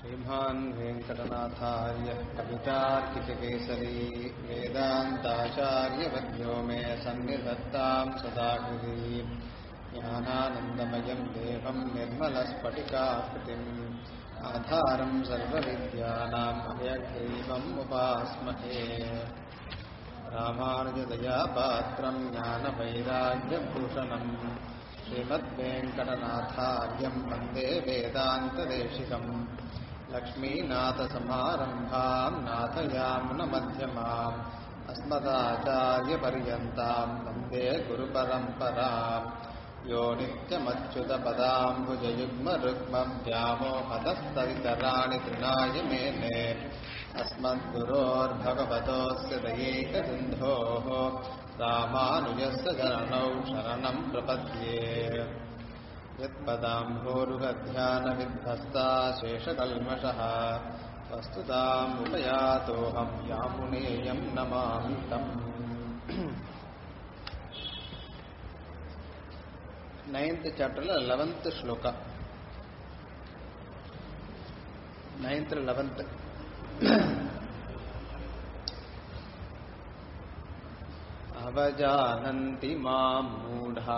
श्रीमान् वेङ्कटनाथार्य कवितार्किककेसरी वेदान्ताचार्यवद्यो मे सन्निधत्तां सदा हृदि ज्ञानानन्दमयं देवं निर्मलस्फटिकाकृतिम् आधारं सर्वविद्यानाम् अभयग्रीवम् उपास्महे रामानुजदयापात्रं ज्ञानवैराग्यभूषणम् श्रीमद्वेङ्कटनाथार्यं वन्दे वेदान्तदेशिकम् लक्ष्मीनाथसमारम्भां नाथयामुनमध्यमाम् अस्मदाचार्यपर्यन्तां वन्दे गुरुपरम्पराम् यो नित्यमच्युतपदाम्बुजयुग्मरुग्मव्यामोहदस्तरितराणि तृणाय मेने अस्मद्गुरोर्भगवतोऽस्य दयैकसिन्धोः रामानुजस्य चरणौ शरणं प्रपद्ये यत्पदाम्भोरुहध्यानविध्वस्ता शेषकल्मषः वस्तुताम् उपयातोऽहं यामुनेयं नमामि तम् நைன்த் சாப்டர்ல லெவன்த் ஸ்லோகா நைன்த் லெவன்த் अवजानन्ति मां मूढा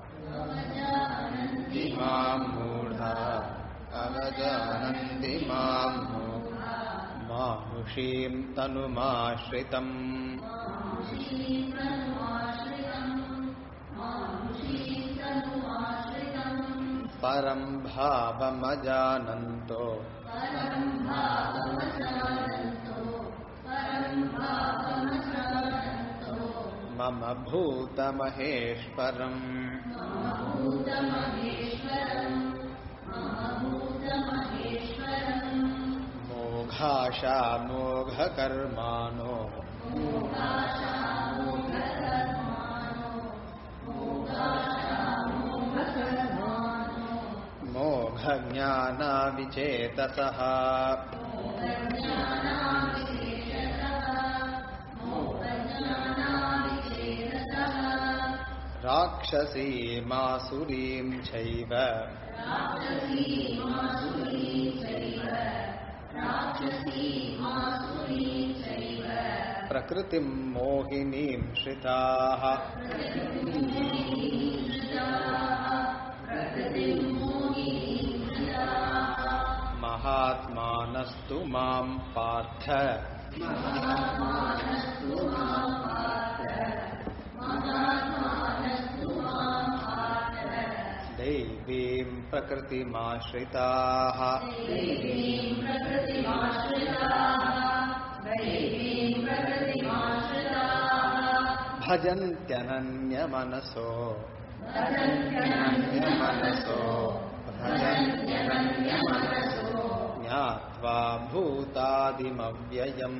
मां मूढा अवजानन्ति मां मानुषीं तनुमाश्रितम् परं भावमजानन्तो मम भूतमहेश्वरम् मोघाशा मोघकर्माणो मोघज्ञानाविचेतसः राक्षसीमासुरीं चैव प्रकृतिं मोहिनीं श्रिताः महात्मानस्तु मां पार्थ दैवीं प्रकृतिमाश्रिताः भजन्त्यनन्यमनसो मनसो भजन्त्यनन्यमनसो ज्ञात्वा भूतादिमव्ययम्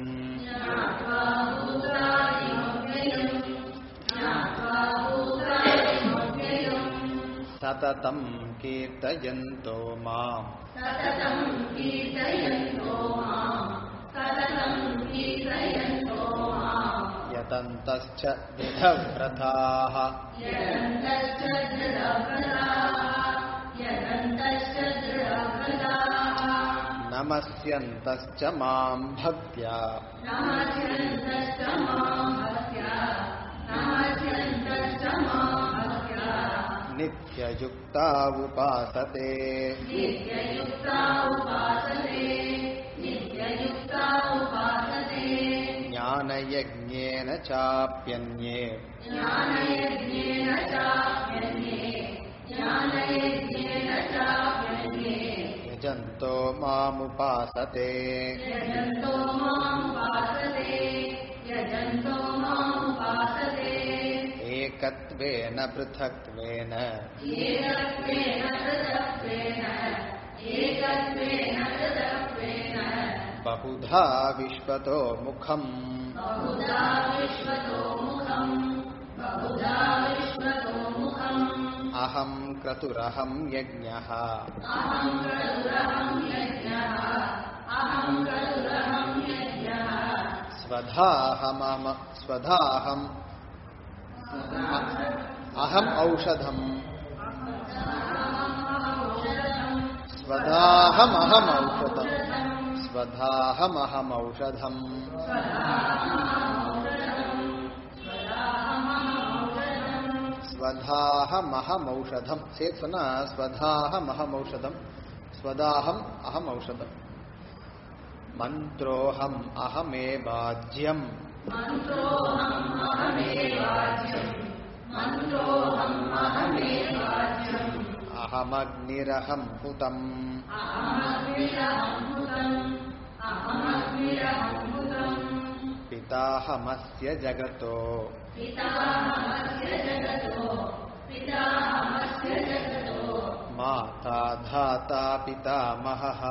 सततं कीर्तयन्तो माम् यतन्तश्च दृढव्रताः नमस्यन्तश्च मां भक्त्या नित्ययुक्ता उपासते ज्ञानयज्ञेन चाप्यन्ये यजन्तो मामुपासते एकत्वेन पृथक्त्वेन बहुधा विश्वतो मुखम् अहं क्रतुरहं यज्ञः स्वधाहमम स्वधाहम् अहम् औषधम् स्वदाहमहम् औषधम् स्वधाहमहमौषधम् ஸ்வதாஹமஹமௌஷதம் சேர்த்து சொன்னா ஸ்வதாஹமஹமௌஷதம் ஸ்வதாஹம் அகம் ஔஷதம் மந்த்ரோஹம் அகமே பாஜ்யம் அகமக்னிரகம் ஹுதம் பிதாஹமஸ்ய ஜகதோ माता धाता पितामहः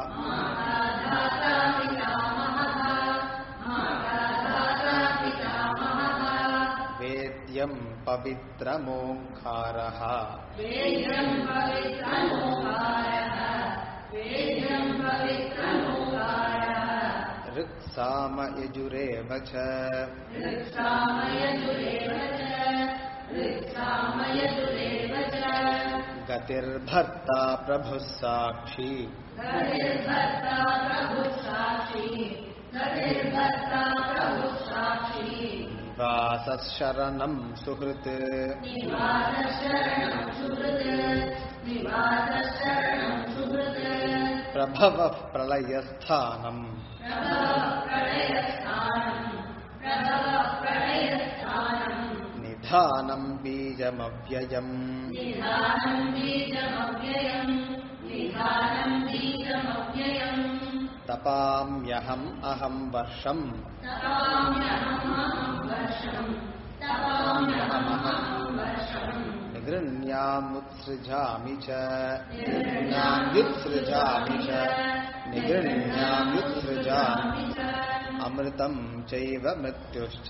वेद्यं पवित्रमोङ्कारः ऋक्साम यजुरेव च गतिर्भर्ता प्रभुः साक्षी निवासः शरणं सुहृत् प्रभवः प्रलयस्थानम् निधानं बीजमव्ययम् तपाम्यहम् अहं वर्षम् निगृह्ण्यामुत्सृजामि च निगृह्ण्याम्युत्सृजामि च निगृह्ण्याम्युत्सृजामि अमृतं चैव मृत्युश्च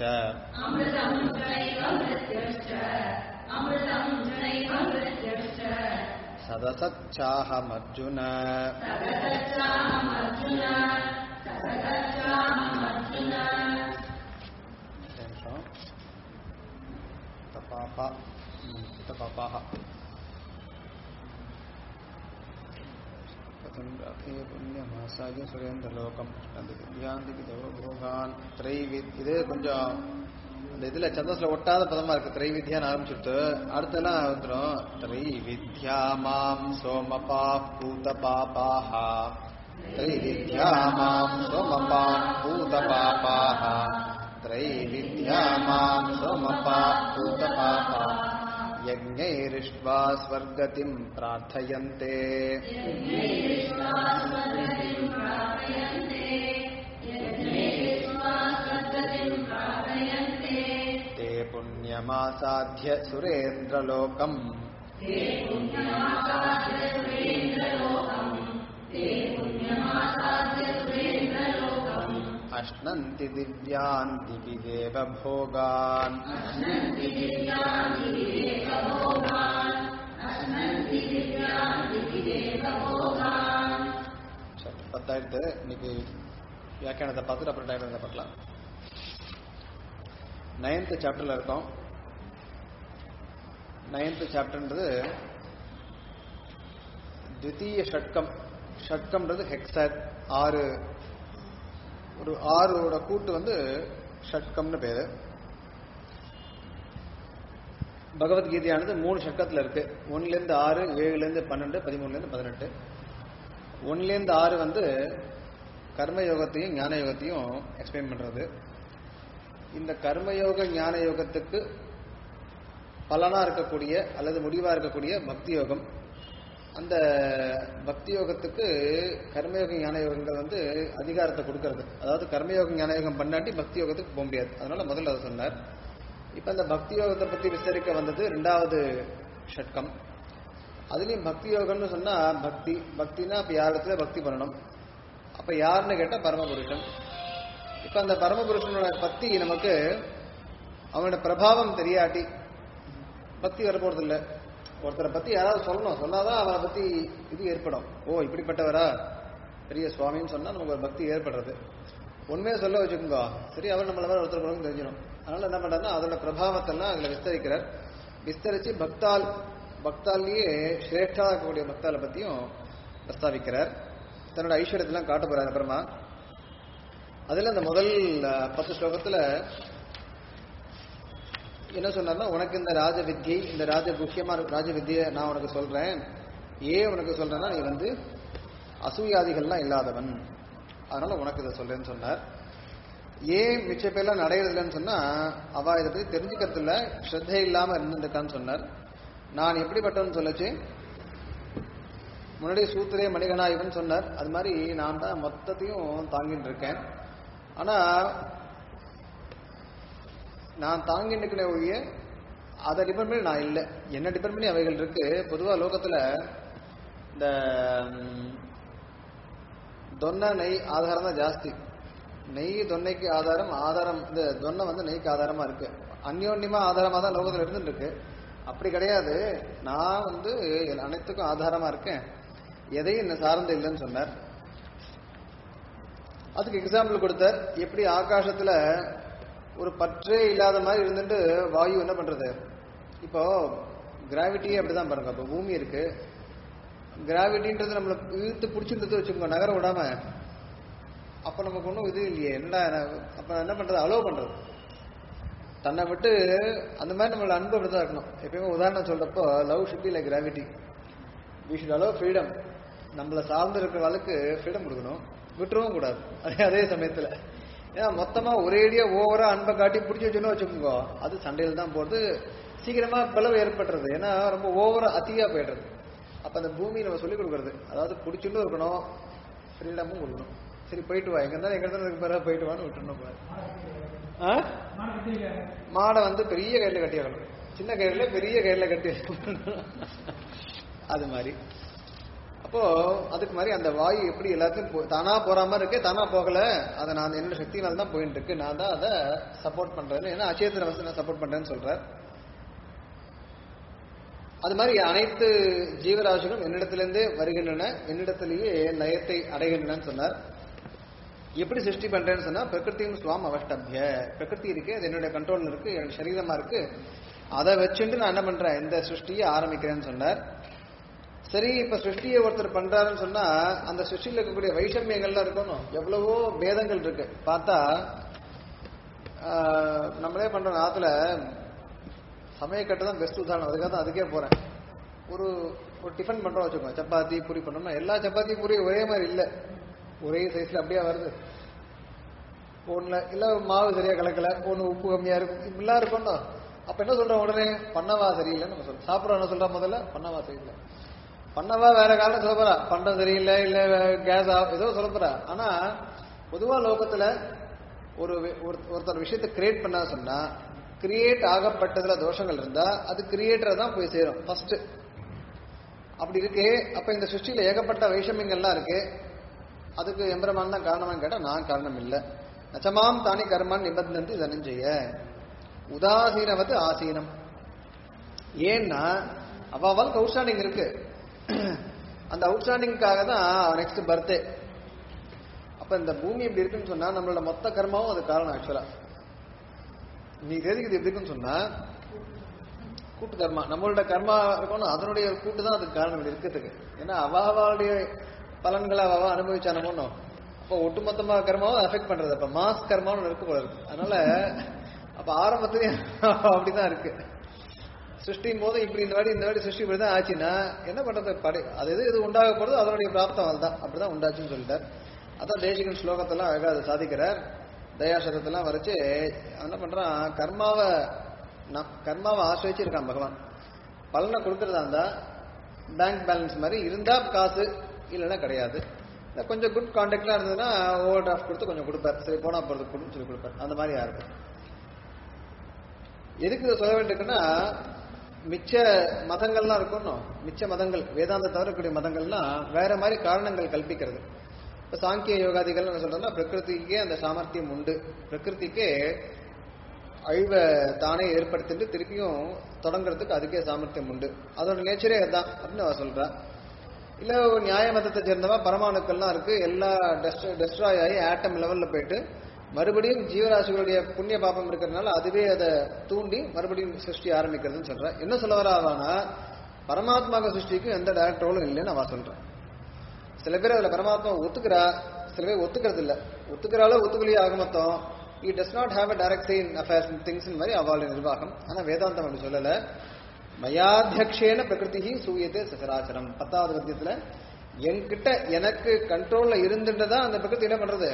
सदसच्चाहमर्जुन निमिषम्. तपाप तपापाः पतङ्गाथे पुण्यमासाय சுரேந்திரலோகம் திவ்யாந்திக்கு தேவ போகான் திரைவி இது கொஞ்சம் இந்த இதுல சந்தஸ்ல ஒட்டாத பதமா இருக்கு திரைவித்யான்னு ஆரம்பிச்சுட்டு அடுத்தெல்லாம் வந்துடும் திரைவித்யா மாம் சோமபா பூத பாபாஹா திரைவித்யா மாம் சோமபா பூத பாபாஹா திரைவித்யா மாம் சோமபா பூத பாபா यज्ञैरिष्ट्वा स्वर्गतिं प्रार्थयन्ते ते पुण्यमासाध्य सुरेन्द्रलोकम् अश्नन्ति दिव्यान् दिवि देवभोगान् சரி, பத்தாயிரத்து இன்னைக்கு வியாக்கியானத்தை பார்த்துட்டு அப்புறம் டைம் இருந்தால் பார்க்கலாம் நைன்த் சாப்டர்ல இருக்கோம் நைன்த் சாப்டர்ன்றது த்விதீய ஷட்கம் ஷட்கம்ன்றது ஹெக்ஸாட் ஆறு ஒரு ஆறோட கூட்டு வந்து ஷட்கம்னு பேரு பகவத்கீதையானது மூணு ஷட்கத்துல இருக்கு ஒன்னுல இருந்து ஆறு ஏழுல இருந்து பன்னெண்டு பதிமூணுல இருந்து பதினெட்டு ஒன்னுல இருந்து ஆறு வந்து கர்ம யோகத்தையும் ஞான யோகத்தையும் எக்ஸ்பிளைன் பண்றது இந்த கர்மயோக ஞான யோகத்துக்கு பலனா இருக்கக்கூடிய அல்லது முடிவா இருக்கக்கூடிய பக்தி யோகம் அந்த பக்தி யோகத்துக்கு கர்மயோக ஞான யோகங்கள் வந்து அதிகாரத்தை கொடுக்கறது அதாவது கர்மயோக ஞான யோகம் பண்ணாட்டி பக்தி யோகத்துக்கு போக முடியாது அதனால முதல்ல அதை சொன்னார் இப்ப அந்த பக்தி யோகத்தை பத்தி விசாரிக்க வந்தது ரெண்டாவது ஷட்கம் அதுலயும் பக்தி யோகம்னு சொன்னா பக்தி பக்தினா அப்ப யாரிடத்துல பக்தி பண்ணணும் அப்ப யாருன்னு கேட்டா பரமபுருஷன் இப்ப அந்த பரமபுருஷனோட பத்தி நமக்கு அவனோட பிரபாவம் தெரியாட்டி பக்தி வரப்போறது இல்ல ஒருத்தரை பத்தி யாராவது சொல்லணும் சொன்னாதான் அவனை பத்தி இது ஏற்படும் ஓ இப்படிப்பட்டவரா பெரிய சுவாமின்னு சொன்னா நமக்கு ஒரு பக்தி ஏற்படுறது உண்மையை சொல்ல வச்சுக்கோங்க சரி அவர் நம்மள வேற ஒருத்தர் குணம் தெரிஞ்சிடும் அதனால என்ன பண்றாருன்னா அதோட பிரபாவத்தெல்லாம் அதுல விஸ்தரிக்கிறார் விஸ்தரிச்சு பக்தால் பக்தாலேயே சிரேஷ்டா இருக்கக்கூடிய பக்தால பத்தியும் பிரஸ்தாபிக்கிறார் தன்னோட ஐஸ்வர்யத்தெல்லாம் காட்ட போறாரு அப்புறமா அதுல அந்த முதல் அஹ், பத்து ஸ்லோகத்துல என்ன சொன்னார்னா உனக்கு இந்த ராஜ வித்யை இந்த ராஜ முக்கியமா ராஜ வித்தியை நான் உனக்கு சொல்றேன் ஏன் உனக்கு சொல்றேன்னா நீ வந்து அசூயாதிகள்லாம் இல்லாதவன் அதனால உனக்கு இதை சொல்றேன்னு சொன்னார் ஏன் மிச்ச பேர்லாம் நடைகிறதுலன்னு சொன்னா அவ இதை பத்தி தெரிஞ்சுக்கிறது இல்ல ஸ்ரத்தை இல்லாம இருந்திருக்கான்னு சொன்னார் நான் எப்படிப்பட்டவன் சொல்லச்சு முன்னாடி சூத்திரே மணிகனாயுவன் சொன்னார் அது மாதிரி நான் தான் மொத்தத்தையும் தாங்கிட்டு இருக்கேன் ஆனா நான் தாங்கிட்டு இருக்கிற ஒழிய அதை டிபெண்ட் பண்ணி நான் இல்லை என்ன டிபெண்ட் பண்ணி அவைகள் இருக்கு பொதுவா லோகத்துல இந்த ம், தொன்னை நெய் ஆதாரம் தான் ஜாஸ்தி நெய் தொன்னைக்கு ஆதாரம் ஆதாரம் இந்த தொன்னை வந்து நெய்க்கு ஆதாரமா இருக்கு அந்யோன்யமா ஆதாரமா தான் லோகத்துல இருந்துட்டு இருக்கு அப்படி கிடையாது நான் வந்து அனைத்துக்கும் ஆதாரமா இருக்கேன் எதையும் என்ன சார்ந்து இல்லைன்னு சொன்னார் அதுக்கு எக்ஸாம்பிள் கொடுத்தார் எப்படி ஆகாசத்துல ஒரு பற்றே இல்லாத மாதிரி இருந்துட்டு வாயு என்ன பண்றது இப்போ கிராவிட்டியே அப்படிதான் பாருங்க இப்போ பூமி இருக்கு கிராவிட்டின்றது நம்மளை இழுத்து பிடிச்சிருந்தது வச்சுக்கோங்க நகர விடாம அப்ப நமக்கு ஒன்றும் இது இல்லையே என்னடா நான் அப்ப நான் என்ன பண்றது அலோவ் பண்றது தன்னை விட்டு அந்த மாதிரி நம்மளோட அன்பு அப்படிதான் இருக்கணும் எப்பயுமே உதாரணம் சொல்றப்போ love should be like gravity we should allow freedom நம்மளை சார்ந்து இருக்கிற அளவுக்கு ஃப்ரீடம் கொடுக்கணும் விட்டுறவும் கூடாது அதே அதே சமயத்துல ஏன்னா மொத்தமா ஒரேடியா ஓவரா அன்பை காட்டி பிடிச்சி வச்சுன்னு வச்சுக்கோங்க அது சண்டையில் தான் போறது சீக்கிரமா பிளவு ஏற்பட்டுறது ஏன்னா ரொம்ப ஓவரா அதிகா போயிடுறது அப்ப அந்த பூமி நம்ம சொல்லிக் கொடுக்கறது அதாவது பிடிச்சுன்னு இருக்கணும் ஃப்ரீடமும் கொடுக்கணும் சரி போயிட்டு வா எங்க இருந்தாலும் எங்க இருந்தாலும் இருக்கு பிறகு போயிட்டு வான்னு விட்டுணும் போல ஆ? மாடை வந்து பெரிய கயிறுல கட்டி வைக்கணும் சின்ன கயிறுல பெரிய கயிறுல கட்டி வைக்கணும். அது மாதிரி அப்போ அதுக்கு மாதிரி அந்த வாயு எப்படி எல்லாத்தையும் போ- தானா போற மாதிரி இருக்கு தானா போகல அதை நான் என்னோட சக்தினால தான் போயிட்டு இருக்கு நான் தான் அதை சப்போர்ட் பண்றேன்னு ஏன்னா அச்சேத்திர வசதி நான் சப்போர்ட் பண்றேன்னு சொல்றார் அது மாதிரி அனைத்து ஜீவராசிகளும் என்னிடத்திலிருந்தே வருகின்றன என்னிடத்திலேயே லயத்தை அடைகின்றன சொன்னார் எப்படி சிருஷ்டி பண்றேன்னு சொன்னா பிரகிருத்தியும் சுவாம் அவஷ்டபிய பிரகிருதி இருக்கு அது என்னுடைய கண்ட்ரோல்ல இருக்கு என்னோட சரீரமா இருக்கு அதை வச்சுட்டு நான் என்ன பண்றேன் இந்த சிருஷ்டியை ஆரம்பிக்கிறேன்னு சொன்னார் சரி இப்ப சிருஷ்டியை ஒருத்தர் பண்றாருன்னு சொன்னா அந்த சிருஷ்டியில் இருக்கக்கூடிய வைஷமியங்கள்லாம் இருக்கணும் எவ்வளவோ பேதங்கள் இருக்கு பார்த்தா ஆஹ், நம்மளே பண்ற ஆத்துல சமயக்கட்டு தான் பெஸ்ட் உதாரணம் அதுக்காக தான் அதுக்கே போறேன் ஒரு ஒரு டிஃபன் பண்றோம் வச்சுக்கோங்க சப்பாத்தி பூரி பண்ணோம்னா எல்லா சப்பாத்தி பூரி ஒரே மாதிரி இல்லை ஒரே சைஸ்ல அப்படியே வருது ஒண்ணுல இல்ல மாவு சரியா கலக்கல ஒண்ணு உப்பு கம்மியா இருக்கும் இப்படிலாம் இருக்கும்னா அப்ப என்ன சொல்றோம் உடனே பண்ணவா சரியில்லைன்னு நம்ம சொல்றோம் சாப்பிட்றோம் என்ன சொல்றோம் முதல்ல பண்ணவா சரியில்லை பண்ணவா வேற காரணம் சொல்ல போறா பண்டம் சரியில்லை இல்ல கேஸ் ஏதோ சொல்ல போறா ஆனா பொதுவா லோகத்துல ஒரு வி- ஒரு- ஒருத்தர் விஷயத்தை கிரியேட் பண்ணா சொன்னா கிரியேட் ஆகப்பட்டதுல தோஷங்கள் இருந்தா அது கிரியேட்டரை தான் போய் சேரும் ஃபர்ஸ்ட் அப்படி இருக்கு அப்ப இந்த சிருஷ்டியில ஏகப்பட்ட வைஷமியங்கள்லாம் இருக்கு அதுக்கு எம்பெருமான் தான் காரணமான்னு கேட்டா நான் காரணம் இல்லை நச்சமாம் தானி கர்மான் நிபந்தந்தி தனஞ்செய்ய உதாசீனவத்து ஆசீனம் ஏன்னா அவாவால் அவுட்ஸ்டாண்டிங் இருக்கு அந்த அவுட்ஸ்டாண்டிங்காக தான் நெக்ஸ்ட் பர்த்டே அப்ப இந்த பூமி இப்படி இருக்குன்னு சொன்னா நம்மளோட மொத்த கர்மாவும் அது காரணம் ஆக்சுவலா நீ எதுக்கு இது எப்படி இருக்குன்னு சொன்னா கூட்டு கர்மா நம்மளோட கர்மா இருக்கணும் அதனுடைய ஒரு கூட்டு தான் அதுக்கு காரணம் இப்படி இருக்கிறதுக்கு ஏன்னா அவாவாளுடைய பலன்களை அவ அனுபவிச்சானமோ அப்போ ஒட்டுமொத்தமா கர்மாவும் அஃபெக்ட் பண்றது அப்ப மாஸ் கர்மாவும் இருக்கு போல இருக்கு அதனால அப்ப ஆரம்பத்திலேயே அப்படிதான் இருக்கு சிருஷ்டியும் போது இப்படி இந்த வாட்டி இந்த வாட்டி சிருஷ்டி இப்படி தான் ஆச்சுன்னா என்ன பண்றது படை அது எது இது உண்டாக போறது அதனுடைய பிராப்தம் அதுதான் அப்படிதான் உண்டாச்சுன்னு சொல்லிட்டார் அதான் தேசிகன் ஸ்லோகத்தெல்லாம் அழகா அதை சாதிக்கிறார் தயாசரத்தெல்லாம் வரைச்சு அவன் என்ன பண்றான் கர்மாவை நம் கர்மாவை ஆசிரியச்சு இருக்கான் பகவான் பலனை கொடுக்கறதா இருந்தா பேங்க் பேலன்ஸ் மாதிரி இருந்தா காசு இல்லைன்னா கிடையாது இல்ல கொஞ்சம் குட் கான்டாக்ட்லாம் இருந்ததுன்னா ஓவர் டிராஃப்ட் கொடுத்து கொஞ்சம் கொடுப்பார் சரி போனா போறது கொடுன்னு சொல்லி கொடுப்பார் அந்த மாதிரி யாருக்கும் எதுக்கு இதை சொல்ல வேண்டியிருக்குன்னா மிச்ச மதங்கள்லாம் இருக்கணும் மிச்ச மதங்கள் வேதாந்த தவிர இருக்கக்கூடிய மதங்கள்லாம் வேற மாதிரி காரணங்கள் கல்பிக்கிறது இப்ப சாங்கிய யோகாதிகள் என்ன சொல்றோம்னா பிரகிருதிக்கே அந்த சாமர்த்தியம் உண்டு பிரகிருதிக்கே அழிவை தானே ஏற்படுத்திட்டு திருப்பியும் தொடங்குறதுக்கு அதுக்கே சாமர்த்தியம் உண்டு அதோட நேச்சரே அதுதான் அப்படின்னு அவ சொல்றா இல்ல ஒரு நியாய மதத்தை சேர்ந்தவா பரமாணுக்கள்லாம் இருக்கு எல்லா டெஸ்ட்ராய் ஆகி ஆட்டம் லெவல்ல போயிட்டு மறுபடியும் ஜீவராசிகளுடைய புண்ணிய பாபம் இருக்கிறதுனால அதுவே அதை தூண்டி மறுபடியும் சிருஷ்டி ஆரம்பிக்கிறதுன்னு சொல்ற என்ன சொல்ல வராவானா பரமாத்மாக சிருஷ்டிக்கும் எந்த டைரக்ட் ரோலும் இல்லைன்னு அவ சொல்றான் சில பேர் அதுல பரமாத்மா ஒத்துக்கிறா சில பேர் ஒத்துக்கிறது இல்ல ஒத்துக்கிறாலோ ஒத்துக்கலையோ ஆக மொத்தம் he does not have a direct say in affairs things மாதிரி அவளுடைய நிர்வாகம் ஆனா வேதாந்தம் அப்படி சொல்லல மயாத்தியக்ஷேன பிரகிருதி சூயத்தே சசராச்சரம் பத்தாவது பத்தியத்துல என்கிட்ட எனக்கு கண்ட்ரோல்ல இருந்துட்டதா அந்த பிரகிருதி என்ன பண்றது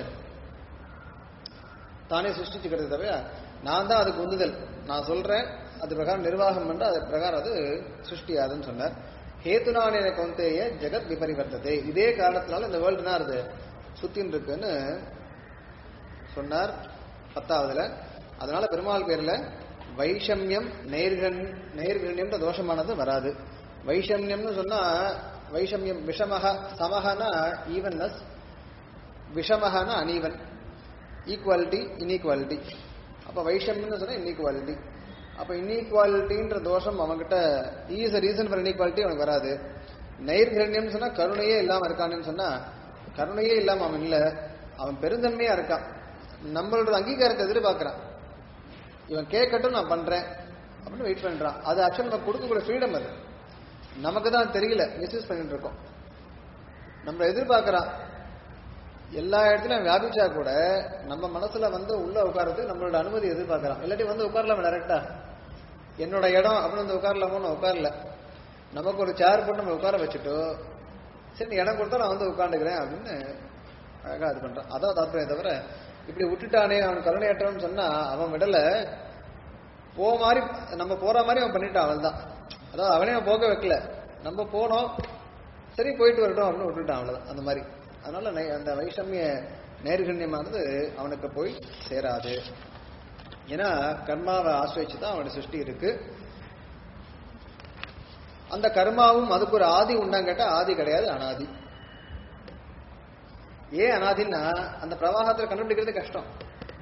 தானே சிருஷ்டிச்சுக்கிறது தவிர நான் தான் அதுக்கு உந்துதல் நான் சொல்றேன் அது பிரகாரம் நிர்வாகம் பண்ண அது பிரகாரம் அது சிருஷ்டியாதுன்னு சொன்னார் ஹேத்துனானே கொந்தேய ஜெகத் விபரிவர்த்ததே இதே காரணத்தினால இந்த வேர்ல்டு என்ன ஆறுது சுத்தின்னு இருக்குன்னு சொன்னார் பத்தாவதுல அதனால பெருமாள் பேர்ல வைஷமியம் நேர்கண் நேர்கண்யம்ன்ற தோஷமானது வராது வைஷமியம்னு சொன்னா வைஷமியம் விஷமக சமகனா ஈவன்னஸ் விஷமகனா அனீவன் ஈக்குவாலிட்டி இன்ஈக்குவாலிட்டி அப்ப வைஷமியம்னு சொன்னா இன்ஈக்குவாலிட்டி அப்ப இன்ஈக்குவாலிட்டின்ற தோஷம் அவன்கிட்ட is a reason for inequality அவனுக்கு வராது நைர்கண்யம் சொன்னா கருணையே இல்லாம இருக்கான்னு சொன்னா கருணையே இல்லாம அவன் இல்ல அவன் பெருந்தன்மையா இருக்கான் நம்மளோட அங்கீகாரத்தை எதிர்பார்க்கறான் இவன் கேட்கட்டும் நான் பண்றேன் அப்படின்னு வெயிட் பண்றான் அது ஆக்சுவல் நம்ம கொடுக்கக்கூடிய ஃப்ரீடம் அது நமக்கு தான் தெரியல மிஸ்யூஸ் பண்ணிட்டு இருக்கோம் நம்ம எதிர்பார்க்கறான் எல்லா இடத்துலயும் வியாபிச்சா கூட நம்ம மனசுல வந்து உள்ள உட்காரத்துக்கு நம்மளோட அனுமதி எதிர்பார்க்கறான் இல்லாட்டி வந்து உட்காரலாமா டைரக்டா என்னோட இடம் அப்படின்னு வந்து உட்காரலாமோ உட்காரல நமக்கு ஒரு சேர் போட்டு நம்ம உட்கார வச்சுட்டு சரி நீ இடம் கொடுத்தா நான் வந்து உட்காந்துக்கிறேன் அப்படின்னு அழகா இது பண்றான் அதான் தாற்பயம் தவிர இப்படி விட்டுட்டானே அவன் கருணையற்றவன் சொன்னா அவன் விடல போ மாதிரி நம்ம போற மாதிரி அவன் பண்ணிட்டான் அவன் தான் அதாவது அவனே அவன் போக வைக்கல நம்ம போனோம் சரி போயிட்டு வரட்டும் அப்படின்னு விட்டுட்டான் அவ்வளவுதான் அந்த மாதிரி அதனால நை- அந்த வைஷமிய நேர்கண்யமானது அவனுக்கு போய் சேராது ஏன்னா கர்மாவை ஆசிரிச்சு தான் அவனுடைய சிருஷ்டி இருக்கு அந்த கர்மாவும் அதுக்கு ஒரு ஆதி உண்டான்னு கேட்டா ஆதி கிடையாது அனாதி ஏன் அனாதின்னா அந்த பிரவாகத்துல கண்டுபிடிக்கிறது கஷ்டம்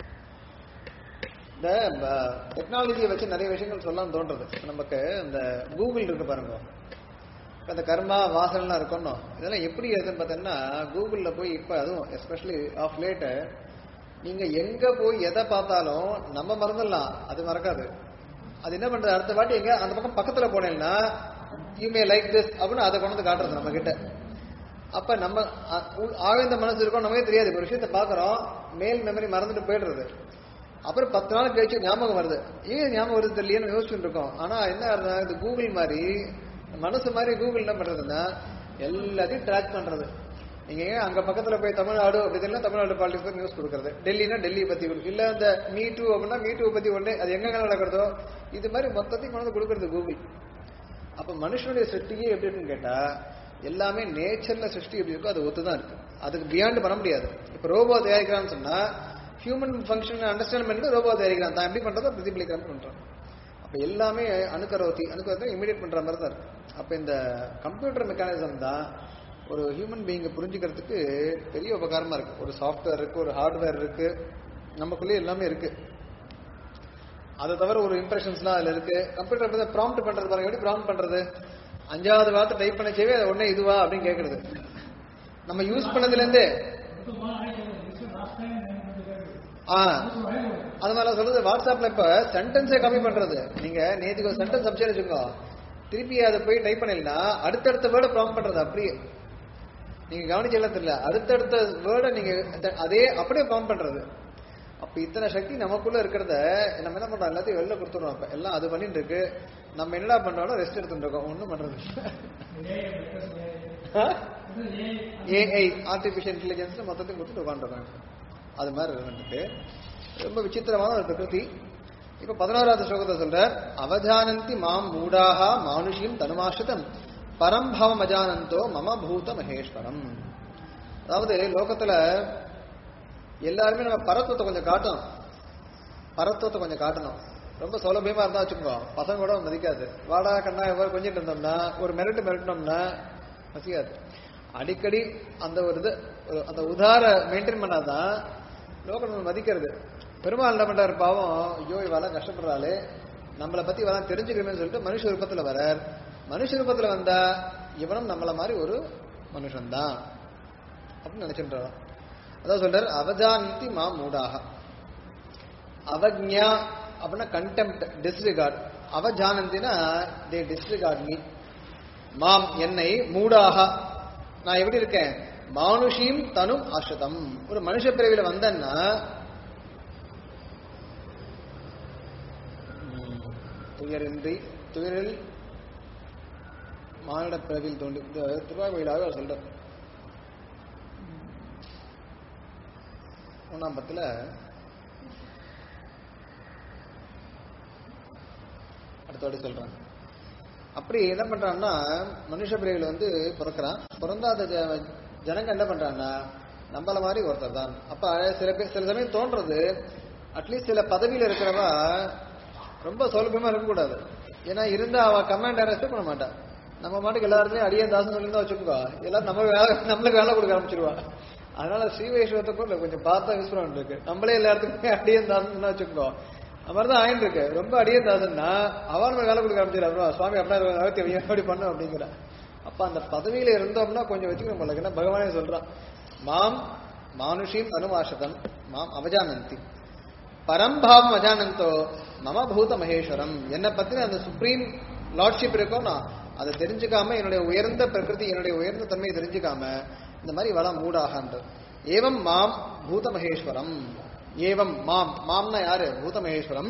இந்த டெக்னாலஜியை வச்சு நிறைய விஷயங்கள் சொல்லலாம் தோன்றது இப்ப நமக்கு இந்த கூகுள் இருக்கு பாருங்க இப்ப இந்த கர்மா வாசனைலாம் இருக்கணும் இதெல்லாம் எப்படி இருக்குன்னு பார்த்தீங்கன்னா கூகுள்ல போய் இப்ப அதுவும் எஸ்பெஷலி ஆஃப் லேட்டு நீங்க எங்க போய் எதை பார்த்தாலும் நம்ம மறந்துடலாம் அது மறக்காது அது என்ன பண்றது அடுத்த வாட்டி எங்க அந்த பக்கம் பக்கத்துல போனேன்னா யூ மே லைக் திஸ் அப்படின்னு அதை கொண்டு வந்து காட்டுறது நம்ம கிட்ட அப்ப நம்ம அ- உள்- ஆழ்ந்த மனசு இருக்கோம் நமக்கே தெரியாது ஒரு விஷயத்தை பாக்குறோம் மேல் மெமரி மறந்துட்டு போயிடுறது அப்புறம் பத்து நாள் கழிச்சு ஞாபகம் வருது ஏன் ஞாபகம் வருது தெரியலன்னு யோசிச்சுட்டு இருக்கோம் ஆனா என்ன ஆகுதுன்னா, இது கூகுள் மாதிரி மனசு மாதிரி கூகுள் என்ன பண்றதுன்னா எல்லாத்தையும் ட்ராக் பண்றது நீங்க ஏன் அங்க பக்கத்துல போய் தமிழ்நாடு அப்படி தமிழ்நாடு பாலிடிக்ஸ் பத்தி நியூஸ் கொடுக்கறது டெல்லினா டெல்லி பத்தி கொடுக்கு. இல்ல இந்த மீ டூ அப்படின்னா மீ டூ பத்தி ஒண்ணே அது எங்க நடக்கிறதோ இது மாதிரி மொத்தத்தையும் கொண்டு வந்து கொடுக்கறது கூகுள் அப்ப மனுஷனுடைய சிருஷ்டியே எப்படி இருக்குன்னு கேட்டா எல்லாமே நேச்சர்ல சிருஷ்டி எப்படி இருக்கோ அது ஒத்துதான் இருக்கு அதுக்கு பியாண்ட் பண்ண முடியாது இப்ப ரோபோ தயாரிக்கிறான்னு சொன்னா ஹியூமன் ஃபங்க்ஷன் அண்டர்ஸ்டாண்ட் பண்ணிட்டு ரோபோ தயாரிக்கிறான் தான் எப்படி பண்றதோ பிரதிபலிக்கிறான் பண்றான் அப்ப எல்லாமே அணுக்கரோத்தி அணுக்கரோத்தி இமிடியேட் பண்ற மாதிரி தான் இருக்கு அப்ப இந்த கம்ப்யூட்டர் மெக்கானிசம் தான் ஒரு ஹியூமன் பீயிங்கை புரிஞ்சுக்கிறதுக்கு பெரிய உபகாரமா இருக்கு ஒரு சாஃப்ட்வேர் இருக்கு ஒரு ஹார்ட்வேர் இருக்கு நமக்குள்ளே எல்லாமே இருக்கு அதை தவிர ஒரு இம்ப்ரெஷன்ஸ்லாம் அதுல இருக்கு கம்ப்யூட்டர் ப்ராம்ப்ட் பண்றது பாருங்க எப்படி ப்ராம்ப்ட் பண்றது அஞ்சாவது வார்த்தை டைப் பண்ணச்சேவே அது உடனே இதுவா அப்படின்னு கேக்குறது நம்ம யூஸ் பண்ணதுல இருந்தே ஆ அது மாதிரி சொல்றது வாட்ஸ்அப்ல இப்ப சென்டென்ஸே கம்மி பண்றது நீங்க நேத்துக்கு ஒரு சென்டென்ஸ் அப்சேட் வச்சுக்கோ திருப்பி அதை போய் டைப் பண்ணலாம் அடுத்தடுத்த வேர்டை ப்ராம்ப்ட் பண்றது அப்படியே நீங்க கவனிச்சல தெரியல அடுத்தடுத்த வேர்டை நீங்க அத- அதே அப்படியே ப்ராம்ப்ட் பண்றது அப்ப இத்தனை சக்தி நமக்குள்ள இருக்கிறத நம்ம என்ன பண்றோம் எல்லாத்தையும் வெளில கொடுத்துடுறோம் அப்ப எல்லாம் அது பண்ணிட்டு இருக்கு நம்ம என்னடா பண்றோம் ரெஸ்ட் எடுத்துட்டு இருக்கோம் ஒண்ணும் பண்றது ஏஐ ஆர்டிபிஷியல் இன்டெலிஜென்ஸ் மொத்தத்தையும் கொடுத்துட்டு உட்காந்துருக்காங்க அது மாதிரி இருந்துட்டு ரொம்ப விசித்திரமான ஒரு பிரகிருதி இப்ப பதினோராவது ஸ்லோகத்தை சொல்றார் அவஜானந்தி மாம் மூடாக மானுஷியும் தனுமாஷ்டிதம் பரம்பவம் அஜானந்தோ மம பூத மகேஸ்வரம் அதாவது லோகத்துல எல்லாருமே நம்ம பரத்துவத்தை கொஞ்சம் காட்டணும் பரத்துவத்தை கொஞ்சம் காட்டணும் ரொம்ப சௌலபியமா இருந்தா வச்சுக்கோ பசங்க கூட மதிக்காது வாடா கண்ணா எவ்வளவு கொஞ்சிட்டு இருந்தோம்னா ஒரு மிரட்டு மிரட்டினோம்னா மசிக்காது அடிக்கடி அந்த ஒரு இது ஒரு அந்த உதார மெயின்டைன் பண்ணாதான் லோகம் நம்ம மதிக்கிறது பெருமாள் என்ன பண்றாரு பாவம் ஐயோ இவெல்லாம் கஷ்டப்படுறாளே நம்மளை பத்தி இவெல்லாம் தெரிஞ்சுக்கணும்னு சொல்லிட்டு மனுஷ ரூபத்துல வரார் மனுஷ ரூபத்துல வந்தா இவனும் நம்மள மாதிரி ஒரு மனுஷன்தான் அப்படின்னு நினைச்சுன்றான் அதான் சொல்றாரு அவஜானந்தி மா மூடாக அவஜ்ஞா அப்படின்னா கண்டெம்ட் டிஸ்ரிகார்ட் அவஜானந்தினா தே டிஸ்ரிகார்ட் மீ மாம் என்னை மூடாக நான் எப்படி இருக்கேன் மானுஷீம் தனும் ஆசிரிதம் ஒரு மனுஷ பிறவில வந்தன்னா ம், துயரின்றி துயரில் மானிட பிறவியில் தோன்றி இந்த திருவாய்மொழியிலாக அவர் சொல்றார் ஒன்னாம் பத்துல அடுத்தோடு சொல்றான் அப்படி என்ன பண்றான்னா மனுஷ பிறவில வந்து பிறக்கிறான் பிறந்தாத ஜ- ஜனங்க என்ன பண்றான்னா நம்மள மாதிரி ஒருத்தர் தான் அப்ப சில பேர் சில சமயம் தோன்றது அட்லீஸ்ட் சில பதவியில இருக்கிறவா ரொம்ப சௌலபியமா இருக்கக்கூடாது ஏன்னா இருந்தா அவ கமாண்ட் ரெஸ்பெக்ட் பண்ண மாட்டா நம்ம மாட்டுக்கு எல்லாருமே அடியன் தாசன் சொல்லியிருந்தா வச்சுக்கோ எல்லாரும் நம்ம வேலை நம்மளுக்கு வேலை கொடுக்க ஆரம்பிச்சிருவா அதனால ஸ்ரீ வைஷ்ணவத்தை கூட கொஞ்சம் பார்த்தா யூஸ் பண்ண இருக்கு நம்மளே எல்லாத்துக்குமே அடியன் தாசன் வச்சுக்கோ அது மாதிரிதான் ஆயின் இருக்கு ரொம்ப அடியன் தாசன்னா அவன் நம்ம வேலை கொடுக்க ஆரம்பிச்சிடா அப்புறம் சுவாமி அப்படின்னா எப்படி பண்ணும் அப்படிங்கிற அப்ப அந்த பதவியில இருந்தோம்னா கொஞ்சம் வச்சுக்கணும் போல ஏன்னா பகவானே சொல்றான் மாம் மானுஷீம் அனுமாஷதம் மாம் அவஜானந்தி பரம்பாவம் அஜானந்தோ மம பூத மகேஸ்வரம் என்னை பத்தின அந்த சுப்ரீம் லார்ட்ஷிப் இருக்கும் நான் அதை தெரிஞ்சுக்காம என்னுடைய உயர்ந்த பிரகிருதி என்னுடைய உயர்ந்த தன்மையை தெரிஞ்சுக்காம இந்த மாதிரி வளம் மூடாகன்ற ஏவம் மாம் பூத மகேஸ்வரம் ஏவம் மாம் மாம்னா யாரு பூத மகேஸ்வரம்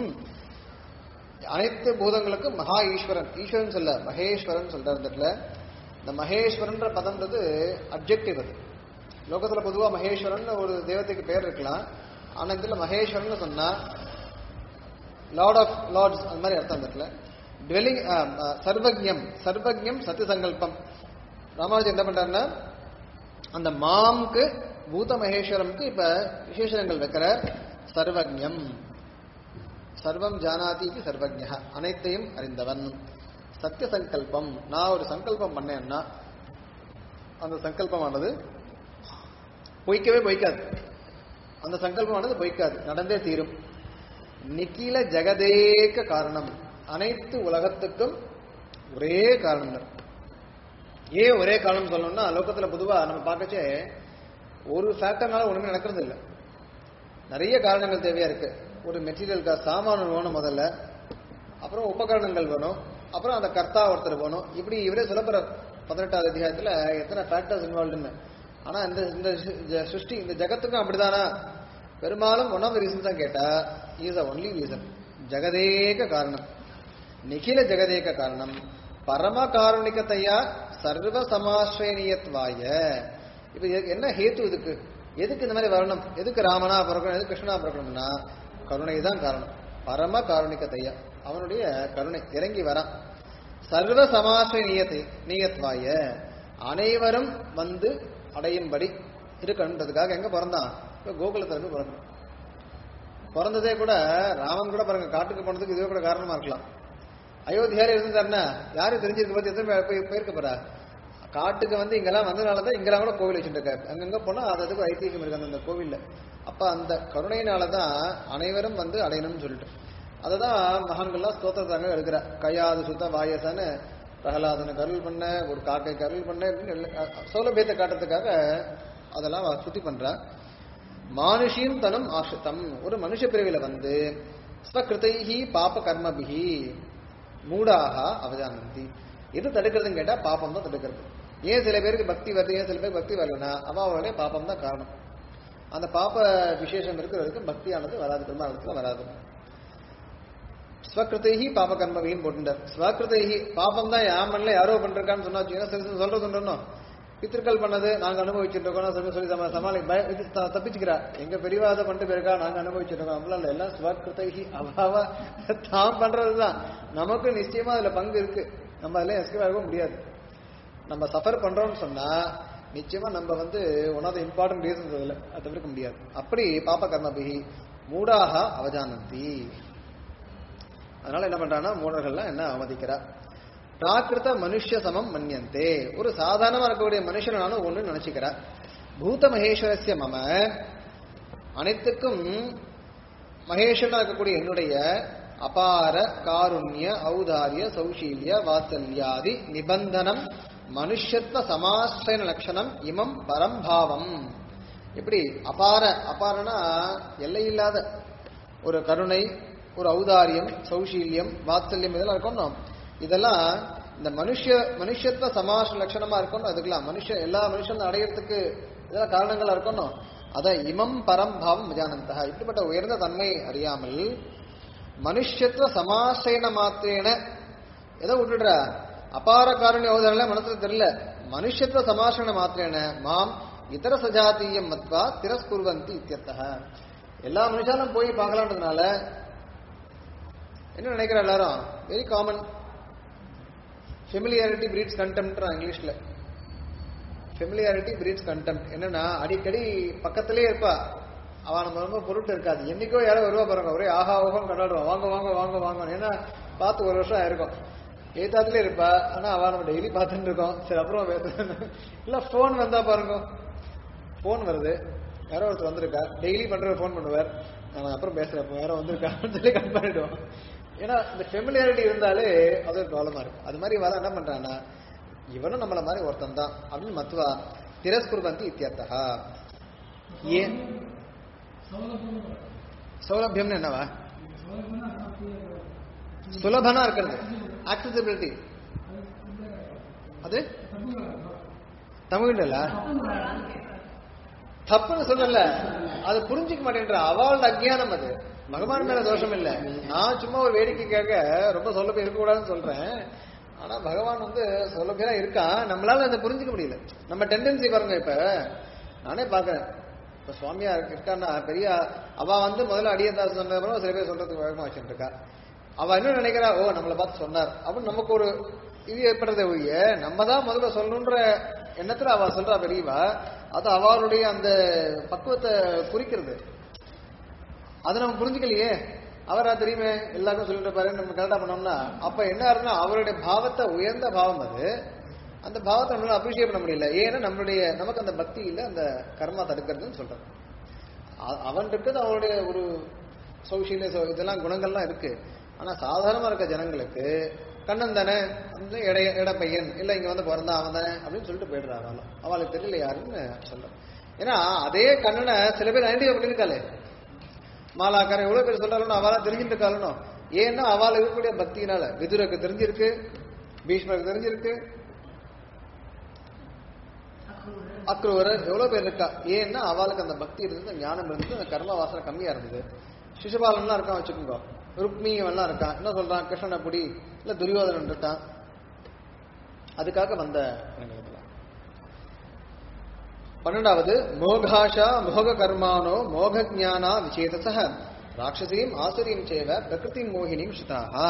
அனைத்து பூதங்களுக்கும் மகா ஈஸ்வரன் ஈஸ்வரன் சொல்ல மகேஸ்வரன் சொல்றாரு இந்த இடத்துல இந்த மகேஸ்வரன்ற பதம்ன்றது அப்ஜெக்டிவ் அது லோகத்துல பொதுவா மகேஸ்வரன் ஒரு தெய்வத்துக்கு பேர் இருக்கலாம் ஆனா இதுல மகேஸ்வரன் சொன்னா லார்ட் ஆஃப் லார்ட்ஸ் அந்த மாதிரி அர்த்தம் அந்த இடத்துல டுவெல்லிங் சர்வஜம் சர்வஜம் சத்திய சங்கல்பம் ராமானுஜர் என்ன பண்றாருன்னா அந்த மாம்க்கு பூத மகேஸ்வரம்க்கு இப்ப விசேஷங்கள் வைக்கிற சர்வஜம் சர்வம் ஜானாதி இது சர்வஜ அனைத்தையும் அறிந்தவன் சத்திய சங்கல்பம் நான் ஒரு சங்கல்பம் பண்ணேன்னா அந்த சங்கல்பமானது பொய்க்கவே பொய்க்காது அந்த சங்கல்பமானது பொய்க்காது நடந்தே தீரும் நிக்கில ஜெகதேக காரணம் அனைத்து உலகத்துக்கும் ஒரே காரணம் தான். ஏன் ஒரே காரணம் சொல்லணும்னா லோகத்துல பொதுவா நம்ம பார்க்கச்சே ஒரு ஃபேக்டர்னால ஒண்ணுமே நடக்கிறது இல்லை நிறைய காரணங்கள் தேவையா இருக்கு ஒரு மெட்டீரியல் சாமான் வேணும் முதல்ல அப்புறம் உபகரணங்கள் வேணும் அப்புறம் அந்த கர்த்தா ஒருத்தர் வேணும் இப்படி இவரே சொல்லப்படுற பதினெட்டாவது அத்தியாயத்துல எத்தனை ஃபேக்டர்ஸ் இன்வால்வ்டுன்னு ஆனா இந்த இந்த சு- ஜ- சிருஷ்டி இந்த ஜகத்துக்கும் அப்படிதானா பெரும்பாலும் ஒன் ஆஃப் த ரீசன் தான் கேட்டா இஸ் ஒன்லி ரீசன் ஜெகதேக காரணம் நிகில ஜெகதேக காரணம் பரம காருணிகத்தையா சர்வ சமாஸ்ரயனியத்வாய இப்ப இதுக்கு என்ன ஹேத்து இதுக்கு எதுக்கு இந்த மாதிரி வரணும் எதுக்கு ராமனா பிறக்கணும் எதுக்கு கிருஷ்ணனா பிறக்கணும்னா கருணை தான் காரணம் பரம காருணிகத்தையா அவனுடைய கருணை இறங்கி வரான் சர்வ சமாஸ்ரய நியத்தை நியத்வாய அனைவரும் வந்து அடையும்படி இருக்கணுன்றதுக்காக எங்க பிறந்தான் இப்ப கோகுலத்துல இருந்து பிறந்தான் பிறந்ததே கூட ராமன் கூட பாருங்க காட்டுக்கு போனதுக்கு இதுவே கூட காரணமா இருக்கலாம் அயோத்தியால இருந்தாருன்னா யாரும் தெரிஞ்சிருக்க பத்தி எத்தனை பேர் போய் போயிருக்க போறா காட்டுக்கு வந்து இங்கெல்லாம் வந்ததுனாலதான் இங்கெல்லாம் கூட கோவில் வச்சுட்டு இருக்காரு அங்கங்க போனா அது அதுக்கு ஐதீகம் இருக்கு அந்த- அந்த கோவில்ல அப்ப அந்த கருணையினாலதான் அனைவரும் வந்து அடையணும்னு சொல்லிட்டு அததான் மகான்கள்லாம் ஸ்தோத்திரத்தாங்க இருக்கிற கையாது சுத்த வாயசான பிரகலாதனை கருள் பண்ண ஒரு காக்கை கருள் பண்ண இப்படின்னு எல்லா- சௌலபியத்தை காட்டுறதுக்காக அதெல்லாம் அவ சுத்தி பண்றா மானுஷியும் தனம் ஆசிரித்தம் ஒரு மனுஷ பிரிவில வந்து ஸ்வகிருதைஹி பாப கர்மபிஹி மூடாக அவஜானந்தி எது தடுக்கிறதுன்னு கேட்டா பாப்பம் தான் தடுக்கிறது ஏன் சில பேருக்கு பக்தி வருது ஏன் சில பேருக்கு பக்தி வரலன்னா அவளுடைய பாப்பம் தான் காரணம் அந்த பாப்ப விசேஷம் இருக்கிறதுக்கு பக்தியானது வராது பெருமாளத்துல வராது ஸ்வகிருதைஹி பாப கர்மபின்னு போட்டுட்டார் ஸ்வகிருதைஹி பாபம் தான் யான் பண்ணல யாரோ பண்றான்னு சொன்னா வச்சுக்கோங்க, சில சில சொல்றது உண்டணும் பித்திருக்கள் பண்ணது நாங்க அனுபவிச்சுட்டு இருக்கோம் சொல்லி சொல்லி சமா- சமாளி பய- இது த- தப்பிச்சுக்கிறா எங்க பெரியவா அதை பண்ணிட்டு போயிருக்கா நாங்க அனுபவிச்சுட்டு இருக்கோம் அப்படிலாம் இல்ல எல்லாம் ஸ்வகிருதைஹி அவாவா தான் பண்றதுதான் நமக்கு நிச்சயமா அதுல பங்கு இருக்கு நம்ம அதுல எஸ்கேப் ஆக முடியாது நம்ம சஃபர் பண்றோம்னு சொன்னா நிச்சயமா நம்ம வந்து one of the important reasons அதுல அதை தவிர்க்க முடியாது அப்படி பாப கர்மபிகி மூடாக அவஜானந்தி அதனால என்ன பண்றான்னா மூடர்கள்லாம் என்ன அவமதிக்கிறா பிராகிருத மனுஷ்ய சமம் மன்யந்தே ஒரு சாதாரணமா இருக்கக்கூடிய மனுஷனான ஒண்ணு நினைச்சுக்கிறா பூத மகேஸ்வரஸ்ய மம அனைத்துக்கும் மகேஸ்வரனா இருக்கக்கூடிய என்னுடைய அபார காருண்ய ஔதாரிய சௌஷீல்ய வாத்சல்யாதி நிபந்தனம் மனுஷத்வ சமாஸ்ரயன லட்சணம் இமம் பரம்பாவம் எப்படி அபார அபாரனா எல்லையில்லாத ஒரு கருணை ஒரு ஔதாரியம் சௌஷீல்யம் வாத்சல்யம் இதெல்லாம் இருக்கணும் இதெல்லாம் இந்த மனுஷ மனுஷத்துவ சமாச லட்சணமா இருக்கணும் அதுக்கெல்லாம் மனுஷ எல்லா மனுஷன் அடையறதுக்கு இதெல்லாம் காரணங்களா இருக்கணும் அத இமம் பரம் பாவம் விஜானந்தா இப்படிப்பட்ட உயர்ந்த தன்மை அறியாமல் மனுஷத்துவ சமாசயன மாத்திரேன எதை விட்டுடுற அபார காரணிய ஓதனால மனசுல தெரியல மனுஷத்துவ சமாசன மாத்திரேன மாம் இதர சஜாத்தியம் மத்வா திரஸ்குர்வந்தி இத்தியர்த்தः எல்லா மனுஷாலும் போய் பார்க்கலான்றதுனால என்ன நினைக்கிற எல்லாரும் வெரி காமன் ஃபெமிலியாரிட்டி பிரீட்ஸ் கண்டெம்ட்ரா இங்கிலீஷ்ல ஃபெமிலியாரிட்டி பிரீட்ஸ் கண்டெம்ட் என்னன்னா அடிக்கடி பக்கத்திலே இருப்பா அவன் நம்ம ரொம்ப பொருட்டு இருக்காது என்னைக்கோ யாரோ வருவா பாருங்க ஒரே ஆஹா ஓஹம் கொண்டாடுவான் வாங்க வாங்க வாங்க வாங்க ஏன்னா பார்த்து ஒரு வருஷம் ஆயிருக்கும் ஏத்தாத்துலயே இருப்பா ஆனா அவ நம்ம டெய்லி பார்த்துட்டு இருக்கோம் சரி அப்புறம் பேசுறேன் இல்ல போன் வந்தா பாருங்க போன் வருது யாரோ ஒருத்தர் வந்திருக்கா டெய்லி பண்ற ஃபோன் பண்ணுவார் நான் அப்புறம் பேசுறேன் இப்போ யாரோ வந்திருக்கான்னு சொல்லி கட் பண்ணிடுவோம் ஏன்னா இந்த ஃபெமிலியாரிட்டி இருந்தாலே அது ஒரு ப்ராப்ளமா இருக்கும் அது மாதிரி வர என்ன பண்றான்னா இவனும் நம்மள மாதிரி ஒருத்தன் தான் அப்படின்னு மத்துவா திரஸ்குர்வந்தி இத்தியர்த்தா ஏன் சௌலபியம்னு என்னவா சுலபனா இருக்கிறது ஆக்சசிபிலிட்டி அது தமிழ்ல தப்புன்னு சொல்லல அது புரிஞ்சுக்க மாட்டேன்ற அவளோட அஜ்ஞானம் அது பகவான் மேல தோஷம் இல்ல நான் சும்மா ஒரு வேடிக்கைக்காக ரொம்ப சொல்லப்ப இருக்கக்கூடாதுன்னு சொல்றேன் ஆனா பகவான் வந்து சொல்லப்பா இருக்கான் நம்மளால அதை புரிஞ்சுக்க முடியல நம்ம டெண்டன்சி பாருங்க இப்ப நானே பாக்குறேன் இப்ப சுவாமியா இருக்கான்னா பெரிய அவ வந்து முதல்ல அடியந்தாஸ் சொன்ன அப்புறம் சில பேர் சொல்றதுக்கு வேகமா வச்சுட்டு இருக்கா அவ என்ன நினைக்கிறா ஓ நம்மளை பார்த்து சொன்னார் அப்படின்னு நமக்கு ஒரு இது ஏற்படுறதே ஒழிய நம்ம தான் முதல்ல சொல்லணுன்ற எண்ணத்துல அவ சொல்றா பெரியவா அது அவளுடைய அந்த பக்குவத்தை குறிக்கிறது அதை நம்ம புரிஞ்சுக்கலையே அவரா தெரியுமே எல்லாருக்கும் சொல்லிட்டு பாரு நம்ம கரெக்டா பண்ணோம்னா அப்ப என்ன ஆகுதுன்னா அவருடைய பாவத்தை உயர்ந்த பாவம் அது அந்த பாவத்தை நம்மளால அப்ரிஷியேட் பண்ண முடியல ஏன்னா நம்மளுடைய நமக்கு அந்த பக்தி இல்ல அந்த கர்மா தடுக்கிறதுன்னு சொல்றது அ- அவன் இருக்கிறது அவனுடைய ஒரு சௌஷீல சௌ- இதெல்லாம் குணங்கள்லாம் இருக்கு ஆனா சாதாரணமா இருக்க ஜனங்களுக்கு கண்ணன் தானே அந்த இட இட பையன் இல்ல இங்க வந்து பிறந்தான் அவன் தானே அப்படின்னு சொல்லிட்டு போயிடுறாங்க அவளும் அவளுக்கு தெரியல யாருன்னு சொல்றேன் ஏன்னா அதே கண்ணனை சில பேர் ஐடென்டிஃபை பண்ணிருக்காளே மாலாக்காரன் எவ்வளவு பேர் சொல்றாலும் அவளா தெரிஞ்சுட்டு இருக்காளுனோ ஏன்னா அவள் இருக்கக்கூடிய பக்தியினால விதுருக்கு தெரிஞ்சிருக்கு பீஷ்மருக்கு தெரிஞ்சிருக்கு அக்ரூவர் எவ்வளவு பேர் இருக்கா ஏன்னா அவளுக்கு அந்த பக்தி இருந்தது ஞானம் இருந்தது அந்த கர்ம வாசனை கம்மியா இருந்தது சிசுபாலன்லாம் இருக்கான் வச்சுக்கோங்க ருக்மி எல்லாம் இருக்கான் என்ன சொல்றான் கிருஷ்ணனை புடி இல்ல துரியோதனன் இருக்கான் அதுக்காக வந்த குணங்கள் இதெல்லாம். பன்னெண்டாவது மோகாஷா மோக கர்மானோ மோக ஜானா விசேதச ராட்சசீம் ஆசுரியம் சேவ பிரகிருதி மோகினியும் ஸ்ருதாஹா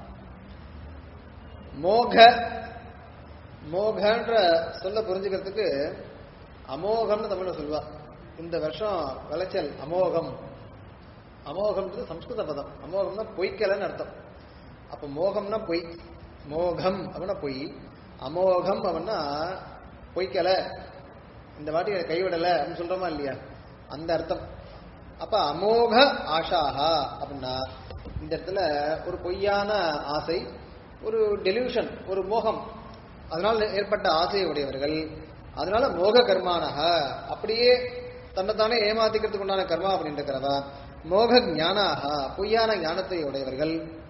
மோக மோகன்ற சொல்ல புரிஞ்சுக்கிறதுக்கு அமோகம்னு தமிழ்ல சொல்லுவா இந்த வருஷம் விளைச்சல் அமோகம் அமோகம்ன்றது சம்ஸ்கிருத பதம் அமோகம்னா பொய்க்கலைன்னு அர்த்தம் அப்ப மோகம்னா பொய் மோகம் அப்படின்னா பொய் அமோகம் அப்படின்னா பொய்க்கலை இந்த வாட்டி எனக்கு கைவிடல அப்படின்னு சொல்றோமா இல்லையா அந்த அர்த்தம் அப்ப அமோக ஆஷாஹா அப்படின்னா இந்த இடத்துல ஒரு பொய்யான ஆசை ஒரு டெலியூஷன் ஒரு மோகம் அதனால் ஏற்பட்ட ஆசையை உடையவர்கள் அதனால மோக கர்மானக அப்படியே தன்னைத்தானே ஏமாத்திக்கிறதுக்கு உண்டான கர்மா அப்படின்னு இருக்கிறவா மோக ஞானாக பொய்யான ஞானத்தை உடையவர்கள்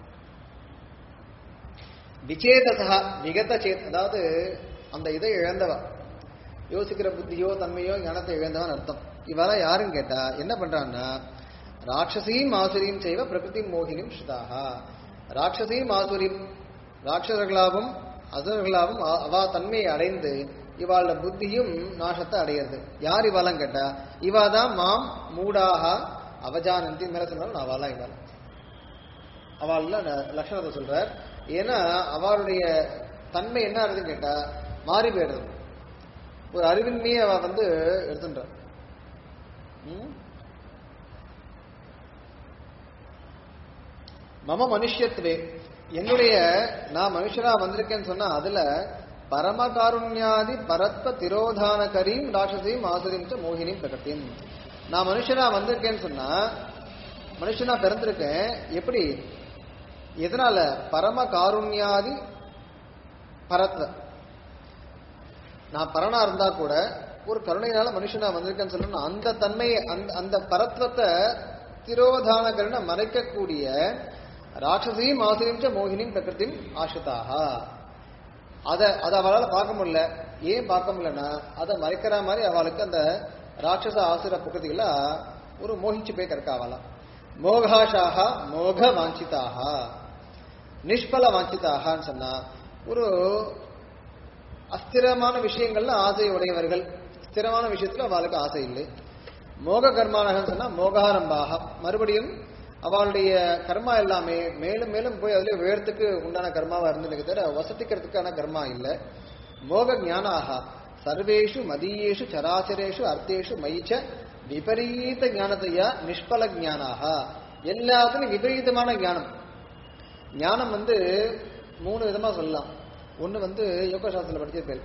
விச்சேதசா விகத சேத் அதாவது அந்த இதை இழந்தவா யோசிக்கிற புத்தியோ தன்மையோ ஞானத்தை இழந்தவன் அர்த்தம் இவெல்லாம் யாருன்னு கேட்டா என்ன பண்றான்னா ராட்சசீம் ஆசுரியும் செய்வ பிரகிருதி மோகினியும் ஸ்ருதாகா ராட்சசீம் ஆசுரியும் ராட்சசர்களாகவும் அசுரர்களாகவும் அ- அவா தன்மையை அடைந்து இவாள புத்தியும் நாசத்தை அடையிறது யார் இவாலாம் கேட்டா இவா தான் மாம் மூடாக அவஜானந்தி மேல சொன்னாலும் அவாலாம் இவாலாம் அவள்ல லட்சணத்தை சொல்றார் ஏன்னா அவளுடைய தன்மை என்ன ஆகுதுன்னு கேட்டா மாறி போயிடுறது ஒரு அறிவின்மையை அவ வந்து எடுத்துட்டார் ம்? மம மனுஷ்யத்துவே என்னுடைய நான் மனுஷனா வந்திருக்கேன்னு சொன்னா அதுல பரமகாருண்யாதி பரத்வ திரோதானகரீம் ராட்சசீம் ஆசுரியும் ச மோகினியும் பிரகத்தியும் நான் மனுஷனா வந்திருக்கேன்னு சொன்னா மனுஷனா பிறந்திருக்கேன் எப்படி எதனால பரம காருண்யாதி பரத்வ நான் பரனா இருந்தா கூட ஒரு கருணையினால மனுஷனா வந்திருக்கேன்னு சொல்லணும் அந்த தன்மையை அந்த அந்த பரத்வத்தை திரோதான கருணை மறைக்கக்கூடிய ராட்சசையும் ஆசிரியம் ச மோகினியும் பிரகிருதியும் ஆசிரிதாக அதை அதை அவளால் பார்க்க முடியல ஏன் பார்க்க முடியலன்னா அதை மறைக்கிற மாதிரி அவளுக்கு அந்த ராட்சச ஆசுர புக்கதிகளா ஒரு மோகிச்சு போய் கிடக்க அவளாம் மோகாஷாக மோக வாஞ்சிதாக நிஷ்பல வாஞ்சிதாகன்னு சொன்னா ஒரு அஸ்திரமான விஷயங்கள்ல ஆசை உடையவர்கள் ஸ்திரமான விஷயத்துல அவளுக்கு ஆசை இல்லை மோக கர்மானகன்னு சொன்னா மோகாரம்பாக மறுபடியும் அவளுடைய கர்மா எல்லாமே மேலும் மேலும் போய் அதுல உயரத்துக்கு உண்டான கர்மாவா இருந்ததுக்கு தவிர வசதிக்கிறதுக்கான கர்மா இல்லை மோக ஞானாக சர்வேஷு மதீயேஷு சராச்சரேஷு அர்த்தேஷு மைச்ச விபரீத ஞானத்தையா நிஷ்பல ஞானாக எல்லாத்துலயும் விபரீதமான ஞானம் ஞானம் வந்து மூணு விதமா சொல்லலாம் ஒண்ணு வந்து யோக சாஸ்திரத்துல படிச்சிருப்பேன்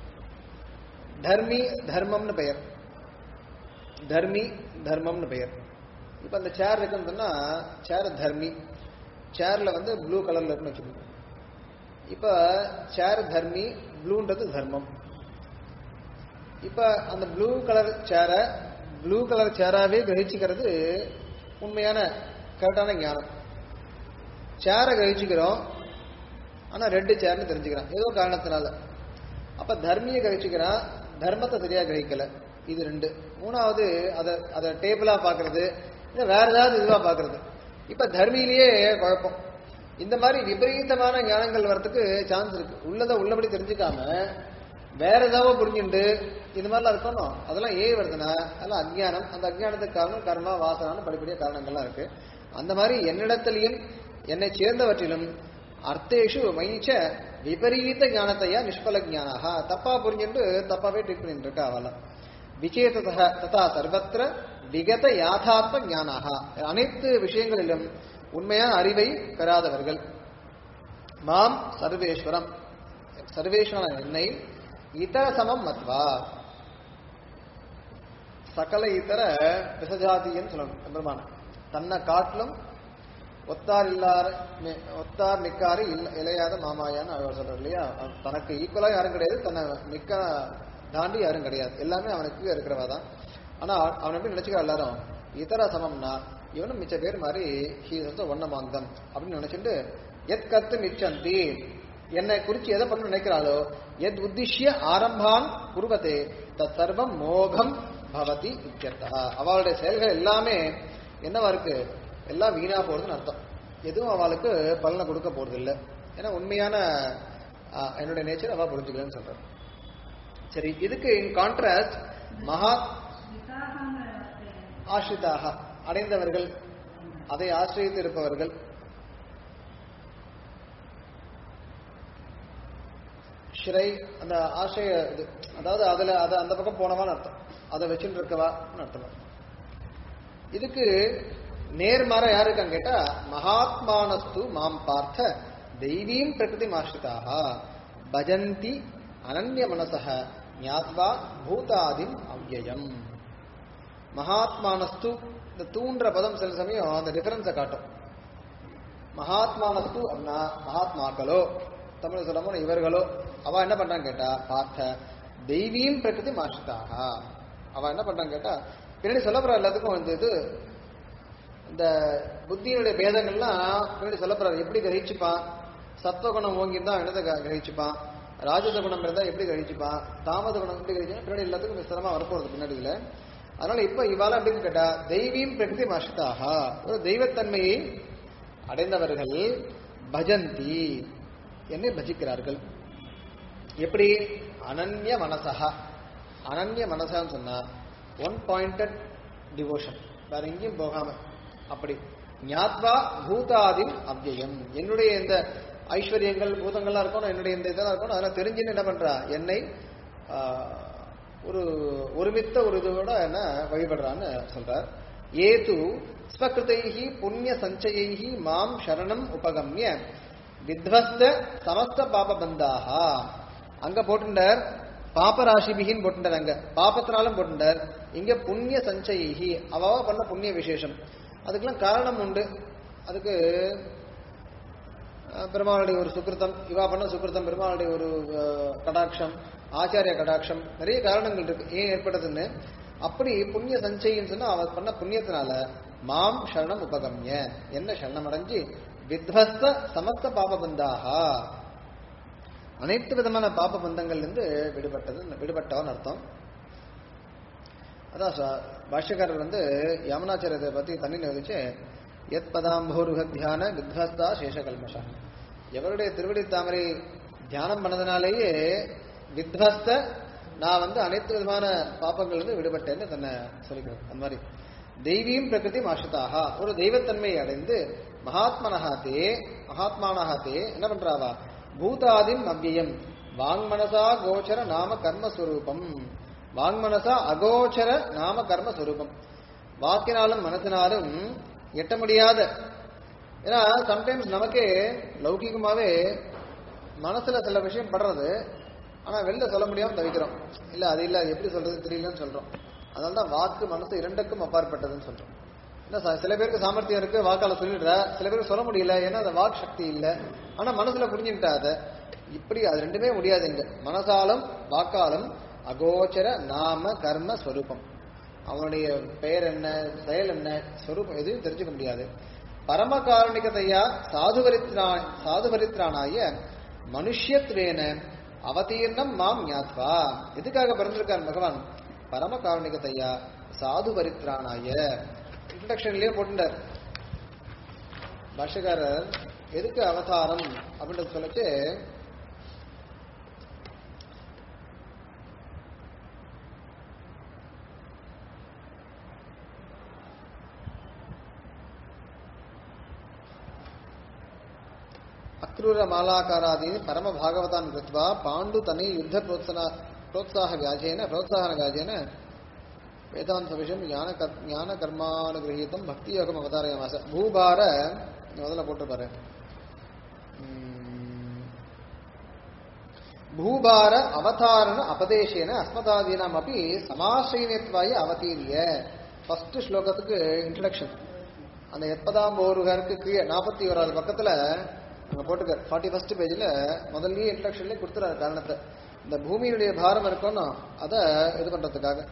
தர்மி தர்மம்னு பெயர் தர்மி தர்மம்னு பெயர் இப்ப அந்த சேர் இருக்குன்னு சொன்னா சேர் தர்மி சேர்ல வந்து ப்ளூ கலர்ல இருக்குன்னு வச்சுக்கோங்க இப்ப சேர் தர்மி ப்ளூன்றது தர்மம் இப்ப அந்த ப்ளூ கலர் சேரை ப்ளூ கலர் சேராவே கிரகிச்சுக்கிறது உண்மையான கரெக்டான ஞானம் சேரை கிரகிச்சுக்கிறோம் ஆனா ரெட்டு சேர்னு தெரிஞ்சுக்கிறான் ஏதோ காரணத்தினால அப்ப தர்மியை கிரகிச்சுக்கிறான் தர்மத்தை சரியா கிரகிக்கல இது ரெண்டு மூணாவது அதை அதை டேபிளா பாக்குறது இல்ல வேற ஏதாவது இதுவா பாக்குறது இப்ப தர்மியிலேயே குழப்பம் இந்த மாதிரி விபரீதமான ஞானங்கள் வரதுக்கு சான்ஸ் இருக்கு உள்ளதை உள்ளபடி தெரிஞ்சுக்காம வேற ஏதாவது புரிஞ்சுண்டு இது மாதிரிலாம் இருக்கணும் அதெல்லாம் ஏன் வருதுன்னா அதெல்லாம் அஜ்ஞானம் அந்த அஜ்ஞானத்துக்கு காரணம் கர்மா வாசனான படிப்படிய காரணங்கள்லாம் இருக்கு அந்த மாதிரி என்னிடத்திலையும் என்னை சேர்ந்தவற்றிலும் அர்த்தேஷு மயிச்ச விபரீத ஞானத்தையா நிஷ்பல ஞானாக தப்பா புரிஞ்சுட்டு தப்பாவே ட்ரீட் பண்ணிட்டு இருக்கா அவெல்லாம் விசேதத ததா சர்வத்திர விகத யாதார்த்த ஞானாக அனைத்து விஷயங்களிலும் உண்மையான அறிவை பெறாதவர்கள் மாம் சர்வேஸ்வரம் சர்வேஸ்வரன் என்னை இதர சமம் மத்வா சகல இதர விசஜாதின்னு சொல்லணும் பெருமான தன்னை காட்டிலும் ஒத்தார் இல்லாத மி- ஒத்தார் மிக்காரு இல்ல- இளையாத மாமாயான்னு அவர் சொல்றார் இல்லையா அவன் தனக்கு ஈக்குவலா யாரும் கிடையாது தன்னை மிக்க தாண்டி யாரும் கிடையாது எல்லாமே அவனுக்கு இருக்கிறவா தான் ஆனா அவன் எப்படி நினைச்சுக்கிறா எல்லாரும் இதர சமம்னா இவனும் மிச்ச பேர் மாதிரி ஹீ வந்து ஒன்னமாந்தம் அப்படின்னு நினைச்சிட்டு எத் கத்து மிச்சந்தி என்னை குறிச்சு எதை பண்ண நினைக்கிறாளோ எத் உத்திஷ்ய ஆரம்பான் குருவதே தத் சர்வம் மோகம் பவதி இத்தியர்த்தா அவளுடைய செயல்கள் எல்லாமே என்னவா இருக்கு எல்லாம் வீணா போறதுன்னு அர்த்தம் எதுவும் அவளுக்கு பலனை கொடுக்க போறது இல்லை ஏன்னா உண்மையான ஆ, என்னுடைய நேச்சர் அவ புரிஞ்சுக்கலன்னு சொல்றாரு சரி இதுக்கு இன் கான்ட்ராஸ்ட் மகா ஆசிரிதாக அடைந்தவர்கள் அதை ஆசிரியத்து இருப்பவர்கள் ஸ்ரை அந்த ஆசிரிய இது அதாவது அதுல அது அந்த பக்கம் போனவான்னு அர்த்தம் அதை வச்சுட்டு இருக்கவான்னு அர்த்தம் இதுக்கு நேர்மாற யாரு இருக்கான்னு கேட்டா மகாத்மானஸ்து மாம் பார்த்த தெய்வீம் பிரகிருதி ஆசிரிதாக பஜந்தி அனன்ய மனசக ஞாத்வா பூதாதிம் அவ்யயம் மகாத்மானஸ்து இந்த தூண்டுற பதம் சில சமயம் அந்த டிஃபரன்ஸை காட்டும் மகாத்மானஸ்து அப்படின்னா மகாத்மாக்களோ தமிழ் சொல்ல இவர்களோ அவ என்ன பண்றான்னு கேட்டா பார்த்த தெய்வீம் பிரகிருதி மாஷிதாக அவ என்ன பண்றான்னு கேட்டா பின்னாடி சொல்ல போற எல்லாத்துக்கும் வந்து இது இந்த புத்தியினுடைய பேதங்கள்லாம் பின்னாடி சொல்ல போறாரு எப்படி கிரகிச்சுப்பான் சத்வகுணம் ஓங்கியிருந்தா என்னதை க- கிரகிச்சுப்பான் ராஜத குணம் இருந்தா எப்படி கிரகிச்சுப்பான் தாமத குணம் எப்படி கிரகிச்சுப்பான் பின்னாடி எல்லாத்துக்கும் விஸ்தரமா வரப்போறது பின்னாடி இதுல அதனால இப்ப இவாள அப்படின்னு கேட்டா தெய்வீம் பிரகிருதி மாஷிதாக ஒரு தெய்வத்தன்மையை அடைந்தவர்கள் பஜந்தி என்னை பஜிக்கிறார்கள் எப்படி அனன்ய மனசா அனன்ய மனசான்னு சொன்னா ஒன் பாயிண்டட் டிவோஷன் வேற எங்கேயும் போகாம அப்படி ஞாத்வா பூதாதின் அவ்யயம் என்னுடைய இந்த ஐஸ்வர்யங்கள் பூதங்கள்லாம் இருக்கணும் என்னுடைய இந்த இதெல்லாம் இருக்கணும் அதெல்லாம் தெரிஞ்சுன்னு என்ன பண்றா என்னை ஆஹ், ஒரு ஒருமித்த ஒரு இதோட என்ன வழிபடுறான்னு சொல்றார் ஏது ஸ்வகிருதைஹி புண்ணிய சஞ்சயைஹி மாம் சரணம் உபகம்ய வித்வஸ்த சமஸ்த பாபபந்தாக அங்க போட்டுண்டார் பாபராசிபிகின்னு போட்டுண்டார் அங்க பாபத்தினாலும் போட்டுண்டார் இங்க புண்ணிய சஞ்சயிஹி அவ பண்ண புண்ணிய விசேஷம் அதுக்கெல்லாம் காரணம் உண்டு அதுக்கு அஹ், பெருமாளுடைய ஒரு சுக்கிருத்தம் இவா பண்ண சுக்கிருத்தம் பெருமாளுடைய ஒரு அஹ், கடாட்சம் ஆச்சாரிய கடாட்சம் நிறைய காரணங்கள் இருக்கு ஏன் ஏற்பட்டதுன்னு அப்படி புண்ணிய சஞ்சயின்னு சொன்னா அவ பண்ண புண்ணியத்தினால மாம் சரணம் உபகம்ய என்ன சரணம் அடைஞ்சு வித்வஸ்த சமஸ்த பாபபந்தாக அனைத்து விதமான பாப பந்தங்கள்ல இருந்து விடுபட்டது விடுபட்டவன் அர்த்தம் அதான் ச- பாஷ்யக்காரர் வந்து யமுனாச்சாரியத்தை பத்தி தண்ணி நிகழ்ச்சி எத் பதாம்போருக தியான வித்வஸ்தா சேஷகல்மஷா எவருடைய திருவடி தாமரை தியானம் பண்ணதுனாலேயே வித்வஸ்த நான் வந்து அனைத்து விதமான பாப்பங்கள்ல இருந்து விடுபட்டேன்னு தன்னை சொல்லிக்கிறேன் அந்த மாதிரி தெய்வீம் பிரகிருதி ஆசிரிதாக ஒரு தெய்வத்தன்மையை அடைந்து மகாத்மனஹா தே மகாத்மானஹா தே என்ன பண்றாவா பூதாதிம் அவ்யயம் வாங்மனசா கோச்சர நாம கர்மஸ்வரூபம் வாங்மனசா அகோச்சர நாம கர்மஸ்வரூபம் வாக்கினாலும் மனசினாலும் எட்ட முடியாத ஏன்னா சம்டைம்ஸ் நமக்கே லௌகிகமாவே மனசுல சில விஷயம் படுறது ஆனா வெளில சொல்ல முடியாம தவிக்கிறோம் இல்ல அது இல்ல அது எப்படி சொல்றது தெரியலன்னு சொல்றோம் அதனால தான் வாக்கு மனசு இரண்டுக்கும் அப்பாற்பட்டதுன்னு சொல்றோம் என்ன ச- சில பேருக்கு சாமர்த்தியம் இருக்கு வாக்கால சொல்லிடுற சில பேருக்கு சொல்ல முடியல ஏன்னா அந்த வாக் சக்தி இல்ல ஆனா மனசுல புரிஞ்சுக்கிட்டா அதை இப்படி அது ரெண்டுமே முடியாது இங்க மனசாலும் வாக்காலும் அகோச்சர நாம கர்ம ஸ்வரூபம் அவனுடைய பெயர் என்ன செயல் என்ன ஸ்வரூபம் எதுவும் தெரிஞ்சுக்க முடியாது பரம காரணிகதையா சாதுவரித்ரா சாதுவரித்ரானாய மனுஷ்யத்வேன அவதீர்ணம் மாம் ஞாத்வா எதுக்காக பிறந்திருக்கார் பகவான் பரம காரணிகதையா சாதுவரித்ரானாய இன்ட்ரடக்ஷன்லயே போட்டுட்டார் பாஷகாரர் எதுக்கு அவதாரம் அப்படின்றது சொல்லிச்சு அக்ரூர மாலாகாராதீனி பரம பாகவதான் கிருத்வா பாண்டு தனி யுத்த प्रोत्साह प्रोत्साह व्याजेन प्रोत्साहन व्याजेन வேதாந்த விஷயம் ஞான கர் ஞான கர்மானுகிரகீதம் பக்தி யோகம் அவதாரயமாச பூபார இங்க முதல்ல போட்டிருப்பாரு உம், பூபார அவதாரண அபதேசேன அஸ்மதாதீனாம் அப்படி சமாசிரயத்வாய அவதீரிய ஃபர்ஸ்ட் ஸ்லோகத்துக்கு இன்ட்ரடக்ஷன் அந்த எப்பதாம் போருகருக்கு கீழே நாற்பத்தி ஓராவது பக்கத்துல அங்க போட்டுக்கார் ஃபார்ட்டி ஃபர்ஸ்ட் பேஜ்ல முதல்லயே இன்ட்ரடக்ஷன்லேயே கொடுத்துறாரு காரணத்தை இந்த பூமியினுடைய பாரம் இருக்கணும் அதை இது பண்றதுக்காக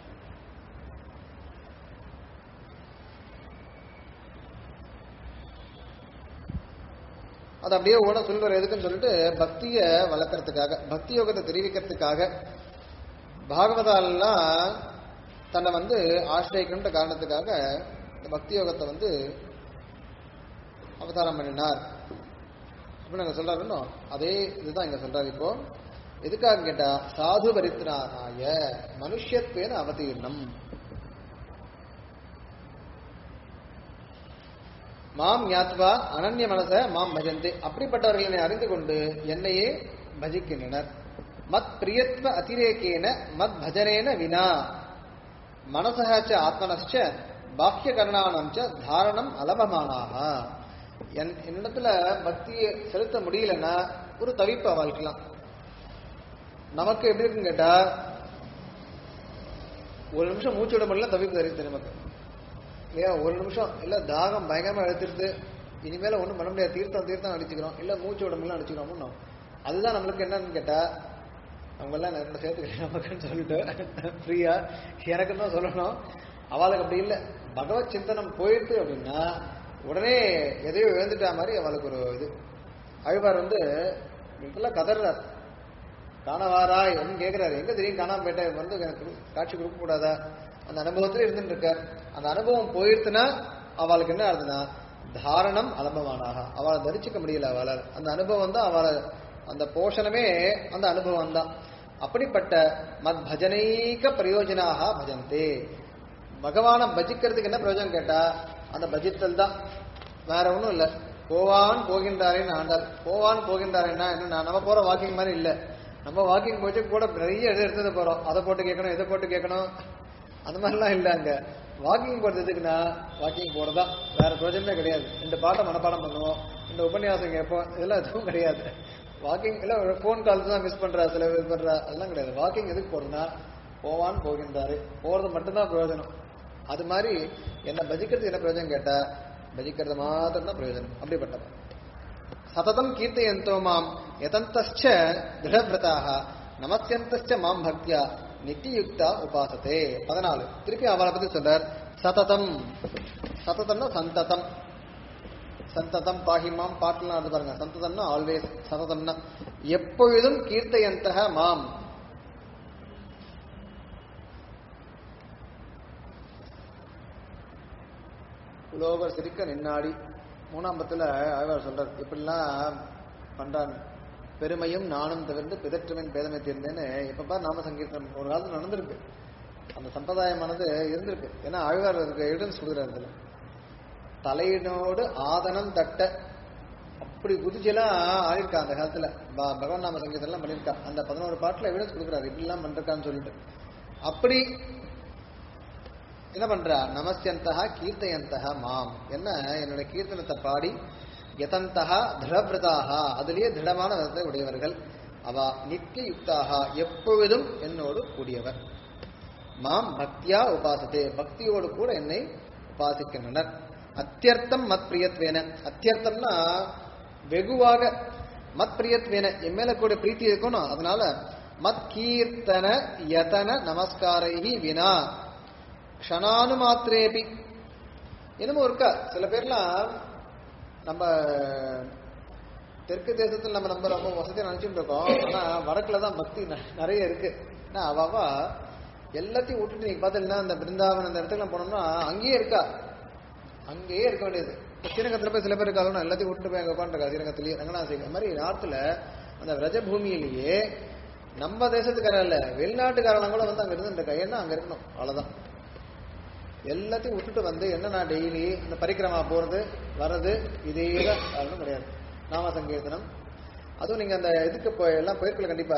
அது அப்படியே ஓட சொல்வார் எதுக்குன்னு சொல்லிட்டு பக்தியை வளர்க்கறதுக்காக பக்தி யோகத்தை தெரிவிக்கிறதுக்காக பாகவதாலெல்லாம் தன்னை வந்து ஆசிரியக்கின்ற காரணத்துக்காக இந்த பக்தி யோகத்தை வந்து அவதாரம் பண்ணினார் அப்படின்னு அங்க சொல்றாருன்னு அதே இதுதான் இங்க சொல்றாரு இப்போ எதுக்காக கேட்டா சாது பரித்ரானாய மனுஷத்வேன அவதீர்ணம் மாம் ஞாத்வா அனன்ய மனச மாம் பஜந்தே அப்படிப்பட்டவர்கள் என்னை அறிந்து கொண்டு என்னையே பஜிக்கின்றனர் மத் பிரியத்வ அதிரேகேன மத் பஜனேன வினா மனசச்ச ஆத்மனச்ச பாக்கிய கரணானம் ச தாரணம் அலபமானாக என் என்னிடத்துல பக்தியை செலுத்த முடியலன்னா ஒரு தவிப்பு வாழ்க்கலாம் நமக்கு எப்படி இருக்குன்னு கேட்டா ஒரு நிமிஷம் மூச்சு விட முடியல தவிப்பு தெரியுது நமக்கு இல்லையா ஒரு நிமிஷம் இல்ல தாகம் பயங்கரமா எடுத்துருது இனிமேல ஒண்ணும் பண்ண முடியாது தீர்த்தம் தீர்த்தம் அடிச்சுக்கிறோம் இல்ல மூச்சு விட முடியல அடிச்சுக்கிறோம்னு அதுதான் நம்மளுக்கு என்னன்னு கேட்டா அவங்க எல்லாம் நிறைய சேர்த்து நமக்குன்னு சொல்லிட்டு ஃப்ரீயா எனக்கு தான் சொல்லணும் அவளுக்கு அப்படி இல்லை பகவத் சிந்தனம் போயிட்டு அப்படின்னா உடனே எதையோ இழந்துட்டா மாதிரி அவளுக்கு ஒரு இது அழுவார் வந்து இப்பெல்லாம் கதறார் காணவாராய் அப்படின்னு கேட்கிறாரு எங்க தெரியும் காணாம போயிட்டேன் வந்து எனக்கு காட்சி கொடுக்க கூடாதா அந்த அனுபவத்துல இருந்துட்டு இருக்கார் அந்த அனுபவம் போயிடுத்துனா அவளுக்கு என்ன ஆகுதுன்னா தாரணம் அலம்பமானாக அவளை தரிச்சுக்க முடியல அவளால் அந்த அனுபவம் தான் அவளை அந்த போஷணமே அந்த அனுபவம் தான் அப்படிப்பட்ட மத் பஜனைக்க பிரயோஜனாக பஜந்தே பகவானை பஜிக்கிறதுக்கு என்ன பிரயோஜனம் கேட்டா அந்த பஜித்தல் தான் வேற ஒன்றும் இல்லை போவான் போகின்றாரேன்னு ஆண்டார் போவான் போகின்றாரேன்னா என்ன நம்ம போற வாக்கிங் மாதிரி இல்லை நம்ம வாக்கிங் போச்சு கூட நிறைய இது எடுத்தது போறோம் அதை போட்டு கேட்கணும் இதை போட்டு கேட்கணும் அந்த மாதிரிலாம் இல்லை அங்க வாக்கிங் போறது எதுக்குன்னா வாக்கிங் போறதா வேற பிரயோஜனமே கிடையாது இந்த பாட்டை மனப்பாடம் பண்ணுவோம் இந்த உபன்யாசம் கேட்போம் இதெல்லாம் எதுவும் கிடையாது வாக்கிங் இல்ல ஃபோன் கால்ஸ் தான் மிஸ் பண்றா சில பேர் பண்றா அதெல்லாம் கிடையாது வாக்கிங் எதுக்கு போறதுன்னா போவான் போகின்றாரு போறது மட்டும்தான் பிரயோஜனம் அது மாதிரி என்ன பஜிக்கிறது என்ன பிரயோஜனம் கேட்டா பஜிக்கிறது மாத்திரம் தான் பிரயோஜனம் அப்படிப்பட்டவன் சததம் கீர்த்தயந்தோ மாம் யதந்தச்ச திருடவிரதாக நமஸ்யந்தச்ச மாம் பக்தியா நித்தியுக்தா உபாசத்தே பதினாலு திருப்பி அவளை பத்தி சொல்றார் சததம் சததம்னா சந்ததம் சந்ததம் பாஹிமாம் பாட்டுலாம் இருந்து பாருங்க சந்ததம்னா ஆல்வேஸ் சததம்னா எப்பொழுதும் கீர்த்தயந்தக மாம் புலோகர் சிரிக்க நின்னாடி மூணாம் பத்துல ஆழ்வார் சொல்றார் இப்படிலாம் பண்றான் பெருமையும் நானும் தவிர்த்து பிதற்றுவன் பேதமை தீர்ந்தேன்னு எப்ப பார் நாம சங்கீர்த்தனம் ஒரு காலத்துல நடந்திருக்கு அந்த சம்பிரதாயமானது இருந்திருக்கு ஏன்னா ஆழ்வார் அதுக்கு எவிடன்ஸ் கொடுக்குறாரு இதுல தலையினோடு ஆதனம் தட்ட அப்படி குதிச்செல்லாம் ஆடிருக்கா அந்த காலத்துல ப- பகவான் நாம சங்கீதம் பண்ணிருக்கா அந்த பதினோரு பாட்டுல எவிடன்ஸ் கொடுக்குறாரு இப்படிலாம் பண்றான்னு சொல்லிட்டு அப்படி என்ன பண்றா நமஸ்யந்தகா கீர்த்தயந்தகா மாம் என்ன என்னோட கீர்த்தனத்தை பாடி யதந்தகா திருடவிரதாக அதிலேயே திருடமான விதத்தை உடையவர்கள் அவ நித்திய யுக்தாக எப்பொழுதும் என்னோடு கூடியவர் மாம் பக்தியா உபாசத்தே பக்தியோடு கூட என்னை உபாசிக்கின்றனர் அத்தியர்த்தம் மத் பிரியத்வேன அத்தியர்த்தம்னா வெகுவாக மத் பிரியத்வேன என் மேல கூட பிரீத்தி இருக்கணும் அதனால மத் கீர்த்தன யதன நமஸ்காரைஹி வினா க்ஷணானு மாத்திரேபி என்னமோ இருக்கா சில பேர்லாம் நம்ம தெற்கு தேசத்துல நம்ம நம்ம ரொம்ப வசதியா நினைச்சுட்டு இருக்கோம் ஆனா வடக்குல தான் பக்தி ந- நிறைய இருக்கு ஏன்னா அவ அவ எல்லாத்தையும் விட்டுட்டு நீங்க பாத்தீங்கன்னா அந்த பிருந்தாவன் அந்த இடத்துக்குலாம் போனோம்னா அங்கேயே இருக்கா அங்கேயே இருக்க வேண்டியது இப்ப ஸ்ரீரங்கத்துல போய் சில பேர் இருக்காங்க எல்லாத்தையும் விட்டுட்டு போய் அங்க உட்காந்துருக்கா ஸ்ரீரங்கத்திலேயே ரங்கநாத அந்த மாதிரி நார்த்துல அந்த விரஜ பூமியிலேயே நம்ம தேசத்துக்காரன் இல்ல வெளிநாட்டுக்காரன் கூட வந்து அங்க இருந்துருக்கா ஏன்னா அங்க இருக்கணும் அவ்வளவுதான் எல்லாத்தையும் விட்டுட்டு வந்து என்ன நான் டெய்லி இந்த பரிக்கிரமா போறது வர்றது இதே தான் ஒன்றும் கிடையாது நாம சங்கீர்த்தனம் அதுவும் நீங்க அந்த இதுக்கு போய் எல்லாம் போயிருக்கல கண்டிப்பா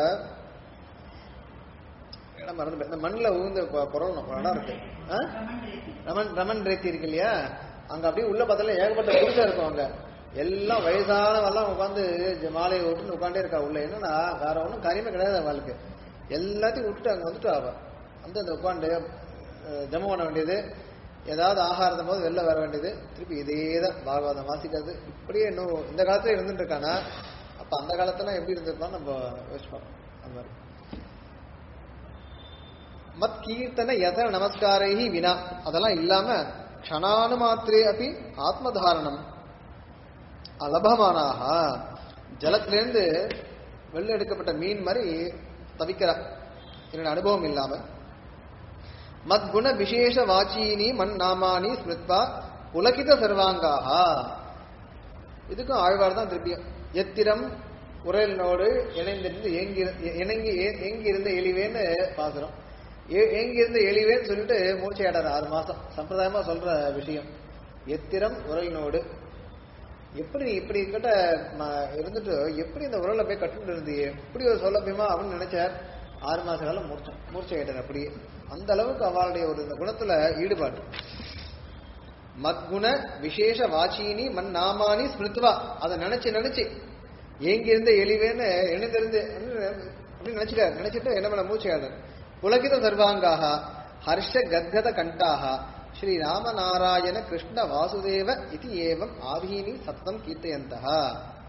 இடம் மறந்து போய்- இந்த மண்ணில் ஊந்து பொ- புரளணும் ஒரு இடம் இருக்கு ஆ? ரமன் ரமன் ரேத்தி இருக்கு இல்லையா அங்க அப்படியே உள்ள பார்த்தாலும் ஏகப்பட்ட புதுசா இருக்கும் அங்க எல்லாம் வயசானவெல்லாம் உட்காந்து மாலையை விட்டுன்னு உட்காண்டே இருக்கா உள்ள என்னன்னா வேற ஒன்றும் காரியமே கிடையாது அவளுக்கு எல்லாத்தையும் விட்டுட்டு அங்க வந்துட்டு அவ வந்து அந்த உட்காந்து ஜமம் பண்ண வேண்டியது ஏதாவது ஆகாரத்தும் போது வெளில வர வேண்டியது திருப்பி இதே தான் பாகவதம் வாசிக்கிறது இப்படியே இன்னும் இந்த காலத்துல இருந்துட்டு இருக்கானா அப்ப அந்த காலத்துல எப்படி இருந்திருப்பான்னு நம்ம யோசிச்சு பார்க்கணும் அந்த மாதிரி மத் கீர்த்தன யத நமஸ்காரைஹி வினா அதெல்லாம் இல்லாம க்ஷணானு மாத்திரே அப்படி ஆத்மதாரணம் அலபமானாக ஜலத்திலேருந்து வெளில எடுக்கப்பட்ட மீன் மாதிரி தவிக்கிறா என்னோட அனுபவம் இல்லாம மத்குண விசேஷ வாச்சீனி மண் நாமானி ஸ்மிருத்வா புலகித சர்வாங்காக இதுக்கும் ஆழ்வார் தான் திருப்பியும் எத்திரம் உரையினோடு இணைந்திருந்து ஏங்கி இணங்கி ஏங்கி இருந்த எளிவேன்னு பாசுறோம் ஏ- ஏங்கி இருந்த எளிவேன்னு சொல்லிட்டு மூச்சையாடார் ஆறு மாசம் சம்பிரதாயமா சொல்ற விஷயம் எத்திரம் உரலினோடு எப்படி நீ இப்படி கிட்ட ம- இருந்துட்டு எப்படி இந்த உரலை போய் கட்டுட்டு இருந்தியே இப்படி ஒரு சொல்லப்பியமா அப்படின்னு நினைச்சார் ஆறு மாச காலம் மூர்ச்சம் மூர்ச்சையிட்டார் அப்படியே அந்த அளவுக்கு அவளுடைய ஒரு இந்த குணத்துல ஈடுபாடு மத்குண விசேஷ வாச்சீனி மண் நாமானி ஸ்மிருத்வா அதை நினைச்சு நினைச்சு ஏங்கி இருந்த எளிவேன்னு எழுந்திருந்து அப்படின்னு நினைச்சிட்டார் நினைச்சிட்டு என்ன பண்ண மூச்சையாளர் புலகித சர்வாங்காக ஹர்ஷ கத்கத கண்டாக ஸ்ரீ ராமநாராயண கிருஷ்ண வாசுதேவ இது ஏவம் ஆதீனி சத்தம் கீர்த்தயந்தா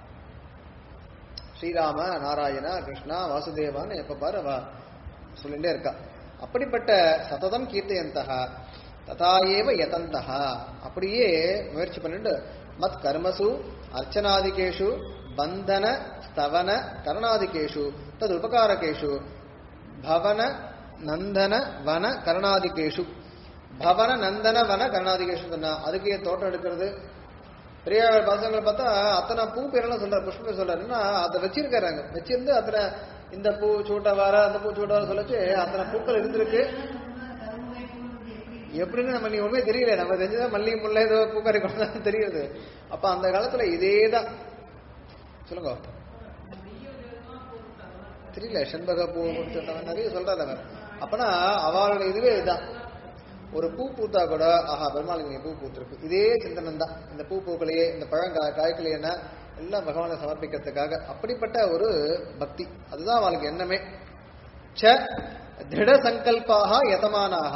ஸ்ரீராம நாராயணா கிருஷ்ணா வாசுதேவான்னு எப்ப பாரு அவ சொல்லிட்டே இருக்கா அப்படிப்பட்ட சததம் கீர்த்தயந்தகா ததா ஏவ யதந்தகா அப்படியே முயற்சி பண்ணிட்டு மத் கர்மசு அர்ச்சனாதிகேஷு பந்தன ஸ்தவன கரணாதிகேஷு தது உபகாரகேஷு பவன நந்தன வன கரணாதிகேஷு பவன நந்தன வன கரணாதிகேஷு சொன்னா அதுக்கு ஏன் தோட்டம் எடுக்கிறது பெரியார் பாசங்களை பார்த்தா அத்தனை பூ பேரெல்லாம் சொல்றாரு புஷ்ப பேர் சொல்றாருன்னா அதை வச்சிருக்காங்க வச்சிருந்து அத்தனை இந்த பூ சூட்ட வர அந்த பூ சூட்ட வர சொல்லிச்சு அத்தனை பூக்கள் இருந்திருக்கு எப்படின்னு நம்ம நீ உண்மையே தெரியல நம்ம தெரிஞ்சுதான் மல்லிகை முல்லை ஏதோ பூக்காரி கொண்டு தெரியுது அப்ப அந்த காலத்துல இதேதான் சொல்லுங்க தெரியல செண்பக பூ சொன்னவன் நிறைய சொல்றாரு அவன் அப்பனா அவளுடைய இதுவே இதுதான் ஒரு பூ பூத்தா கூட ஆஹா பெருமாளுக்கு நீங்க பூ பூத்திருக்கு இதே சிந்தனை தான் இந்த பூ பூக்களையே இந்த பழம் கா- காய்களையன எல்லாம் பகவானை சமர்ப்பிக்கிறதுக்காக அப்படிப்பட்ட ஒரு பக்தி அதுதான் அவளுக்கு எண்ணமே ச திருட சங்கல்பாக யதமானாக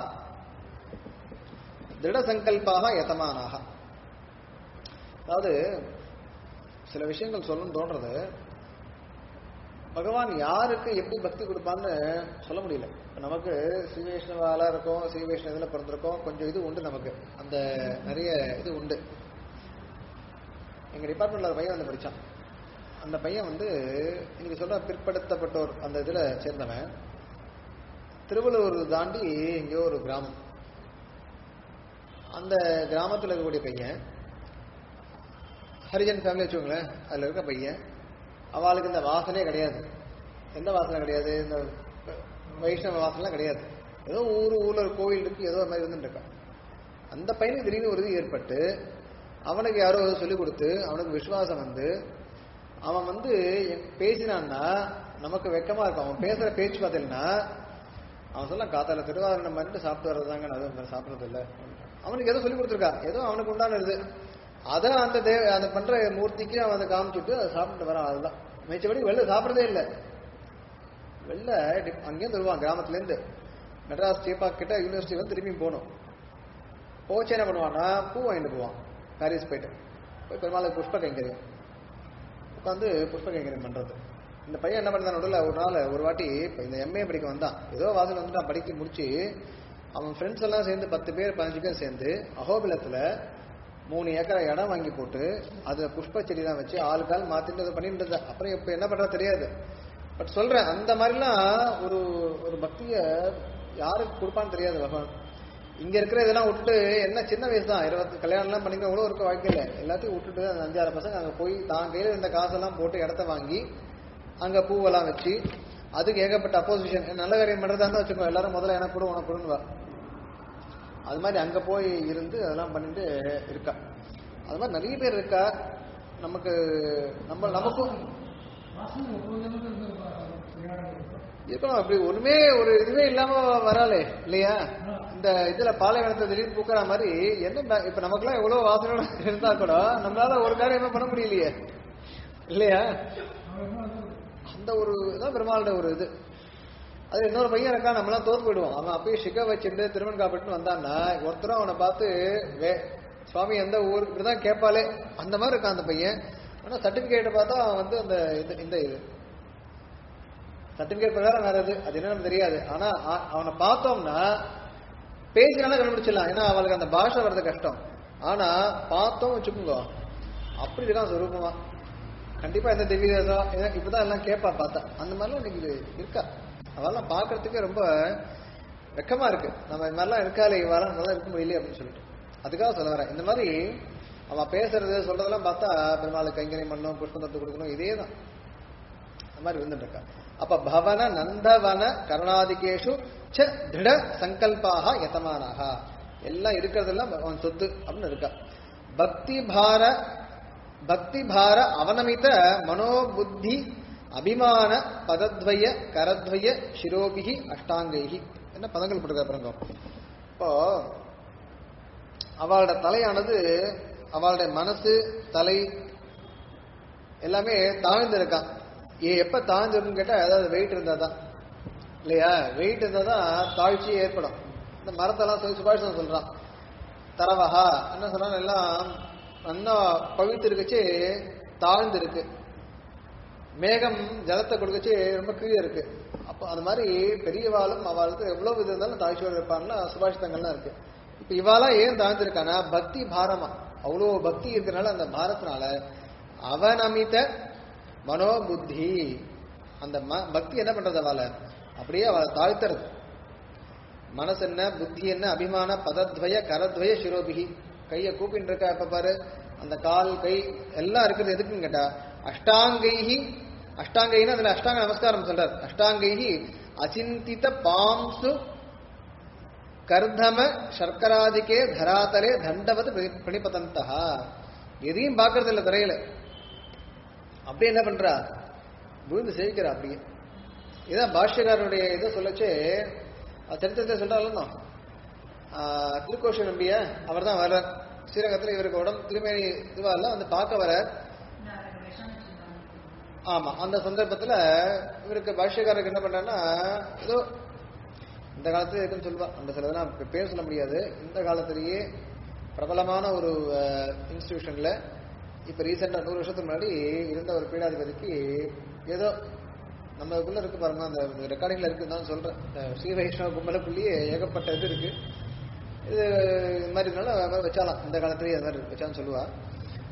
திருட சங்கல்பாக யதமானாக அதாவது சில விஷயங்கள் சொல்லணும்னு தோன்றது பகவான் யாருக்கு எப்படி பக்தி கொடுப்பான்னு சொல்ல முடியல இப்ப நமக்கு ஸ்ரீ வைஷ்ணவாலா இருக்கோம் ஸ்ரீ வைஷ்ணவ இதுல பிறந்திருக்கோம் கொஞ்சம் இது உண்டு நமக்கு அந்த நிறைய இது உண்டு எங்க டிபார்ட்மெண்ட்ல ஒரு பையன் வந்து படிச்சான் அந்த பையன் வந்து இன்னைக்கு சொல்ற பிற்படுத்தப்பட்டோர் அந்த இதுல சேர்ந்தவன் திருவள்ளூர் தாண்டி எங்கேயோ ஒரு கிராமம் அந்த கிராமத்துல இருக்கக்கூடிய பையன் ஹரிஜன் ஃபேமிலி வச்சுக்கோங்களேன் அதுல இருக்க பையன் அவளுக்கு இந்த வாசனையே கிடையாது எந்த வாசனை கிடையாது இந்த வைஷ்ணவ வாசனைலாம் கிடையாது ஏதோ ஊர் ஊர்ல ஒரு கோவில் இருக்கு ஏதோ ஒரு மாதிரி இருந்துட்டு இருக்கான் அந்த பையனுக்கு திடீர்னு ஒரு இது ஏற்பட்டு அவனுக்கு யாரோ ஏதோ சொல்லிக் கொடுத்து அவனுக்கு விசுவாசம் வந்து அவன் வந்து எ- பேசினான்னா நமக்கு வெக்கமா இருக்கும் அவன் பேசுற பேச்சு பார்த்தீங்கன்னா அவன் சொல்ல காத்தால திருவாரணம் பண்ணிட்டு சாப்பிட்டு வர்றதாங்க நான் எதுவும் சாப்பிட்றது இல்லை அவனுக்கு ஏதோ சொல்லி கொடுத்துருக்கா ஏதோ அவனுக்கு உண்டான இது அதை அந்த தே அந்த பண்ற மூர்த்திக்கு அவன் அதை காமிச்சுட்டு அதை சாப்பிட்டு வரான் அதுதான் மிச்சபடி வெளில சாப்பிட்றதே இல்லை வெளில டி- அங்கேயும் வருவான் கிராமத்துலேருந்து மெட்ராஸ் சீப்பாக் கிட்ட யூனிவர்சிட்டி வந்து திரும்பி போகணும் போச்சு என்ன பண்ணுவான்னா பூ வாங்கிட்டு போவான் பாரிஸ் போயிட்டு போய் பெருமாளுக்கு புஷ்ப கைங்கரியம் உட்காந்து புஷ்ப கைங்கரியம் பண்றது இந்த பையன் என்ன பண்ணான் நடுவில் ஒரு நாள் ஒரு வாட்டி இப்ப இந்த எம்ஏ படிக்க வந்தான் ஏதோ வாசல் வந்து நான் படிக்க முடிச்சு அவன் ஃப்ரெண்ட்ஸ் எல்லாம் சேர்ந்து பத்து பேர் பதினஞ்சு பேர் சேர்ந்து அகோபிலத்துல மூணு ஏக்கரை இடம் வாங்கி போட்டு அதுல புஷ்ப செடி தான் வச்சு ஆளு கால் மாத்திட்டு அதை பண்ணிட்டு இருந்தா. அப்புறம் இப்ப என்ன பண்றா தெரியாது பட் சொல்றேன் அந்த மாதிரிலாம் ஒரு ஒரு பக்திய யாருக்கு கொடுப்பான்னு தெரியாது பகவான் இங்க இருக்கிற இதெல்லாம் விட்டுட்டு என்ன சின்ன வயசு தான் இருபத்தி கல்யாணம்லாம் பண்ணிக்க கூட இருக்க வாழ்க்கையில எல்லாத்தையும் விட்டுட்டு அந்த அஞ்சாறு பசங்க அங்க போய் தான் கையில இருந்த காசெல்லாம் போட்டு இடத்த வாங்கி அங்க பூவெல்லாம் வச்சு அதுக்கு ஏகப்பட்ட அப்போசிஷன் நல்ல காரியம் பண்றதா இருந்தா வச்சுக்கோ எல்லாரும் முதல்ல எனக்கு கூட உனக்கு கொடுன்னு வா அது மாதிரி அங்க போய் இருந்து அதெல்லாம் பண்ணிட்டு இருக்கா அது மாதிரி நிறைய பேர் இருக்கா நமக்கு நம்ம நமக்கும் இருக்கணும் அப்படி ஒண்ணுமே ஒரு இதுவே இல்லாம வராளே இல்லையா இந்த இதுல பாலைவனத்தை திடீர்னு பூக்கிற மாதிரி என்ன ப- இப்ப நமக்கெல்லாம் எவ்வளவு வாசனையோட இருந்தா கூட நம்மளால ஒரு காரியமே பண்ண முடியலையே இல்லையா அந்த ஒரு இதான் பெருமாளோட ஒரு இது அது இன்னொரு பையன் இருக்கா நம்மளாம் தோத்து போயிடுவோம் அவன் அப்பயே ஷிக வச்சுட்டு திருமண் காப்பிட்டு வந்தான்னா ஒருத்தரும் அவனை பார்த்து வே சுவாமி எந்த ஊர் இப்படிதான் கேட்பாலே அந்த மாதிரி இருக்கான் அந்த பையன் ஆனா சர்டிபிகேட்டை பார்த்தா அவன் வந்து அந்த இது இந்த இது சர்டிபிகேட் பிரகாரம் வேற இது அது என்னன்னு தெரியாது ஆனா அ- அவனை பார்த்தோம்னா பேசினாலும் கண்டுபிடிச்சிடலாம் ஏன்னா அவளுக்கு அந்த பாஷை வர்றது கஷ்டம் ஆனா பார்த்தோம் வச்சுக்கோங்க அப்படி இருக்கான் சுரூபமா கண்டிப்பா எந்த திவ்ய தேசம் ஏன்னா இப்பதான் எல்லாம் கேட்பா பார்த்தா அந்த மாதிரிலாம் இன்னைக்கு இது இருக்கா அவெல்லாம் பார்க்கறதுக்கே ரொம்ப வெக்கமா இருக்கு நம்ம இந்த மாதிரிலாம் இருக்காளே இவாலாம் நல்லா இருக்க முடியலையே அப்படின்னு சொல்லிட்டு அதுக்காக சொல்ல வரேன் இந்த மாதிரி அவன் பேசுறது சொல்றதெல்லாம் பார்த்தா பெருமாளுக்கு கைங்கரியம் பண்ணணும் புஷ்பம் தத்து கொடுக்கணும் இதே தான் அந்த மாதிரி இருந்துட்டு இருக்கா அப்ப பவன நந்தவன கருணாதிகேஷு ச திருட சங்கல்பாக யதமானாக எல்லாம் இருக்கிறதெல்லாம் அவன் சொத்து அப்படின்னு இருக்கா பக்தி பார பக்தி பார அவனமித மனோபுத்தி அபிமான பதத்வய கரத்வய சிரோபிகி அஷ்டாங்கைகி என்ன பதங்கள் போட்டுருக்கா பாருங்க இப்போ அவளோட தலையானது அவளுடைய மனசு தலை எல்லாமே தாழ்ந்து இருக்கான் ஏ எப்ப தாழ்ந்து இருக்குன்னு கேட்டா ஏதாவது வெயிட் இருந்தா தான் இல்லையா வெயிட் இருந்தா தான் தாழ்ச்சியே ஏற்படும் இந்த மரத்தெல்லாம் சொல்லி சுபாஷன் சொல்றான் தரவஹா என்ன சொல்றான் எல்லாம் நல்லா பவித்து இருக்குச்சு தாழ்ந்து இருக்கு மேகம் ஜலத்தை கொடுக்கச்சு ரொம்ப கீழே இருக்கு அப்போ அது மாதிரி பெரியவாளும் அவளுக்கு எவ்வளவு இது இருந்தாலும் தாழ்ச்சியோடு இருப்பான்ல சுபாஷிதங்கள்லாம் இருக்கு இப்ப இவாளா ஏன் தாழ்ந்திருக்கானா பக்தி பாரமா அவ்வளோ பக்தி இருக்கிறனால அந்த பாரத்தினால அவனமித மனோபுத்தி அந்த ம- பக்தி என்ன பண்றது அவளை அப்படியே அவளை தாழ்த்துறது மனசு என்ன புத்தி என்ன அபிமான பதத்வய கரத்வய சிரோபிகி கையை கூப்பின்னு இருக்கா எப்ப பாரு அந்த கால் கை எல்லாம் இருக்கிறது எதுக்குன்னு கேட்டா அஷ்டாங்கைஹி அஷ்டாங்கைன்னு அதுல அஷ்டாங்க நமஸ்காரம் சொல்றார் அஷ்டாங்கைஹி அச்சிந்தித பாம்சு கர்தம சர்க்கராதிக்கே தராதலே தண்டவத் பிரணி- பிரணிபதந்தா எதையும் பார்க்கறது இல்ல தரையில அப்படியே என்ன பண்றா விழுந்து சேவிக்கிறா அப்படியே இதான் பாஷ்யக்காரருடைய இதை சொல்லச்சு அஹ் சரித்திரத்தை சொல்றாலும் திருக்கோஷ நம்பிய அவர் தான் வர்றார் ஸ்ரீரங்கத்தில் இவருக்கு உடம்பு திருமேனி இதுவால வந்து பார்க்க வர ஆமா அந்த சந்தர்ப்பத்துல இவருக்கு பாஷ்யக்காரருக்கு என்ன பண்றாருன்னா ஏதோ இந்த காலத்துல இருக்குன்னு சொல்லுவா அந்த சிலதெல்லாம் இப்ப பேர் சொல்ல முடியாது இந்த காலத்திலேயே பிரபலமான ஒரு இன்ஸ்டிடியூஷன்ல இப்ப ரீசெண்டா நூறு வருஷத்துக்கு முன்னாடி இருந்த ஒரு பீடாதிபதிக்கு ஏதோ நம்மக்குள்ள இருக்கு பாருங்க அந்த ரெக்கார்டிங்ல இருக்குன்னு தான் சொல்றேன் இந்த ஸ்ரீ வைஷ்ணவ கும்பலுக்குள்ளேயே ஏகப்பட்ட இது இருக்கு இது இது மாதிரி இருந்தாலும் அது மாதிரி வச்சாலாம் இந்த காலத்திலேயே அது மாதிரி வச்சான்னு சொல்லுவா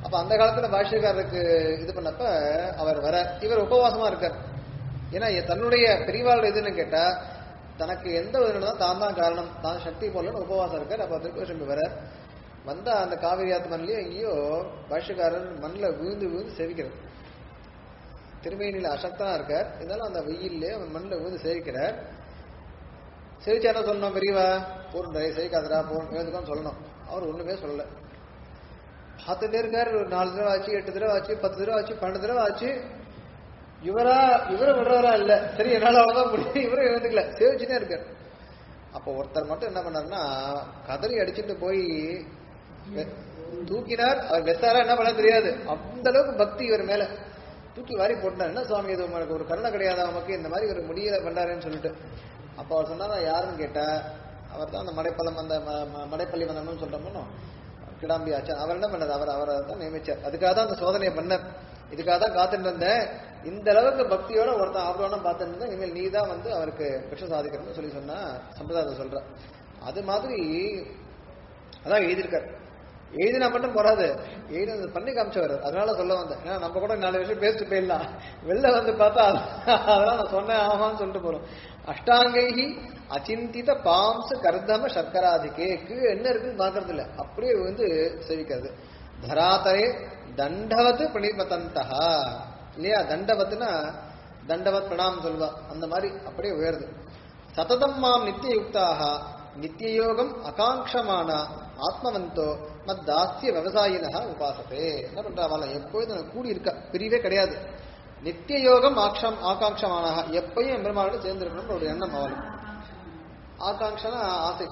அப்ப அந்த காலத்துல பாஷ்யக்காரருக்கு இது பண்ணப்ப அவர் வர இவர் உபவாசமா இருக்கார் ஏன்னா தன்னுடைய பெரியவாள் எதுன்னு கேட்டா தனக்கு எந்த ஒரு தான் தான் காரணம் தான் சக்தி போலன்னு உபவாசம் இருக்கார் அப்ப திருப்பி வர வந்தா அந்த காவிரி ஆத்து மண்லயோ எங்கேயோ பாஷ்யக்காரர் மண்ணில் விழுந்து விழுந்து செவிக்கிறார் திருமேனியில் அசக்தனா இருக்கார் இருந்தாலும் அந்த வெயில்ல அவன் மண்ணில் விழுந்து சேவிக்கிறார் சேவிச்சா என்ன சொல்லணும் பெரியவா போருண்டே சேவிக்காதரா போர் எழுதுக்கான்னு சொல்லணும் அவர் ஒண்ணுமே சொல்லல பார்த்துட்டே இருக்காரு ஒரு நாலு தடவை ஆச்சு எட்டு தடவை ஆச்சு பத்து தடவை ஆச்சு பன்னெண்டு தடவை ஆச்சு இவரா இவரை விடுறவரா இல்ல சரி என்னால அவ்வளவுதான் முடியும் இவரும் எழுந்துக்கல சேவிச்சுட்டே இருக்காரு அப்போ ஒருத்தர் மட்டும் என்ன பண்ணாருன்னா கதறி அடிச்சுட்டு போய் வெ- தூக்கினார் அவர் வெத்தாரா என்ன பண்ண தெரியாது அந்த அளவுக்கு பக்தி இவர் மேல தூக்கி வாரி போட்டார் என்ன சுவாமி இது உங்களுக்கு ஒரு கருணை கிடையாதா நமக்கு இந்த மாதிரி ஒரு முடியல பண்றாருன்னு சொல்லிட்டு அப்போ அவர் சொன்னா யாருன்னு கேட்டா அவர் தான் அந்த மடைப்பள்ளம் அந்த ம- ம- மடைப்பள்ளி வந்தோம்னு சொல்றோமோ கிடாம்பி ஆச்சான் அவர் என்ன பண்ணது அவர் அவரை தான் நியமிச்சார் அதுக்காக தான் அந்த சோதனையை பண்ணார் இதுக்காக தான் காத்துட்டு இருந்தேன் இந்த அளவுக்கு பக்தியோட ஒருத்தன் ஆபரணமா பார்த்துட்டு இருந்தேன் இனிமேல் நீ தான் வந்து அவருக்கு விஷ சாதிக்கணும்னு சொல்லி சொன்னா சம்பிரதாயத்தை சொல்ற அது மாதிரி அதான் எழுதியிருக்கார் எழுதினா மட்டும் போறாது எழுதி பண்ணி காமிச்சவர் அதனால சொல்ல வந்தேன் ஏன்னா நம்ம கூட நாலு விஷயம் பேசிட்டு போயிடலாம் வெளில வந்து பார்த்தா அதெல்லாம் நான் சொன்னேன் ஆமான்னு சொல்லிட்டு போறோம் அஷ்டாங்கைஹி அச்சிந்தித பாம்ச கர்தம சர்க்கராதிக்கே கீழே என்ன இருக்குன்னு பாக்குறது இல்ல அப்படியே வந்து சேவிக்கிறது தராதரே தண்டவத்து பிரணிபதந்தா இல்லையா தண்டவத்துனா தண்டவத் பிரணாம் சொல்வா அந்த மாதிரி அப்படியே உயருது சததம் மாம் நித்தியயுக்தாக நித்தியயோகம் அகாங்ஷமான ஆத்மவந்தோ மத் தாஸ்ய விவசாயினா உபாசத்தே என்ன பண்றாவால எப்பொழுதும் நான் கூடி இருக்க பிரிவே கிடையாது நித்திய யோகம் ஆக்ஷம் ஆகாங்ஷமானாக எப்பயும் எம்பெருமானோட சேர்ந்திருக்கணும்னு ஒரு எண்ணம் அவளுக்கு ஆகாங்ஷனா ஆசை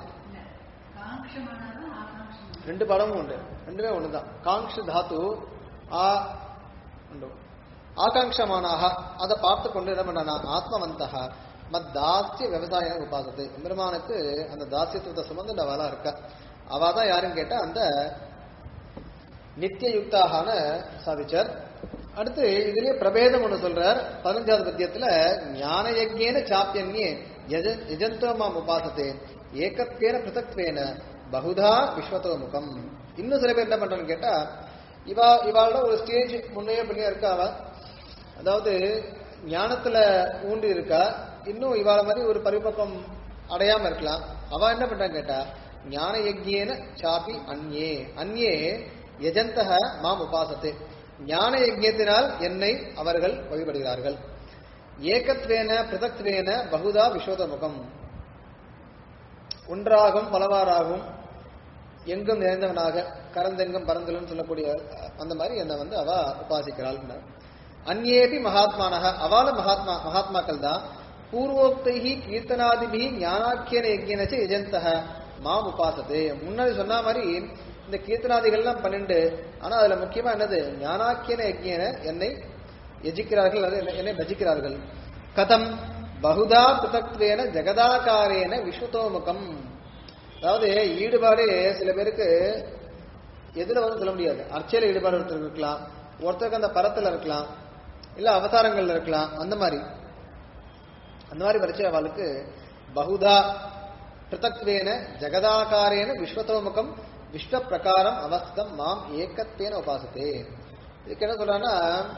ரெண்டு படமும் உண்டு ரெண்டுமே ஒண்ணுதான் காங்ஷ தாத்து ஆ உண்டு ஆகாங்ஷமானாக அதை பார்த்து கொண்டு என்ன பண்ணானா ஆத்மவந்தக மத் தாஸ்ய விவசாய உபாசத்தை எம்பெருமானுக்கு அந்த தாசியத்துவத்தை சுமந்து அவளா இருக்கா அவ தான் யாருன்னு கேட்டா அந்த நித்திய யுக்தாகான சாதிச்சார் அடுத்து இதுலயே பிரபேதம் ஒண்ணு சொல்றார் பதினஞ்சாவது பத்தியத்துல ஞான யஜ்யேன சாப்பியன்யே யஜ- யஜந்தோமாம் உபாசத்தே ஏகத்வேன பிருத்தக்வேன பகுதா விஸ்வத்தோ முகம் இன்னும் சில பேர் என்ன பண்றான்னு கேட்டா இவா இவாளோட ஒரு ஸ்டேஜ் முன்னையே பண்ணியா இருக்கா அவ அதாவது ஞானத்துல ஊண்டி இருக்கா இன்னும் இவாள மாதிரி ஒரு பரிபக்கம் அடையாம இருக்கலாம் அவ என்ன பண்றான்னு கேட்டா ஞான யஜ்யேன சாபி அந்யே அந்யே யஜந்தக மாம் உபாசத்தே ஞான யஜ்யத்தினால் என்னை அவர்கள் வழிபடுகிறார்கள் ஏகத்வேன பிருதக்வேன பகுதா விஸ்வத முகம் ஒன்றாகும் பலவாறாகும் எங்கும் நிறைந்தவனாக கரந்தெங்கும் பரந்தலும் சொல்லக்கூடிய அஹ், அந்த மாதிரி என்னை வந்து அவ உபாசிக்கிறாள் அந்நேபி மகாத்மானக அவால மகாத்மா மகாத்மாக்கள் தான் பூர்வோக்தைஹி கீர்த்தனாதிபி ஞானாக்கியன யஜ்யனச்சு யஜந்தக மாம் உபாசத்தே முன்னாடி சொன்ன மாதிரி இந்த கீர்த்தனாதிகள்லாம் பன்னெண்டு ஆனா அதுல முக்கியமா என்னது ஞானாக்கியன யஜ்யன என்னை யஜிக்கிறார்கள் அல்லது என்னை- என்னை பஜிக்கிறார்கள் கதம் பகுதா பிருதக்வேன ஜெகதாகாரேன விஸ்வதோமுகம் அதாவது ஈடுபாடு சில பேருக்கு எதுல வந்து சொல்ல முடியாது அர்ச்சையில ஈடுபாடு ஒருத்தர் இருக்கலாம் ஒருத்தருக்கு அந்த பரத்துல இருக்கலாம் இல்ல அவதாரங்கள்ல இருக்கலாம் அந்த மாதிரி அந்த மாதிரி வரைச்சு அவளுக்கு பகுதா பிருத்தக்வேன ஜெகதாகாரேன விஸ்வதோமுகம் விஸ்வ பிரகாரம் அவஸ்தம் மாம் ஏக்கத்தேன உபாசத்தே இதுக்கு என்ன சொல்றான்னா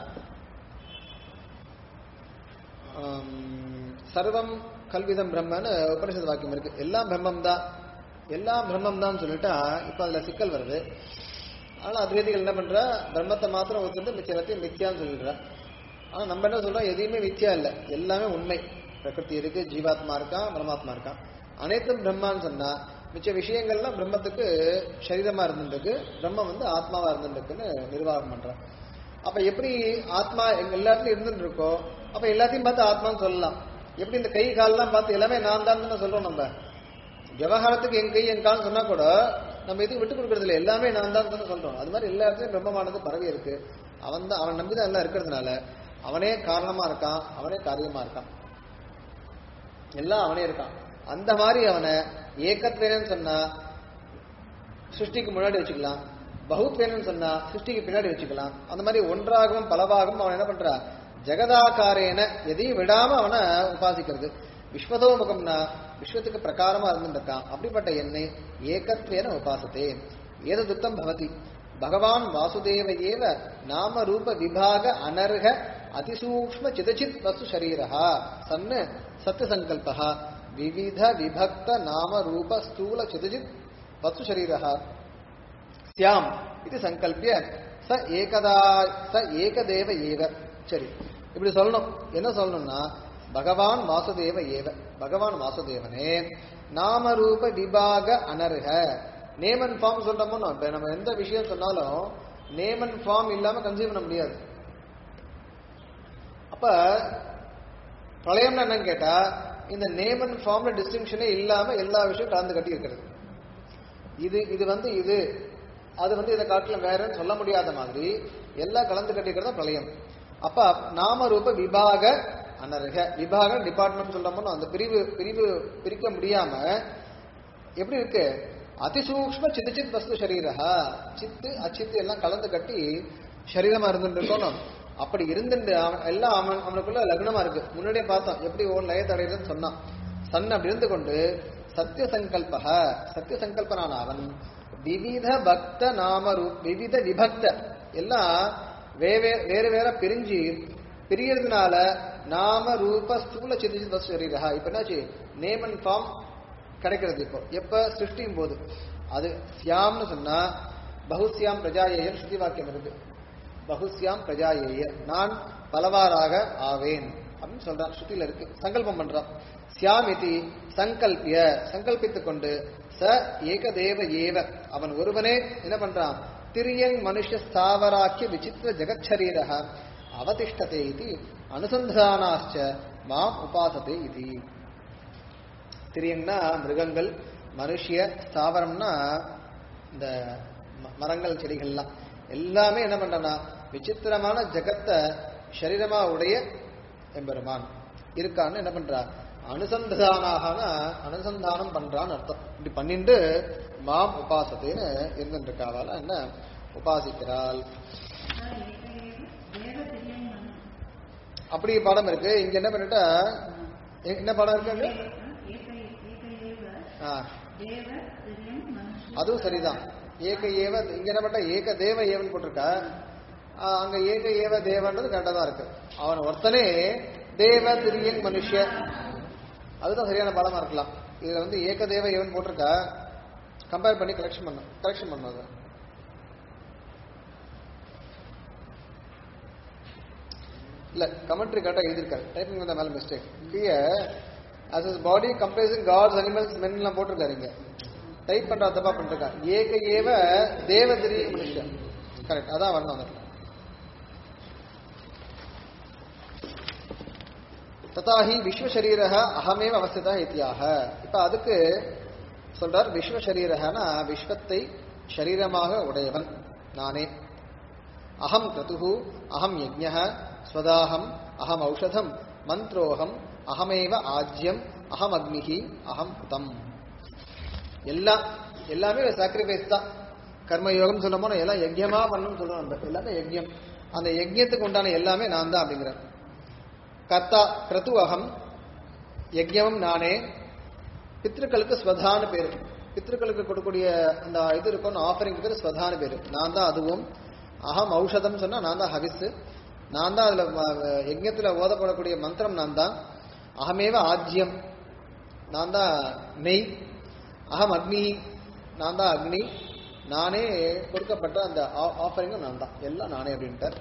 ஆம், சர்வம் கல்விதம் பிரம்மன்னு உபனிஷத் வாக்கியம் இருக்கு எல்லாம் பிரம்மம் தான் எல்லாம் பிரம்மம் தான் சொல்லிட்டா இப்ப அதுல சிக்கல் வருது ஆனா அத்வைதிகள் என்ன பண்றா பிரம்மத்தை மாத்திரம் ஒத்துட்டு மிச்ச எல்லாத்தையும் மித்தியான்னு சொல்லிடுறா ஆனா நம்ம என்ன சொல்றோம் எதையுமே மித்தியா இல்ல எல்லாமே உண்மை பிரகிருதி இருக்கு ஜீவாத்மா இருக்கான் பரமாத்மா இருக்கான் அனைத்தும் பிரம்மான்னு சொன்னா மிச்ச விஷயங்கள்லாம் பிரம்மத்துக்கு சரீரமா இருந்துருக்கு பிரம்மம் வந்து ஆத்மாவா இருந்துருக்குன்னு நிர்வாகம் பண்றான் அப்ப எப்படி ஆத்மா எங்க எல்லாத்துலயும் இருந்துட்டு இருக்கோ அப்ப எல்லாத்தையும் பார்த்து ஆத்மான்னு சொல்லலாம் எப்படி இந்த கை கால்லாம் பார்த்து எல்லாமே நான் தான் தானே சொல்றோம் நம்ம விவகாரத்துக்கு என் கை என் கால் சொன்னா கூட நம்ம இதுக்கு விட்டு கொடுக்கறது இல்லை எல்லாமே நான் தான் தானே சொல்றோம் அது மாதிரி எல்லா இடத்துலயும் பிரம்மமானது பரவி இருக்கு அவன் தான் அவன் நம்பிதான் எல்லாம் இருக்கிறதுனால அவனே காரணமா இருக்கான் அவனே காரியமா இருக்கான் எல்லாம் அவனே இருக்கான் அந்த மாதிரி அவனை ஏகத்வேனன்னு சொன்னா சிருஷ்டிக்கு முன்னாடி வச்சுக்கலாம் பகுத்வேனன்னு சொன்னா சிருஷ்டிக்கு பின்னாடி வச்சுக்கலாம் அந்த மாதிரி ஒன்றாகவும் பலவாகவும் அவன் என்ன பண்றா ஜெகதாகாரேன எதையும் விடாம அவனை உபாசிக்கிறது விஸ்வதோமுகம்னா விஸ்வத்துக்கு பிரகாரமா இருந்துருக்கான் அப்படிப்பட்ட என்னை ஏகத்வேன உபாசத்தே ஏததுத்தம் பவதி பகவான் வாசுதேவ ஏவ நாம ரூப விபாக அனர்ஹ அதிசூக்ஷ்ம சிதச்சித் வஸ்து சரீரா சன்னு சத்திய சங்கல்பா விவித விபக்த நாம ரூப ஸ்தூல சிதச்சித் வஸ்து சரீரா ஸ்யாம் இது சங்கல்பிய ச ஏகதா ச ஏகதேவ ஏவ சரி இப்படி சொல்லணும் என்ன சொல்லணும்னா பகவான் வாசுதேவ ஏவ பகவான் வாசுதேவனே நாமரூப விபாக அனர்ஹ நேமன் ஃபார்ம் சொல்றோமோ இப்ப நம்ம எந்த விஷயம் சொன்னாலும் நேமன் ஃபார்ம் இல்லாம கன்சீவ் பண்ண முடியாது அப்ப பிரளயம்னு என்னன்னு கேட்டா இந்த நேமன் ஃபார்ம்ல டிஸ்டிங்ஷனே இல்லாம எல்லா விஷயம் கலந்து கட்டி இருக்கிறது இது இது வந்து இது அது வந்து இதை காட்டிலும் வேறன்னு சொல்ல முடியாத மாதிரி எல்லாம் கலந்து கட்டிக்கிறது பிரளயம் அப்ப நாம ரூப விபாக அனர்ஹ விபாக டிபார்ட்மெண்ட் சொல்றோமோ அந்த பிரிவு பிரிவு பிரிக்க முடியாம எப்படி இருக்கு அதிசூக்ஷ்ம சித்து வஸ்து சரீரா சித்து அச்சித்து எல்லாம் கலந்து கட்டி சரீரமா இருந்துட்டு இருக்கணும் அப்படி இருந்துட்டு அவன் எல்லாம் அவன் அவனுக்குள்ள லக்னமா இருக்கு முன்னாடியே பார்த்தோம் எப்படி ஓன் லயத்தடைறதுன்னு சொன்னான் சன் அப்படி இருந்து கொண்டு சத்திய சங்கல்பக சத்திய சங்கல்பனான அவன் விவித பக்த நாம ரூ விவித விபக்த எல்லாம் வேவே வேறு வேற பிரிஞ்சு பிரியறதுனால நாம ரூப ஸ்தூல சித்த சரீரா இப்ப என்னாச்சு நேம் அண்ட் ஃபார்ம் கிடைக்கிறது இப்போ எப்ப சிருஷ்டியும் போது அது சியாம்னு சொன்னா பகுஸ்யாம் பிரஜாயேயன் ஸ்ருதி வாக்கியம் இருக்கு பகுஸ்யாம் பிரஜாயேய நான் பலவாறாக ஆவேன் அப்படின்னு சொல்றான் ஸ்ருதியில இருக்கு சங்கல்பம் பண்றான் சியாம் இது சங்கல்பிய சங்கல்பித்துக் கொண்டு ச ஏகதேவ ஏவ அவன் ஒருவனே என்ன பண்றான் திரியங் மனுஷ ஸ்தாவராக்கிய விசித்திர ஜெகச்சரீர அவதிஷ்டதே இது அனுசந்தானாச்ச மாம் உபாசதே இது திரியங்னா மிருகங்கள் மனுஷிய ஸ்தாவரம்னா இந்த ம- மரங்கள் செடிகள்லாம் எல்லாமே என்ன பண்றனா விசித்திரமான ஜெகத்தை சரீரமா உடைய எம்பெருமான் இருக்கான்னு என்ன பண்றா அனுசந்தானாகனா அனுசந்தானம் பண்றான்னு அர்த்தம் இப்படி பண்ணிட்டு மாம் உபாசத்தைன்னு இருந்துட்டு இருக்காவால என்ன உபாசிக்கிறாள் அப்படி பாடம் இருக்கு இங்க என்ன பண்ணிட்டா எ- என்ன பாடம் இருக்கு அங்க? ஆ அதுவும் சரிதான் ஏக ஏவ இங்க என்ன பண்ணா ஏக தேவ ஏவன் போட்டிருக்கா ஆ, அங்க ஏக ஏவ தேவன்றது கரெக்டா தான் இருக்கு அவன் ஒருத்தனே தேவ திரியன் மனுஷ அதுதான் சரியான பாடமா இருக்கலாம் இதுல வந்து ஏக தேவ ஏவன் போட்டிருக்கா கம்பேர் பண்ணி கலெக்ஷன் பண்ண கரெக்ஷன் பண்ண அதை இல்ல கமெண்ட்ரி கரெக்டா எழுதியிருக்காரு டைப்பிங் வந்த மேல mistake here as his body comprising gods animals men எல்லாம் போட்டிருக்காரு இங்க டைப் பண்ற தப்பா பண்ணிருக்கா ஏக ஏவ தேவதிரி மனுஷன் கரெக்ட் அதான் வரணும் அந்த இடத்துல. ததாஹி விஸ்வசரீரக அகமேவ அவஸ்திதா இத்தியாக இப்ப அதுக்கு சொல்றார் விஸ்வசரீரகனா விஸ்வத்தை சரீரமாக உடையவன் நானே அகம் கிரதுகு அகம் யஜ்ஞः ஸ்வதாகம் அகம் ஔஷதம் மந்த்ரோகம் அகமேவ ஆஜ்யம் அகம் அக்னிஹி அகம் புதம் எல்லாம் எல்லாமே சாக்ரிஃபைஸ் தான் கர்மயோகம் சொல்லும் போது எல்லாம் யஜ்யமா பண்ணணும்னு சொல்றோம் நம்ம எல்லாமே யஜ்யம் அந்த யஜ்யத்துக்கு உண்டான எல்லாமே நான் தான் அப்படிங்கிற கர்த்தா கிரது அகம் யஜ்யமும் நானே பித்ருக்களுக்கு ஸ்வதான்னு பேரு பித்ருக்களுக்கு கொடுக்கக்கூடிய அந்த இது இருக்கும் ஆஃபரிங் பேரு ஸ்வதான்னு பேரு நான் தான் அதுவும் அகம் ஔஷதம் சொன்னா நான் தான் ஹவிஸ் நான் தான் அதுல ம- யஜ்ஞத்துல ஓதப்படக்கூடிய மந்திரம் நான் தான் அகமேவ ஆஜ்யம் நான் தான் நெய் அகம் அக்னி நான் தான் அக்னி நானே கொடுக்கப்பட்ட அந்த ஆஃபரிங்கும் நான் தான் எல்லாம் நானே அப்படின்ட்டார்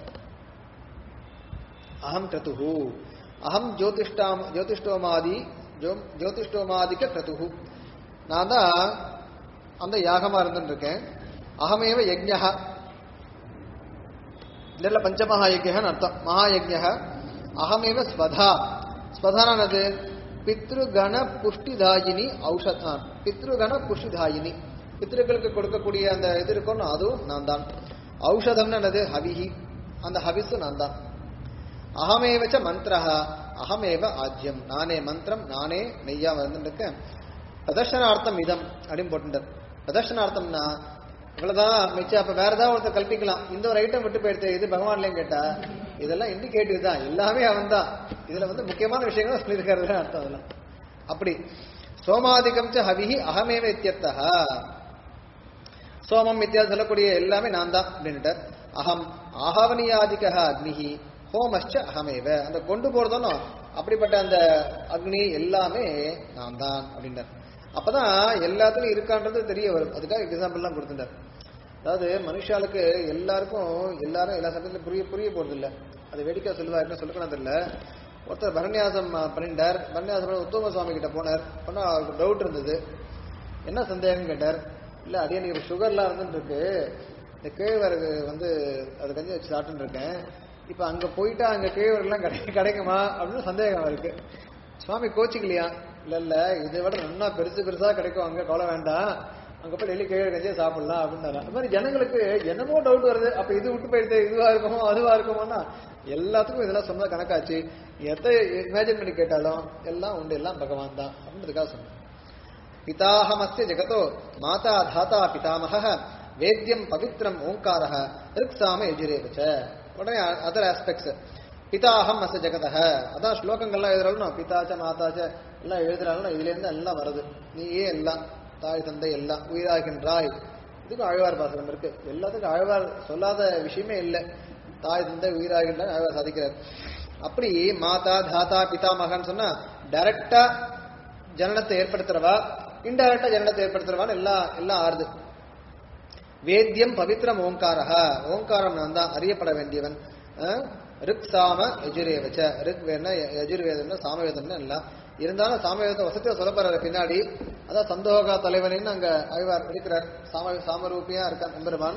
அகம் கிரதுஹு அகம் ஜோதிஷ்டாம் ஜோதிஷ்டோமாதி ஜோ- ஜோதிஷ்டோமாதிக்க கிரதுஹு நான் தான் அந்த யாகமா இருந்துட்டு இருக்கேன் அகமேவ யஜ்ஞா இல்ல பஞ்சமகாயஜ்யன்னு அர்த்தம் மகாயஜ்ய அகமேவ ஸ்வதா ஸ்வதானது பித்ருகண புஷ்டிதாயினி ஔஷத் ஆ, பித்ருகண புஷ்டிதாயினி பித்ருக்களுக்கு கொடுக்கக்கூடிய அந்த இது இருக்கும்னு அதுவும் நான் தான் ஔஷதம்னு என்னது ஹவிஹி அந்த ஹவிஸு நான் தான் அகமேவச்ச மந்திரஹ அகமேவ ஆஜ்யம் நானே மந்திரம் நானே நெய்யா வந்துருக்கேன் பிரதர்ஷனார்த்தம் இதம் அப்படின்னு போட்டுட்டார் பிரதர்ஷனார்த்தம்னா இவ்வளவுதான் மிச்சம் அப்ப வேற ஏதாவது ஒருத்தர் கல்பிக்கலாம் இந்த ஒரு ஐட்டம் விட்டு போயிடுத்து இது பகவான்லயும் கேட்டா இதெல்லாம் இண்டிகேட்டிவ் தான் எல்லாமே அவன் தான் இதுல வந்து முக்கியமான விஷயங்கள் சொல்லியிருக்காரு அர்த்தம் அதெல்லாம் அப்படி சோமாதிகம் ச ஹவிஹி அகமேவ இத்தியர்த்தः சோமம் இத்தியாதி சொல்லக்கூடிய எல்லாமே நான் தான் அப்படின்னுட்டார் அகம் ஆஹாவனியாதிக அக்னிஹி ஹோமஸ்ச அகமேவ அந்த கொண்டு போறதும் அப்படிப்பட்ட அந்த அக்னி எல்லாமே நான் தான் அப்படின்றார் அப்பதான் எல்லாத்துலயும் இருக்கான்றது தெரிய வரும் அதுக்காக எக்ஸாம்பிள்லாம் கொடுத்துட்டார் அதாவது மனுஷாளுக்கு எல்லாருக்கும் எல்லாரும் எல்லா சமயத்திலும் புரிய புரிய போறது இல்ல அது வேடிக்கை சொல்லுவா என்ன சொல்லக்கணும் தெரியல ஒருத்தர் பரநியாசம் பண்ணிட்டார் பரநியாசம் பண்ணி உத்தம சுவாமி கிட்ட போனார் பண்ணா அவருக்கு டவுட் இருந்தது என்ன சந்தேகம் கேட்டார் இல்ல அடியே சுகர்லாம் இருந்துட்டு இருக்கு இந்த கேழ்வரகு வந்து அது கஞ்சி வச்சு சாப்பிட்டுட்டு இருக்கேன் இப்ப அங்க போயிட்டா அங்க கேழ்வரகுலாம் கிடை கிடைக்குமா அப்படின்னு சந்தேகம் இருக்கு சுவாமி கோச்சிக்கலையா இல்ல இல்ல இதை விட நல்லா பெருசு பெருசா கிடைக்கும் அங்க கவலை வேண்டாம் அங்க போய் டெய்லி கேழ்வரகு கஞ்சியே சாப்பிடலாம் அப்படின்னாரு அது மாதிரி ஜனங்களுக்கு என்னமோ டவுட் வருது அப்ப இது விட்டு போயிடுது இதுவா இருக்குமோ அதுவா இருக்குமோன்னா எல்லாத்துக்கும் இதெல்லாம் சொன்னா கணக்காச்சு எதை இமேஜின் பண்ணி கேட்டாலும் எல்லாம் உண்டு எல்லாம் பகவான் தான் அப்படின்றதுக்காக சொன்னேன் பிதாஹமஸ்ய ஜெகதோ மாதா தாத்தா பிதாமக வேத்யம் பவித்ரம் ஓங்காரः ரிக்ஸாம எஜுரேவச்ச உடனே அதர் ஆஸ்பெக்ட்ஸ் பிதாஹம் அஸ்ய ஜெகதः அதான் ஸ்லோகங்கள்லாம் எழுதுறாலும் பிதாச்ச மாதாச்ச எல்லாம் எழுதுறாலும் இதுல இருந்து எல்லாம் வருது நீயே எல்லாம் தாய் தந்தை எல்லாம் உயிராகின்றாய் இதுக்கும் ஆழ்வார் பாசனம் இருக்கு எல்லாத்துக்கும் ஆழ்வார் சொல்லாத விஷயமே இல்லை தாய் தந்தை உயிராகின்றாய் ஆழ்வார் சாதிக்கிறார் அப்படி மாதா தாத்தா பிதாமகன்னு சொன்னா டைரக்டா ஜனனத்தை ஏற்படுத்துறவா இன்டைரக்டா ஜனனத்தை ஏற்படுத்துறவான்னு எல்லாம் எல்லாம் ஆறுது வேத்தியம் பவித்ரம் ஓங்காரஹ ஓங்காரம் நான் தான் அறியப்பட வேண்டியவன் அஹ், ரிக் சாம யஜுரேவச்ச ரிக் வேணா யஜுர்வேதம்னா சாமவேதம்னா எல்லாம் இருந்தாலும் சாமவேதத்தை வசதியை சொல்லப்படுற பின்னாடி அதான் சந்தோகா தலைவனின்னு அங்க ஆய்வார் இருக்கிறார் சாம சாமரூபியா இருக்கான் எம்பெருமான்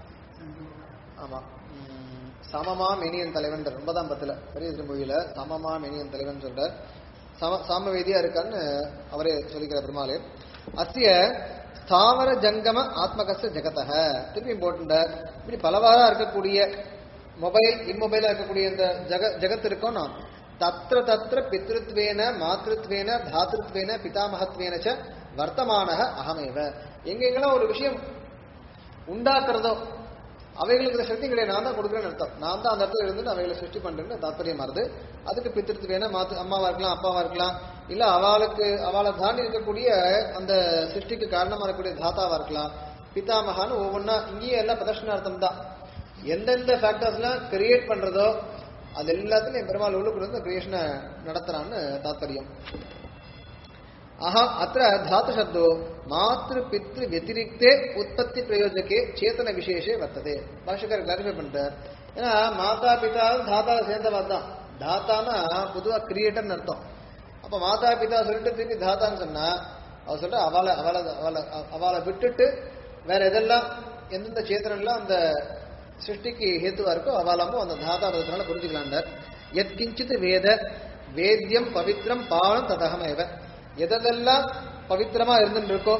ஆமா உம், சமமா மெனியன் தலைவன் ஒன்பதாம் பத்துல பெரிய திருமொழியில சமமா மெனியன் தலைவன் சொல்ற சம சாமவேதியா இருக்கான்னு அவரே சொல்லிக்கிறார் பெருமாளே அத்திய ஸ்தாவர ஜங்கம ஆத்மகச ஜெகதக திருப்பியும் போட்டுட்டார் இப்படி பலவாறா இருக்கக்கூடிய மொபைல் இம்மொபைலா இருக்கக்கூடிய இந்த ஜெக ஜெகத் இருக்கோம்னா தத்ர தத்ர பித்ருத்வேன மாத்ருத்வேன தாத்ருத்வேன பிதாமகத்வேன ச வர்த்தமானக அகமேவ எங்கெங்கெல்லாம் ஒரு விஷயம் உண்டாக்குறதோ அவைகளுக்கு இந்த சக்தி கிடையாது நான் தான் கொடுக்குறேன்னு அர்த்தம் நான் தான் அந்த இடத்துல இருந்து அவைகளை சிருஷ்டி பண்றேன்னு தாத்பரியமா வருது அதுக்கு பித்திருத்து வேணா மாத்து அம்மாவா இருக்கலாம் அப்பாவா இருக்கலாம் இல்ல அவளுக்கு அவளை தாண்டி இருக்கக்கூடிய அந்த சிருஷ்டிக்கு காரணமா இருக்கக்கூடிய தாத்தாவா இருக்கலாம் பிதாமகான்னு ஒவ்வொன்றா இங்கேயும் எல்லாம் பிரதர்ஷனார்த்தம் தான் எந்தெந்த ஃபேக்டர்ஸ்லாம் கிரியேட் பண்றதோ அது எல்லாத்துலயும் பெருமாள் உள்ளுக்குள்ள இருந்து கிரியேஷனை நடத்துறான்னு தாத்பரியம் அஹ அத்த தாத்து சப்தோ மாத்ரு பித்ரு வத்திரிக்தே உற்பத்தி பிரயோஜகே சேத்தன விசேஷே வர்த்ததே பாஷகர் கிளாரிஃபை பண்றார் ஏன்னா மாதா பிதா தாத்தா சேர்ந்தவா தான் தாத்தானா பொதுவா கிரியேட்டர்னு அர்த்தம் அப்ப மாதா பிதா சொல்லிட்டு திருப்பி தாத்தான்னு சொன்னா அவ சொல்ற அவளை அவளை அவளை அவளை விட்டுட்டு வேற எதெல்லாம் எந்தெந்த சேத்தனெல்லாம் அந்த சிருஷ்டிக்கு ஹேத்துவா இருக்கோ அவளாமும் அந்த தாத்தா பதத்தினால புரிஞ்சுக்கலாண்டார் எத் கிஞ்சித் வேத வேத்யம் பவித்ரம் பாவம் ததகமேவ எதெல்லாம் பவித்திரமா இருந்துட்டு இருக்கோ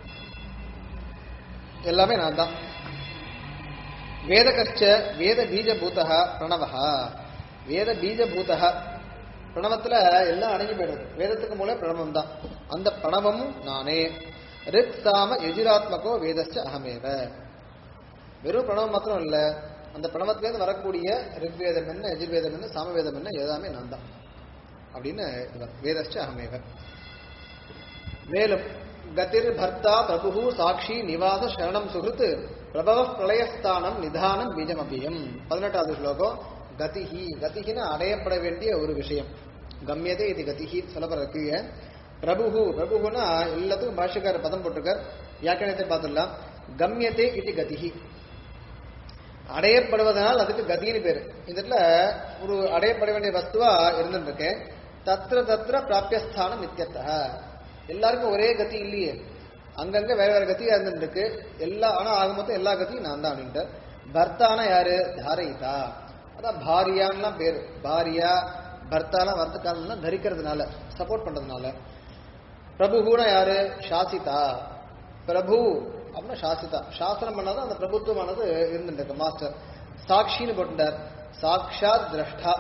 எல்லாமே நான் தான் வேத கஷ்ட வேத பீஜபூதா பிரணவஹா வேத பீஜபூதா பிரணவத்துல எல்லாம் அடங்கி போயிடுது வேதத்துக்கு மூலம் பிரணவம் தான் அந்த பிரணவமும் நானே ரித் சாம எஜிராத்மகோ வேதஸ்ச அகமேவ வெறும் பிரணவம் மாத்திரம் இல்ல அந்த பிரணவத்திலேருந்து வரக்கூடிய ரிக்வேதம் என்ன எஜுர்வேதம் என்ன சாமவேதம் என்ன எல்லாமே நான் தான் அப்படின்னு இது வரும். வேதஸ்ச அகமேவ மேலும் கதிர் பர்த்தா பிரபு சாட்சி நிவாச சரணம் சுகிருத் பிரபவ பிரளயஸ்தானம் நிதானம் பீஜம் அபியம் பதினெட்டாவது ஸ்லோகம் கதிஹி கதிஹின அடையப்பட வேண்டிய ஒரு விஷயம் கம்யதே இது கதிஹி சொல்லப்படுற கீழே பிரபுஹு பிரபுகுனா எல்லாத்துக்கும் பாஷக்கார பதம் போட்டிருக்கார் வியாக்கியானத்தை பார்த்துடலாம் கம்யதே இது கதிஹி அடையப்படுவதனால் அதுக்கு கதின்னு பேரு இந்த இடத்துல ஒரு அடையப்பட வேண்டிய வஸ்துவா இருந்துட்டு இருக்கேன் தத்ர தத்ர பிராபியஸ்தானம் நித்தியத்தக எல்லாருக்கும் ஒரே கதி இல்லையே அங்கங்க வேற வேற கத்தியா இருந்துட்டு இருக்கு எல்லா ஆனா ஆக மொத்தம் எல்லா கத்தியும் நான் தான் அப்படின்ட்டு பர்த்தானா யாரு தாரயிதா அதான் பாரியான்லாம் பேரு பாரியா பர்த்தாலாம் வரது காரணம்னா தரிக்கிறதுனால சப்போர்ட் பண்றதுனால பிரபுகுனா யாரு சாசிதா பிரபு அப்படின்னா சாசிதா சாசனம் பண்ணாதான் அந்த பிரபுத்துவமானது இருந்துட்டு இருக்கு மாஸ்டர் சாட்சின்னு போட்டுட்டார் சாக்ஷாத் திரஷ்டா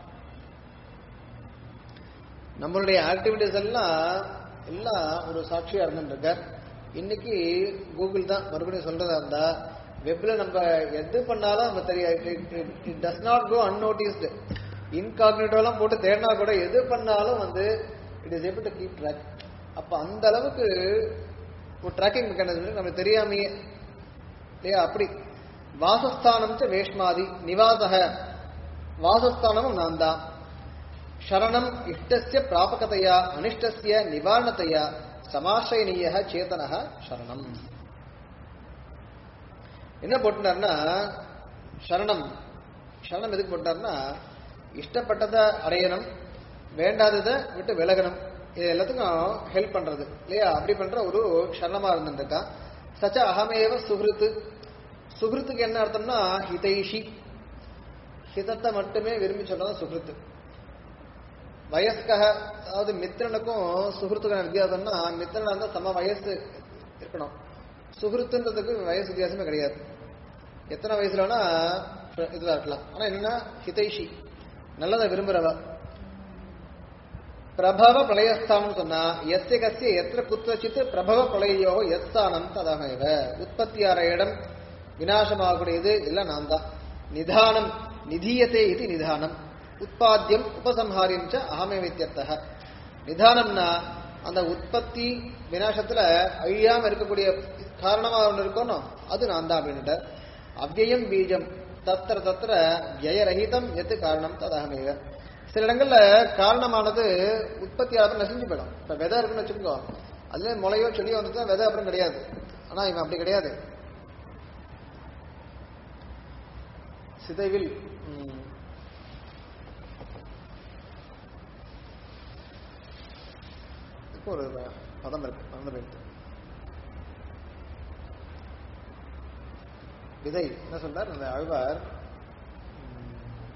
நம்மளுடைய ஆக்டிவிட்டிஸ் எல்லாம் எல்லாம் ஒரு சாட்சியா இருந்துட்டு இருக்கார் இன்னைக்கு கூகுள் தான் மறுபடியும் சொல்றதா இருந்தா வெப்ல நம்ம எது பண்ணாலும் நம்ம தெரியாது இட் டஸ் நாட் கோ அன்நோட்டிஸ்டு இன்காக்னிட்டோலாம் போட்டு தேடினா கூட எது பண்ணாலும் வந்து it is able to keep track அப்ப அந்த அளவுக்கு ஒரு ட்ராக்கிங் மெக்கானிசம் நமக்கு தெரியாமையே இல்லையா அப்படி வாசஸ்தானம் ச வேஷ்மாதி நிவாசக வாசஸ்தானமும் நான் தான் சரணம் இஷ்டஸ்ய பிராபகதையா அனிஷ்டஸ்ய நிவாரணத்தையா சமாசயனீய சேதனக சரணம் என்ன போட்டுனார்னா சரணம் சரணம் எதுக்கு போட்டார்னா இஷ்டப்பட்டதை அடையணும் வேண்டாததை விட்டு விலகணும் இது எல்லாத்துக்கும் ஹெல்ப் பண்றது இல்லையா அப்படி பண்ற ஒரு சரணமா இருந்துருக்கான் சச்ச அகமேவ சுகிருத்து சுகிருத்துக்கு என்ன அர்த்தம்னா ஹிதைஷி ஹிதத்தை மட்டுமே விரும்பி சொல்றது சுகிருத்து வயஸ்கக அதாவது மித்திரனுக்கும் சுகிருத்துக்கான வித்தியாசம்னா மித்திரனா இருந்தா சம வயசு இருக்கணும் சுகிருத்துன்றதுக்கு வயசு வித்தியாசமே கிடையாது எத்தனை வயசுல வேணா இதுவா இருக்கலாம் ஆனா என்னன்னா ஹிதைஷி நல்லதை விரும்புறவ பிரபவ பிரளயஸ்தானம் சொன்னா எஸ்ய கசிய எத்திர குத்திரச்சித்து பிரபவ பிரளயோ எஸ்தானம் ததமேவ உற்பத்தியார இடம் விநாசமாகக்கூடியது எல்லாம் நான் தான் நிதானம் நிதீயத்தே இது நிதானம் உற்பத்தியம் உபசம்ஹாரியம் ச அகமே வித்தியர்த்தக நிதானம்னா அந்த உற்பத்தி விநாசத்துல அழியாம இருக்கக்கூடிய காரணமா ஒன்று இருக்கணும் அது நான் தான் அப்படின்ட்டு அவ்யயம் பீஜம் தத்திர தத்திர வியரகிதம் எது காரணம் ததகமேவ சில இடங்கள்ல காரணமானது உற்பத்தியாளர் நசிஞ்சு போயிடும் இப்ப விதை இருக்குன்னு வச்சுக்கோ அதுல முளையோ செடியோ வந்துட்டு விதை அப்புறம் கிடையாது ஆனா இவன் அப்படி கிடையாது சிதைவில் ம், இப்போ ஒரு பதம் இருக்கு மறந்து போயிடுது விதை என்ன சொல்றார் அந்த அழ்வார் ம்,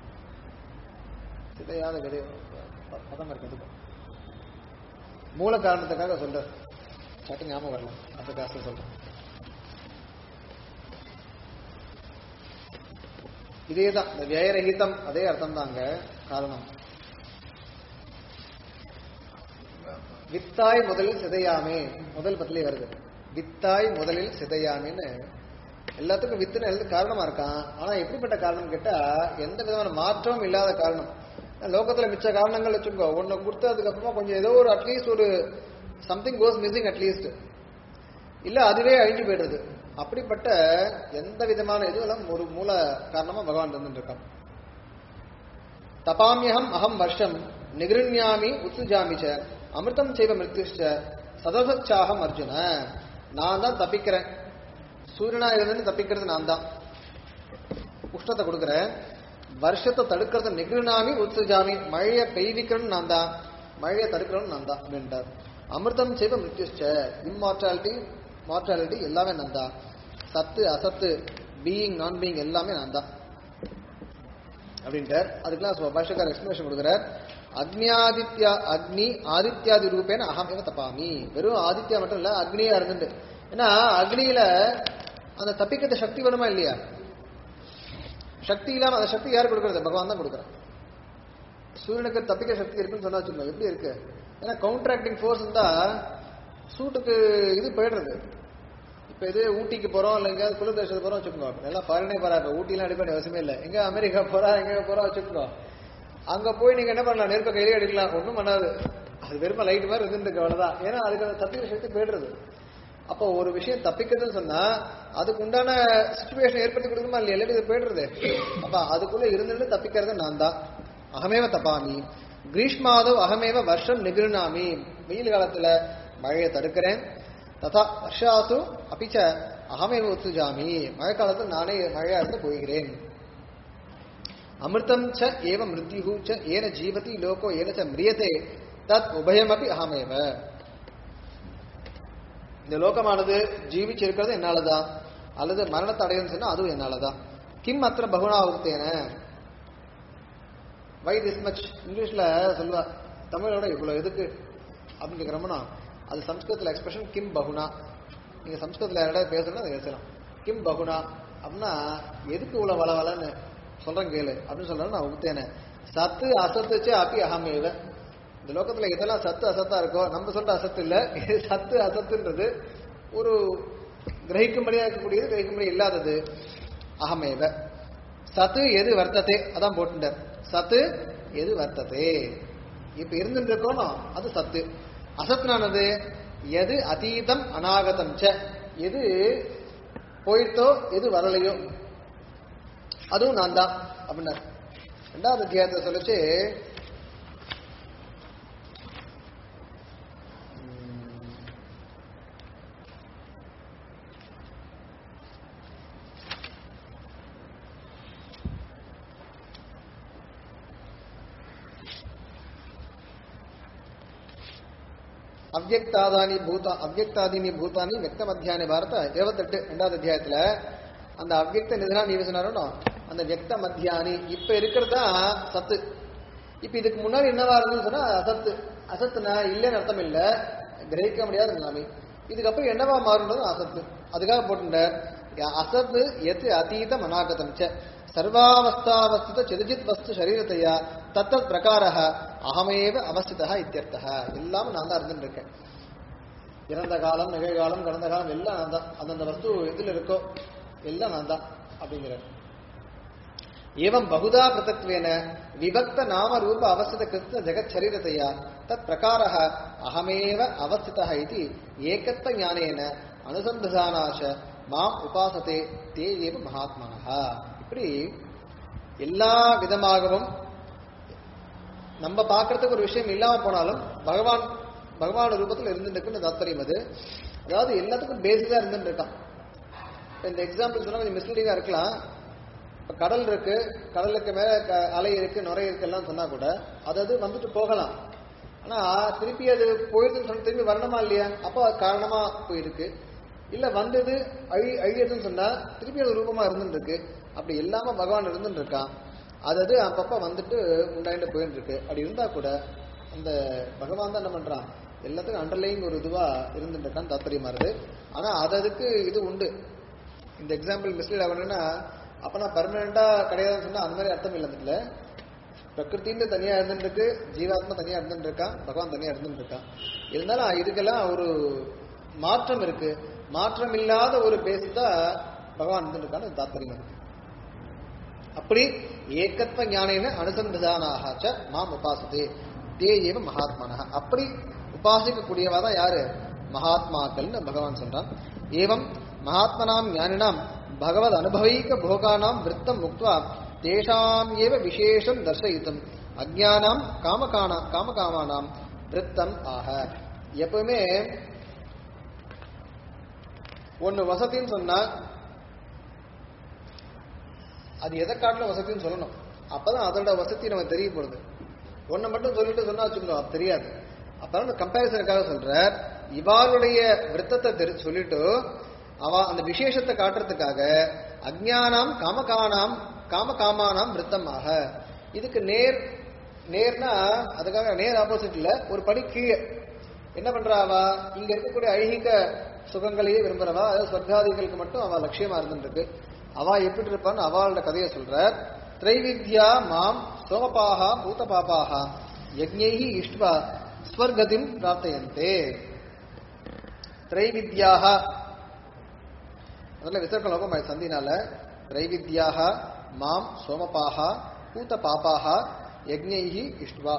சிதையாத விதை ப- பதம் இருக்கு அதுக்கும் மூல காரணத்துக்காக சொல்றார் சட்டு ஞாபகம் வரல அதுக்காக சொல்றேன் இதேதான் இந்த வியரகிதம் அதே அர்த்தம் தாங்க காரணம் வித்தாய் முதலில் சிதையாமே முதல் பத்திலே வருது வித்தாய் முதலில் சிதையாமேன்னு எல்லாத்துக்கும் வித்துன்னு எழுது காரணமா இருக்கான் ஆனா எப்படிப்பட்ட காரணம் கேட்டா எந்த விதமான மாற்றமும் இல்லாத காரணம் லோகத்துல மிச்ச காரணங்கள் வச்சுக்கோ ஒன்னு கொடுத்து அதுக்கப்புறமா கொஞ்சம் ஏதோ ஒரு அட்லீஸ்ட் ஒரு சம்திங் கோஸ் மிஸ்ஸிங் அட்லீஸ்ட் இல்ல அதுவே அழிஞ்சு போயிடுறது அப்படிப்பட்ட எந்த விதமான இதுவும் ஒரு மூல காரணமா பகவான் இருந்துட்டு இருக்கான் தபாமியகம் அகம் வருஷம் நிகிருண்யாமி உத்சுஜாமி ச அமிர்தம் செய்வ மிருத்யுஷ்ட சதசச்சாகம் அர்ஜுன நான் தான் தப்பிக்கிறேன் சூரியனா இருந்து தப்பிக்கிறது நான் தான் உஷ்ணத்தை கொடுக்குறேன் வருஷத்தை தடுக்கிறது நிகிருணாமி உத்சுஜாமி மழையை பெய்விக்கிறேன்னு நான் தான் மழையை தடுக்கிறேன்னு நான் தான் அப்படின்றார் அமிர்தம் செய்வ மிருத்யுஷ்ட இம்மார்டாலிட்டி மார்டாலிட்டி எல்லாமே நான் தான் சத்து அசத்து பீயிங் நான் பீயிங் எல்லாமே நான் தான் அப்படின்ட்டார் அதுக்கெல்லாம் பாஷக்கார எக்ஸ்பிளேஷன் கொடுக்குறார் அக்னியாதித்யா அக்னி ஆதித்யாதி ரூபேன அகமேவ தப்பாமி வெறும் ஆதித்யா மட்டும் இல்ல அக்னியா இருந்துட்டு ஏன்னா அக்னியில அந்த தப்பிக்கிற சக்தி வேணுமா இல்லையா சக்தி இல்லாம அந்த சக்தி யார் கொடுக்கறது பகவான் தான் கொடுக்குறான் சூரியனுக்கு தப்பிக்க சக்தி இருக்குன்னு சொன்னா வச்சுக்கோங்க எப்படி இருக்கு ஏன்னா கவுண்டர் ஆக்டிங் ஃபோர்ஸ் இருந்தா சூட்டுக்கு இது போயிடுறது இப்ப இது ஊட்டிக்கு போறோம் இல்ல எங்கேயாவது குளிர் தேசத்துக்கு போறோம் வச்சுக்கோங்க எல்லாம் ஃபாரினே போறா இப்ப ஊட்டிலாம் அடிக்க வேண்டிய அவசியமே இல்லை எங்க அமெரிக்கா போறா எங்க போறா வச்சுக்கோங்க அங்க போய் நீங்க என்ன பண்ணலாம் நெருப்ப கையிலே எடுக்கலாம் ஒண்ணும் பண்ணாது அது வெறும லைட் மாதிரி இருந்துருக்கு அவ்வளவுதான் ஏன்னா அதுக்கு அந்த தப்பிக்கிற சக்தி போயிடுறது அப்போ ஒரு விஷயம் தப்பிக்கிறதுன்னு சொன்னா அதுக்கு உண்டான சுச்சுவேஷன் ஏற்படுத்தி கொடுக்கணுமா இல்லையா இல்லாட்டி இது போயிடுறது அப்ப அதுக்குள்ள இருந்துட்டு தப்பிக்கிறது நான் தான் அகமேவ தப்பாமி கிரீஷ்மாதவ் அகமேவ வருஷம் நிகிருணாமி வெயில் காலத்துல மழையை தடுக்கிறேன் ததா வர்ஷாசு அபிச்ச அகமேவ உத்துஜாமி மழை காலத்தில் நானே மழையா இருந்து போகிறேன் அமிர்தம் ச ஏவ மிருத்யு ச ஏன ஜீவதி லோகோ ஏன ச மிரியதே தத் உபயமபி அகமேவ இந்த லோகமானது ஜீவிச்சிருக்கிறது என்னாலதான் அல்லது மரணத்தை அடையணும்னு சொன்னா அதுவும் என்னாலதான் கிம் அத்திர பகுனாவுத்தேன வை திஸ் மச் இங்கிலீஷ்ல சொல்லுவா தமிழோட இவ்வளவு எதுக்கு அப்படின்னு கேட்கிறோம்னா அது சம்ஸ்கிருதத்துல எக்ஸ்பிரஷன் கிம் பகுனா நீங்க சம்ஸ்கிருதத்துல யாராவது பேசணும் அதை பேசலாம் கிம் பகுனா அப்படின்னா எதுக்கு இவ்வளவு வள வளன்னு சொல்றேன் கேளு அப்படின்னு சொல்றேன் நான் உத்தேனே சத்து அசத்துச்சு அப்பி அகமேவ இந்த லோகத்துல எதெல்லாம் சத்து அசத்தா இருக்கோ நம்ம சொல்ற அசத்து இல்ல இது சத்து அசத்துன்றது ஒரு கிரகிக்கும்படியா இருக்கக்கூடியது கிரகிக்கும்படி இல்லாதது அகமேவ சத்து எது வர்த்ததே அதான் போட்டுட்டார் சத்து எது வர்த்ததே இப்ப இருந்துட்டு இருக்கோனோ அது சத்து அசத்னானது எது அதீதம் அநாகதம் ச எது போயிட்டோ எது வரலையோ அதுவும் நான் தான் அப்படின்னாரு ரெண்டாவது அத்தியாயத்தை சொல்லிச்சு அவ்வக்தாதானி பூதா அவ்வக்தாதினி பூதானி வெக்த மத்தியானி பாரத இருபத்தெட்டு ரெண்டாவது அத்தியாயத்துல அந்த அவ்வக்த நிதனா நீ சொன்னாரோ அந்த வெக்த மத்தியானி இப்ப இருக்கிறதா சத்து இப்ப இதுக்கு முன்னாடி என்னவா இருந்ததுன்னு சொன்னா அசத்து அசத்துனா இல்லைன்னு அர்த்தம் இல்ல கிரகிக்க முடியாத நிலைமை இதுக்கப்புறம் என்னவா மாறுன்றது அசத்து அதுக்காக போட்டுட்டார் அசத்து எத்து அதீத மனாகதம் ச சர்வாவஸ்தாவஸ்தித சிதஜித் வஸ்து சரீரத்தையா தத்தத் பிரகார அகமேவ அவஸ்திதா இத்தியர்த்தா எல்லாம் நான் தான் இருந்துட்டு இருக்கேன் இறந்த காலம் நிகழ்காலம் கடந்த காலம் எல்லாம் நான் தான் அந்தந்த வஸ்து எதில் இருக்கோ எல்லாம் நான் தான் அப்படிங்கிறார் ஏவம் பகுதா பிரதத்வேன விபக்த நாம ரூப அவஸ்தித கிருஷ்ண ஜெகத் சரீரத்தையா தத் பிரகார அகமேவ அவஸ்திதா இது ஏகத்த ஞானேன அனுசந்தானாச மாம் உபாசத்தே தே ஏவ மகாத்மனஹா இப்படி எல்லா விதமாகவும் நம்ம பார்க்கறதுக்கு ஒரு விஷயம் இல்லாம போனாலும் பகவான் பகவான் ரூபத்தில் இருந்துருக்குன்னு தாத்பரியம் அது அதாவது எல்லாத்துக்கும் பேசிக்கா இருந்துட்டு இருக்கான் இப்ப இந்த எக்ஸாம்பிள் சொன்னா கொஞ்சம் மிஸ்லீடிங்கா இருக்கலாம் இப்ப கடல் இருக்கு கடலுக்கு மேல க- அலை இருக்கு நுரை இருக்கு எல்லாம் சொன்னா கூட அது அது வந்துட்டு போகலாம் ஆனா திருப்பி அது போயிருதுன்னு சொன்னா திரும்பி வரணுமா இல்லையா அப்போ அது காரணமா போயிருக்கு இல்ல வந்தது அழி அழியதுன்னு சொன்னா திருப்பி அது ரூபமா இருந்துட்டு இருக்கு அப்படி எல்லாமே பகவான் இருந்துட்டு இருக்கான் அது அது அப்பப்ப வந்துட்டு உண்டாயிட்டு போயிட்டு இருக்கு அப்படி இருந்தா கூட அந்த பகவான் தான் என்ன பண்றான் எல்லாத்துக்கும் அண்டர்லைங் ஒரு இதுவா இருந்துட்டு இருக்கான்னு தாத்பரியமா இருக்கு ஆனா அது அதுக்கு இது உண்டு இந்த எக்ஸாம்பிள் மிஸ்லீட் ஆகணும்னா அப்ப நான் பெர்மனண்டா கிடையாதுன்னு சொன்னா அந்த மாதிரி அர்த்தம் இல்லை அதுல பிரகிருத்தின்னு தனியா இருந்துட்டு இருக்கு ஜீவாத்மா தனியா இருந்துட்டு இருக்கான் பகவான் தனியா இருந்துட்டு இருக்கான் இருந்தாலும் இதுக்கெல்லாம் ஒரு மாற்றம் இருக்கு மாற்றம் இல்லாத ஒரு பேஸ் தான் பகவான் இருந்துட்டு இருக்கான்னு தாத்பரியம் இருக்கு அப்படி ஏகத்வ ஞானேன அனுசந்தானாக ச மாம் உபாசதே தே ஏவ மகாத்மனः அப்படி உபாசிக்கக்கூடியவா தான் யாரு மகாத்மாக்கள்னு பகவான் சொல்றான் ஏவம் மகாத்மனாம் ஞானினாம் பகவத் அனுபவைக போகானாம் விருத்தம் முக்த்வா தேஷாம் ஏவ விசேஷம் தர்சயித்தும் அஜ்ஞானாம் காமகானா காமகாமானாம் விருத்தம் ஆக எப்பவுமே ஒன்னு வசதின்னு சொன்னா அது எதை காட்டிலும் வசதின்னு சொல்லணும் அப்பதான் அதோட வசதி நமக்கு தெரிய போறது ஒன்றை மட்டும் சொல்லிட்டு சொன்னா வச்சுக்கோ அது தெரியாது அப்பதான் கம்பேரிசனுக்காக சொல்ற இவாளுடைய விருத்தத்தை தெரி சொல்லிட்டு அவ அந்த விசேஷத்தை காட்டுறதுக்காக அஜ்ஞானாம் காமகானாம் காமகாமானாம் விருத்தமாக இதுக்கு நேர் நேர்னா அதுக்காக நேர் ஆப்போசிட்ல ஒரு படி கீழே என்ன பண்றா அவ இங்க இருக்கக்கூடிய ஐகிக சுகங்களையே விரும்புறவா அதாவது சொர்க்காதிகளுக்கு மட்டும் அவ லட்சியமா இருந்துருக்கு அவ எப்படி இருப்பான்னு அவளோட கதையை சொல்ற திரைவித்யா மாம் சோமபாகா பூத பாபாகா யஜ்ஞைஹி இஷ்ட்வா ஸ்வர்கதிம் பிரார்த்தயந்தே திரைவித்யாக முதல்ல விசர்க்க லோகம் சந்தினால திரைவித்யாக மாம் சோமபாகா பூத பாபாகா யஜ்ஞைஹி இஷ்ட்வா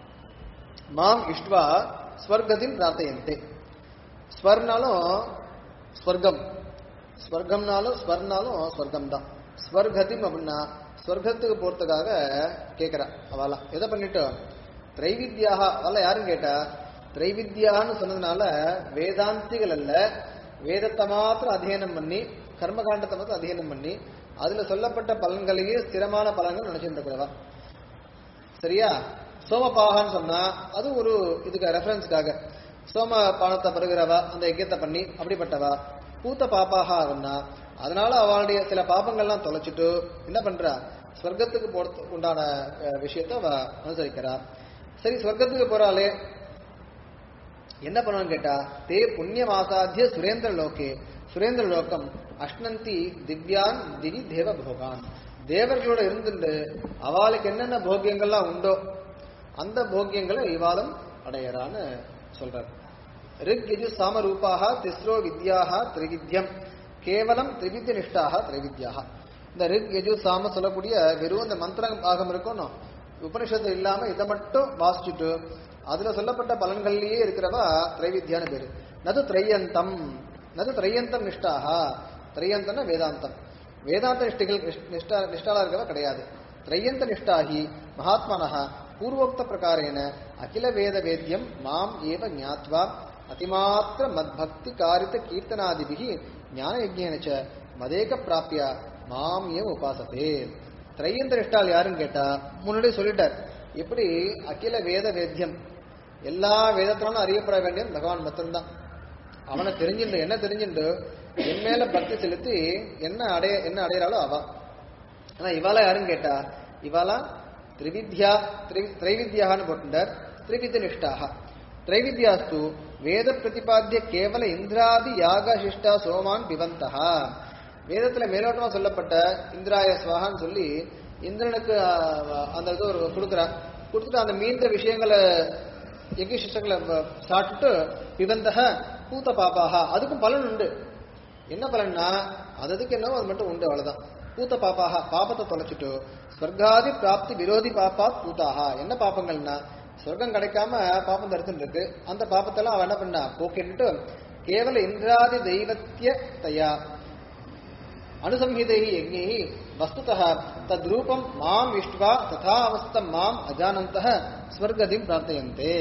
மாம் இஷ்ட்வா ஸ்வர்கதிம் பிரார்த்தயந்தே ஸ்வர்னாலும் ஸ்வர்க்கம் ஸ்வர்க்கம்னாலும் ஸ்வர்னாலும் ஸ்வர்க்கம் தான் ஸ்வர்கதிம் அப்படின்னா ஸ்வர்க்கத்துக்கு போறதுக்காக கேட்கிறா அவளாம் எதை பண்ணிட்டு திரைவித்யாக அவள யாரும் கேட்டா திரைவித்யான்னு சொன்னதுனால வேதாந்திகள் அல்ல வேதத்தை மாத்திரம் அध्यயனம் பண்ணி கர்மகாண்டத்தை மாத்திரம் அध्यயனம் பண்ணி அதுல சொல்லப்பட்ட பலன்களையே ஸ்திரமான பலன்கள் நினைச்சிட்டு இருக்கிறவா சரியா சோமபாகான்னு சொன்னா அது ஒரு இதுக்கு ரெஃபரன்ஸ்க்காக சோம பானத்தை பருகிறவா அந்த யஜ்யத்தை பண்ணி அப்படிப்பட்டவா பூத்த பாப்பாக ஆகுனா அதனால அவளுடைய சில பாபங்கள்லாம் தொலைச்சிட்டு என்ன பண்றா ஸ்வர்க்கத்துக்கு போறது உண்டான அஹ், விஷயத்தை அவ அனுசரிக்கிறா சரி ஸ்வர்க்கத்துக்கு போறாளே என்ன பண்ணுவான்னு கேட்டா தே புண்ணியமாசாத்திய சுரேந்திர லோகே சுரேந்திர லோகம் அஷ்ணந்தி திவ்யான் திவி தேவ போகான் தேவர்களோட இருந்துட்டு அவளுக்கு என்னென்ன போக்கியங்கள்லாம் உண்டோ அந்த போக்கியங்களை இவாலும் அடையறான்னு சொல்றார் ரிக் யஜு சாம ரூபாக திஸ்ரோ வித்யாக திரிவித்யம் கேவலம் திரிவித்ய நிஷ்டாக திரிவித்யாக இந்த ரிக் யஜு சாம சொல்லக்கூடிய வெறும் இந்த மந்திர பாகம் இருக்கணும் உபனிஷத்து இல்லாம இதை மட்டும் வாசிச்சுட்டு அதுல சொல்லப்பட்ட பலன்கள்லயே இருக்கிறவா திரைவித்யான்னு பேரு நது திரையந்தம் நது திரையந்தம் நிஷ்டாக திரையந்தன வேதாந்தம் வேதாந்த நிஷ்டிகள் நிஷ்டா நிஷ்டாலா இருக்கவ கிடையாது திரையந்த நிஷ்டாகி மகாத்மனः பூர்வோக்த பிரகாரேன அகில வேத வேத்யம் மாம் ஏவ ஞாத்வா அதிமாத்திர மத்பக்தி காரித கீர்த்தனாதிபிகி ஞான யஜ்ஞேன ச மதேக பிராப்பிய மாம் ஏவ உபாசதே திரையந்த நிஷ்டால் யாருன்னு கேட்டா முன்னாடி சொல்லிட்டார் எப்படி அகில வேத வேத்யம் எல்லா வேதத்தினாலும் அறியப்பட வேண்டியது பகவான் மட்டும்தான் அவனை தெரிஞ்சுண்டு என்ன தெரிஞ்சுண்டு என் மேல பக்தி செலுத்தி என்ன அடைய என்ன அடையறாளோ அவ ஆனா இவாளா யாருன்னு கேட்டா இவாளா திரிவித்யா திரி- திரைவித்யான்னு போட்டுட்டார் திரிவித்ய நிஷ்டாக திரைவித்யாஸ்து வேத பிரதிபாத்திய கேவல இந்திராதி யாக சிஷ்டா சோமான் பிவந்தா வேதத்துல மேலோட்டமா சொல்லப்பட்ட இந்திராய ஸ்வாகான்னு சொல்லி இந்திரனுக்கு ஆஹ், அந்த இது ஒரு கொடுக்குறா கொடுத்துட்டு அந்த மீந்த விஷயங்களை யஜ்ய சிஷ்டங்களை வ- சாப்பிட்டுட்டு பிவந்தக பூத்த பாப்பாக அதுக்கும் பலன் உண்டு என்ன பலன்னா அது அதுக்கு என்னவோ அது மட்டும் உண்டு அவ்வளவுதான் பூத்த பாப்பாக பாபத்தை தொலைச்சிட்டு ஸ்வர்காதி பிராப்தி விரோதி பாப்பா பூத்தாகா என்ன பாப்பங்கள்னா சொர்க்கம் கிடைக்காம பாப்பம் தடுத்துட்டு இருக்கு அந்த பாப்பத்தெல்லாம் அவன் என்ன பண்ணா போக்கிட்டு கேவல இந்திராதி தெய்வத்திய தயா அனுசம்ஹிதை யஜ்ஞை வஸ்துதः தத்ரூபம் மாம் இஷ்ட்வா ததா அவஸ்தம் மாம் அஜானந்தः ஸ்வர்கதிம் பிரார்த்தயந்தே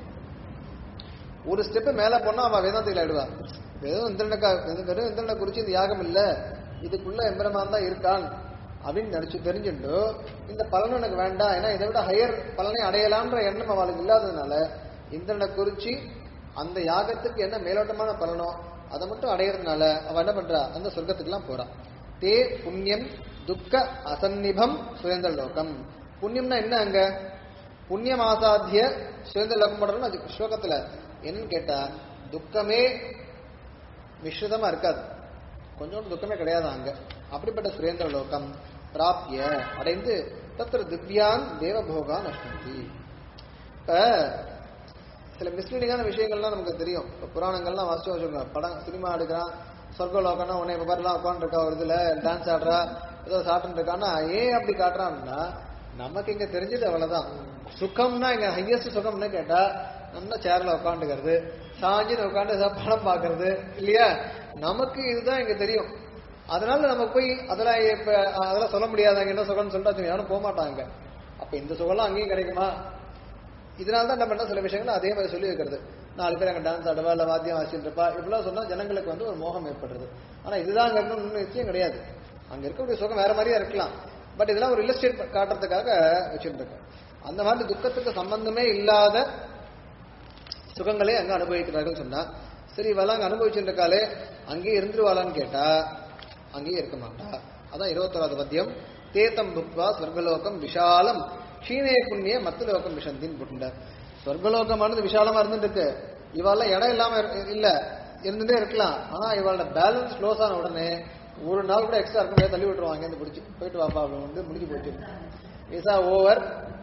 ஒரு ஸ்டெப் மேல போனா அவ வேதாந்திகள் ஆயிடுவா வெறும் இந்திரனுக்கா வெறும் இந்திரனை குறிச்சு இந்த யாகம் இல்ல இதுக்குள்ள எம்பெருமான் தான் இருக்கான் அப்படின்னு நினைச்சு தெரிஞ்சுண்டு இந்த பலன் எனக்கு வேண்டாம் ஏன்னா இதை விட ஹையர் பலனை அடையலாம்ன்ற எண்ணம் அவளுக்கு இல்லாததுனால இந்திரனை குறிச்சு அந்த யாகத்துக்கு என்ன மேலோட்டமான பலனோ அதை மட்டும் அடையறதுனால அவ என்ன பண்றா அந்த சொர்க்கத்துக்குலாம் போறா தே புண்ணியம் துக்க அசன்னிபம் சுயந்திர லோகம் புண்ணியம்னா என்ன அங்க புண்ணியம் ஆசாத்திய சுயந்திர லோகம் பண்றோம்னு அது ஸ்லோகத்துல என்னன்னு கேட்டா துக்கமே மிஸ்ரிதமா இருக்காது கொஞ்சோண்டு துக்கமே கிடையாது அங்க அப்படிப்பட்ட சுரேந்திர லோகம் பிராப்திய அடைந்து தத்திர திவ்யான் தேவபோகான் அஷ்டந்தி இப்ப சில மிஸ்லீடிங்கான விஷயங்கள்லாம் நமக்கு தெரியும் இப்ப புராணங்கள்லாம் வாசிச்சு வச்சுக்கோங்க படம் சினிமா எடுக்கிறான் சொர்க்க லோகம்னா உன்னை இப்ப பாருலாம் உட்காந்துருக்கா ஒரு இதுல டான்ஸ் ஆடுறா ஏதோ சாப்பிட்டு இருக்கான்னா ஏன் அப்படி காட்டுறான்னா நமக்கு இங்க தெரிஞ்சது அவ்வளவுதான் சுகம்னா இங்க ஹையஸ்ட் சுகம்னு கேட்டா நம்ம சேர்ல உட்காந்துக்கிறது சாஞ்சின்னு உட்காந்து ஏதாவது படம் பாக்குறது இல்லையா நமக்கு இதுதான் இங்க தெரியும் அதனால நம்ம போய் அதெல்லாம் இப்ப அதெல்லாம் சொல்ல முடியாது அங்க என்ன சுகம்னு சொல்லிட்டு யாரும் போக மாட்டாங்க அப்ப இந்த சுகம்லாம் அங்கேயும் கிடைக்குமா இதனால தான் என்ன பண்ண சில விஷயங்கள் அதே மாதிரி சொல்லி வைக்கிறது நாலு பேர் அங்க டான்ஸ் ஆடுவா இல்ல வாத்தியம் வாசிச்சுட்டு இருப்பா இப்படிலாம் சொன்னா ஜனங்களுக்கு வந்து ஒரு மோகம் ஏற்படுறது ஆனா இதுதான் அங்க இருக்கணும்னு நிச்சயம் கிடையாது அங்க இருக்கக்கூடிய சுகம் வேற மாதிரியா இருக்கலாம் பட் இதெல்லாம் ஒரு இல்லஸ்ட்ரேட் காட்டுறதுக்காக வச்சுட்டு இருக்கோம் அந்த மாதிரி துக்கத்துக்கு சம்பந்தமே இல்லாத சுகங்களே அங்க அனுபவிக்கிறார்கள் சொன்னா சரி இவெல்லாம் அங்க அனுபவிச்சுட்டு இருக்காளே அங்கேயே இருந்துருவாளான்னு கேட்டா அங்கேயே இருக்க மாட்டா அதான் இருபத்தோராவது பத்தியம் தேத்தம் புக்வா ஸ்வர்கலோகம் விஷாலம் க்ஷீணே புண்ணிய மத்த லோகம் விஷந்தின்னு போட்டுட்டார் ஸ்வர்கலோகமானது விஷாலமா இருந்துட்டு இருக்கு இவாளெல்லாம் இடம் இல்லாம இரு- இல்ல இருந்துட்டே இருக்கலாம் ஆனா இவாளோட பேலன்ஸ் க்ளோஸ் ஆன உடனே ஒரு நாள் கூட எக்ஸ்ட்ரா இருக்கும் தள்ளி விட்டுருவாங்க இருந்து பிடிச்சி போயிட்டு வாப்பா அப்படின்னு வந்து முடிஞ்சு போச்சு விசா ஓவர்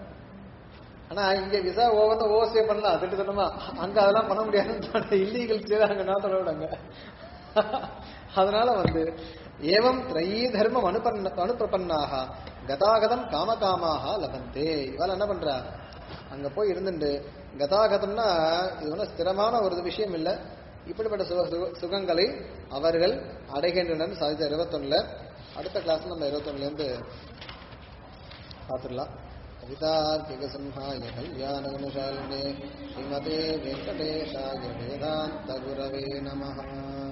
ஆனா இங்க விசா ஓவர்னு ஓவர்ஸ்டே பண்ணலாம் திட்டு திட்டமா அங்க அதெல்லாம் பண்ண முடியாதுன்னு இல்லீகல் செய்றாங்க நாட்டோட விடாங்க அதனால வந்து ஏவம் திரையீ தர்மம் அனுபன்ன அனுப்பிரபன்னாக கதாகதம் காமகாமாக லபந்தே இவாள் என்ன பண்றா அங்க போய் இருந்துட்டு கதாகதம்னா இது ஒன்றும் ஸ்திரமான ஒரு விஷயம் இல்லை இப்படிப்பட்ட சுக சுக- சுகங்களை அவர்கள் அடைகின்றனர் சாதித்த இருபத்தொன்னுல அடுத்த கிளாஸ் நம்ம இருபத்தொன்னுல இருந்து பார்த்துடலாம் कवितार्किकसंहाय कल्याणगुणशालिने श्रीमते वेङ्कटेशाय वेदान्तगुरवे नमः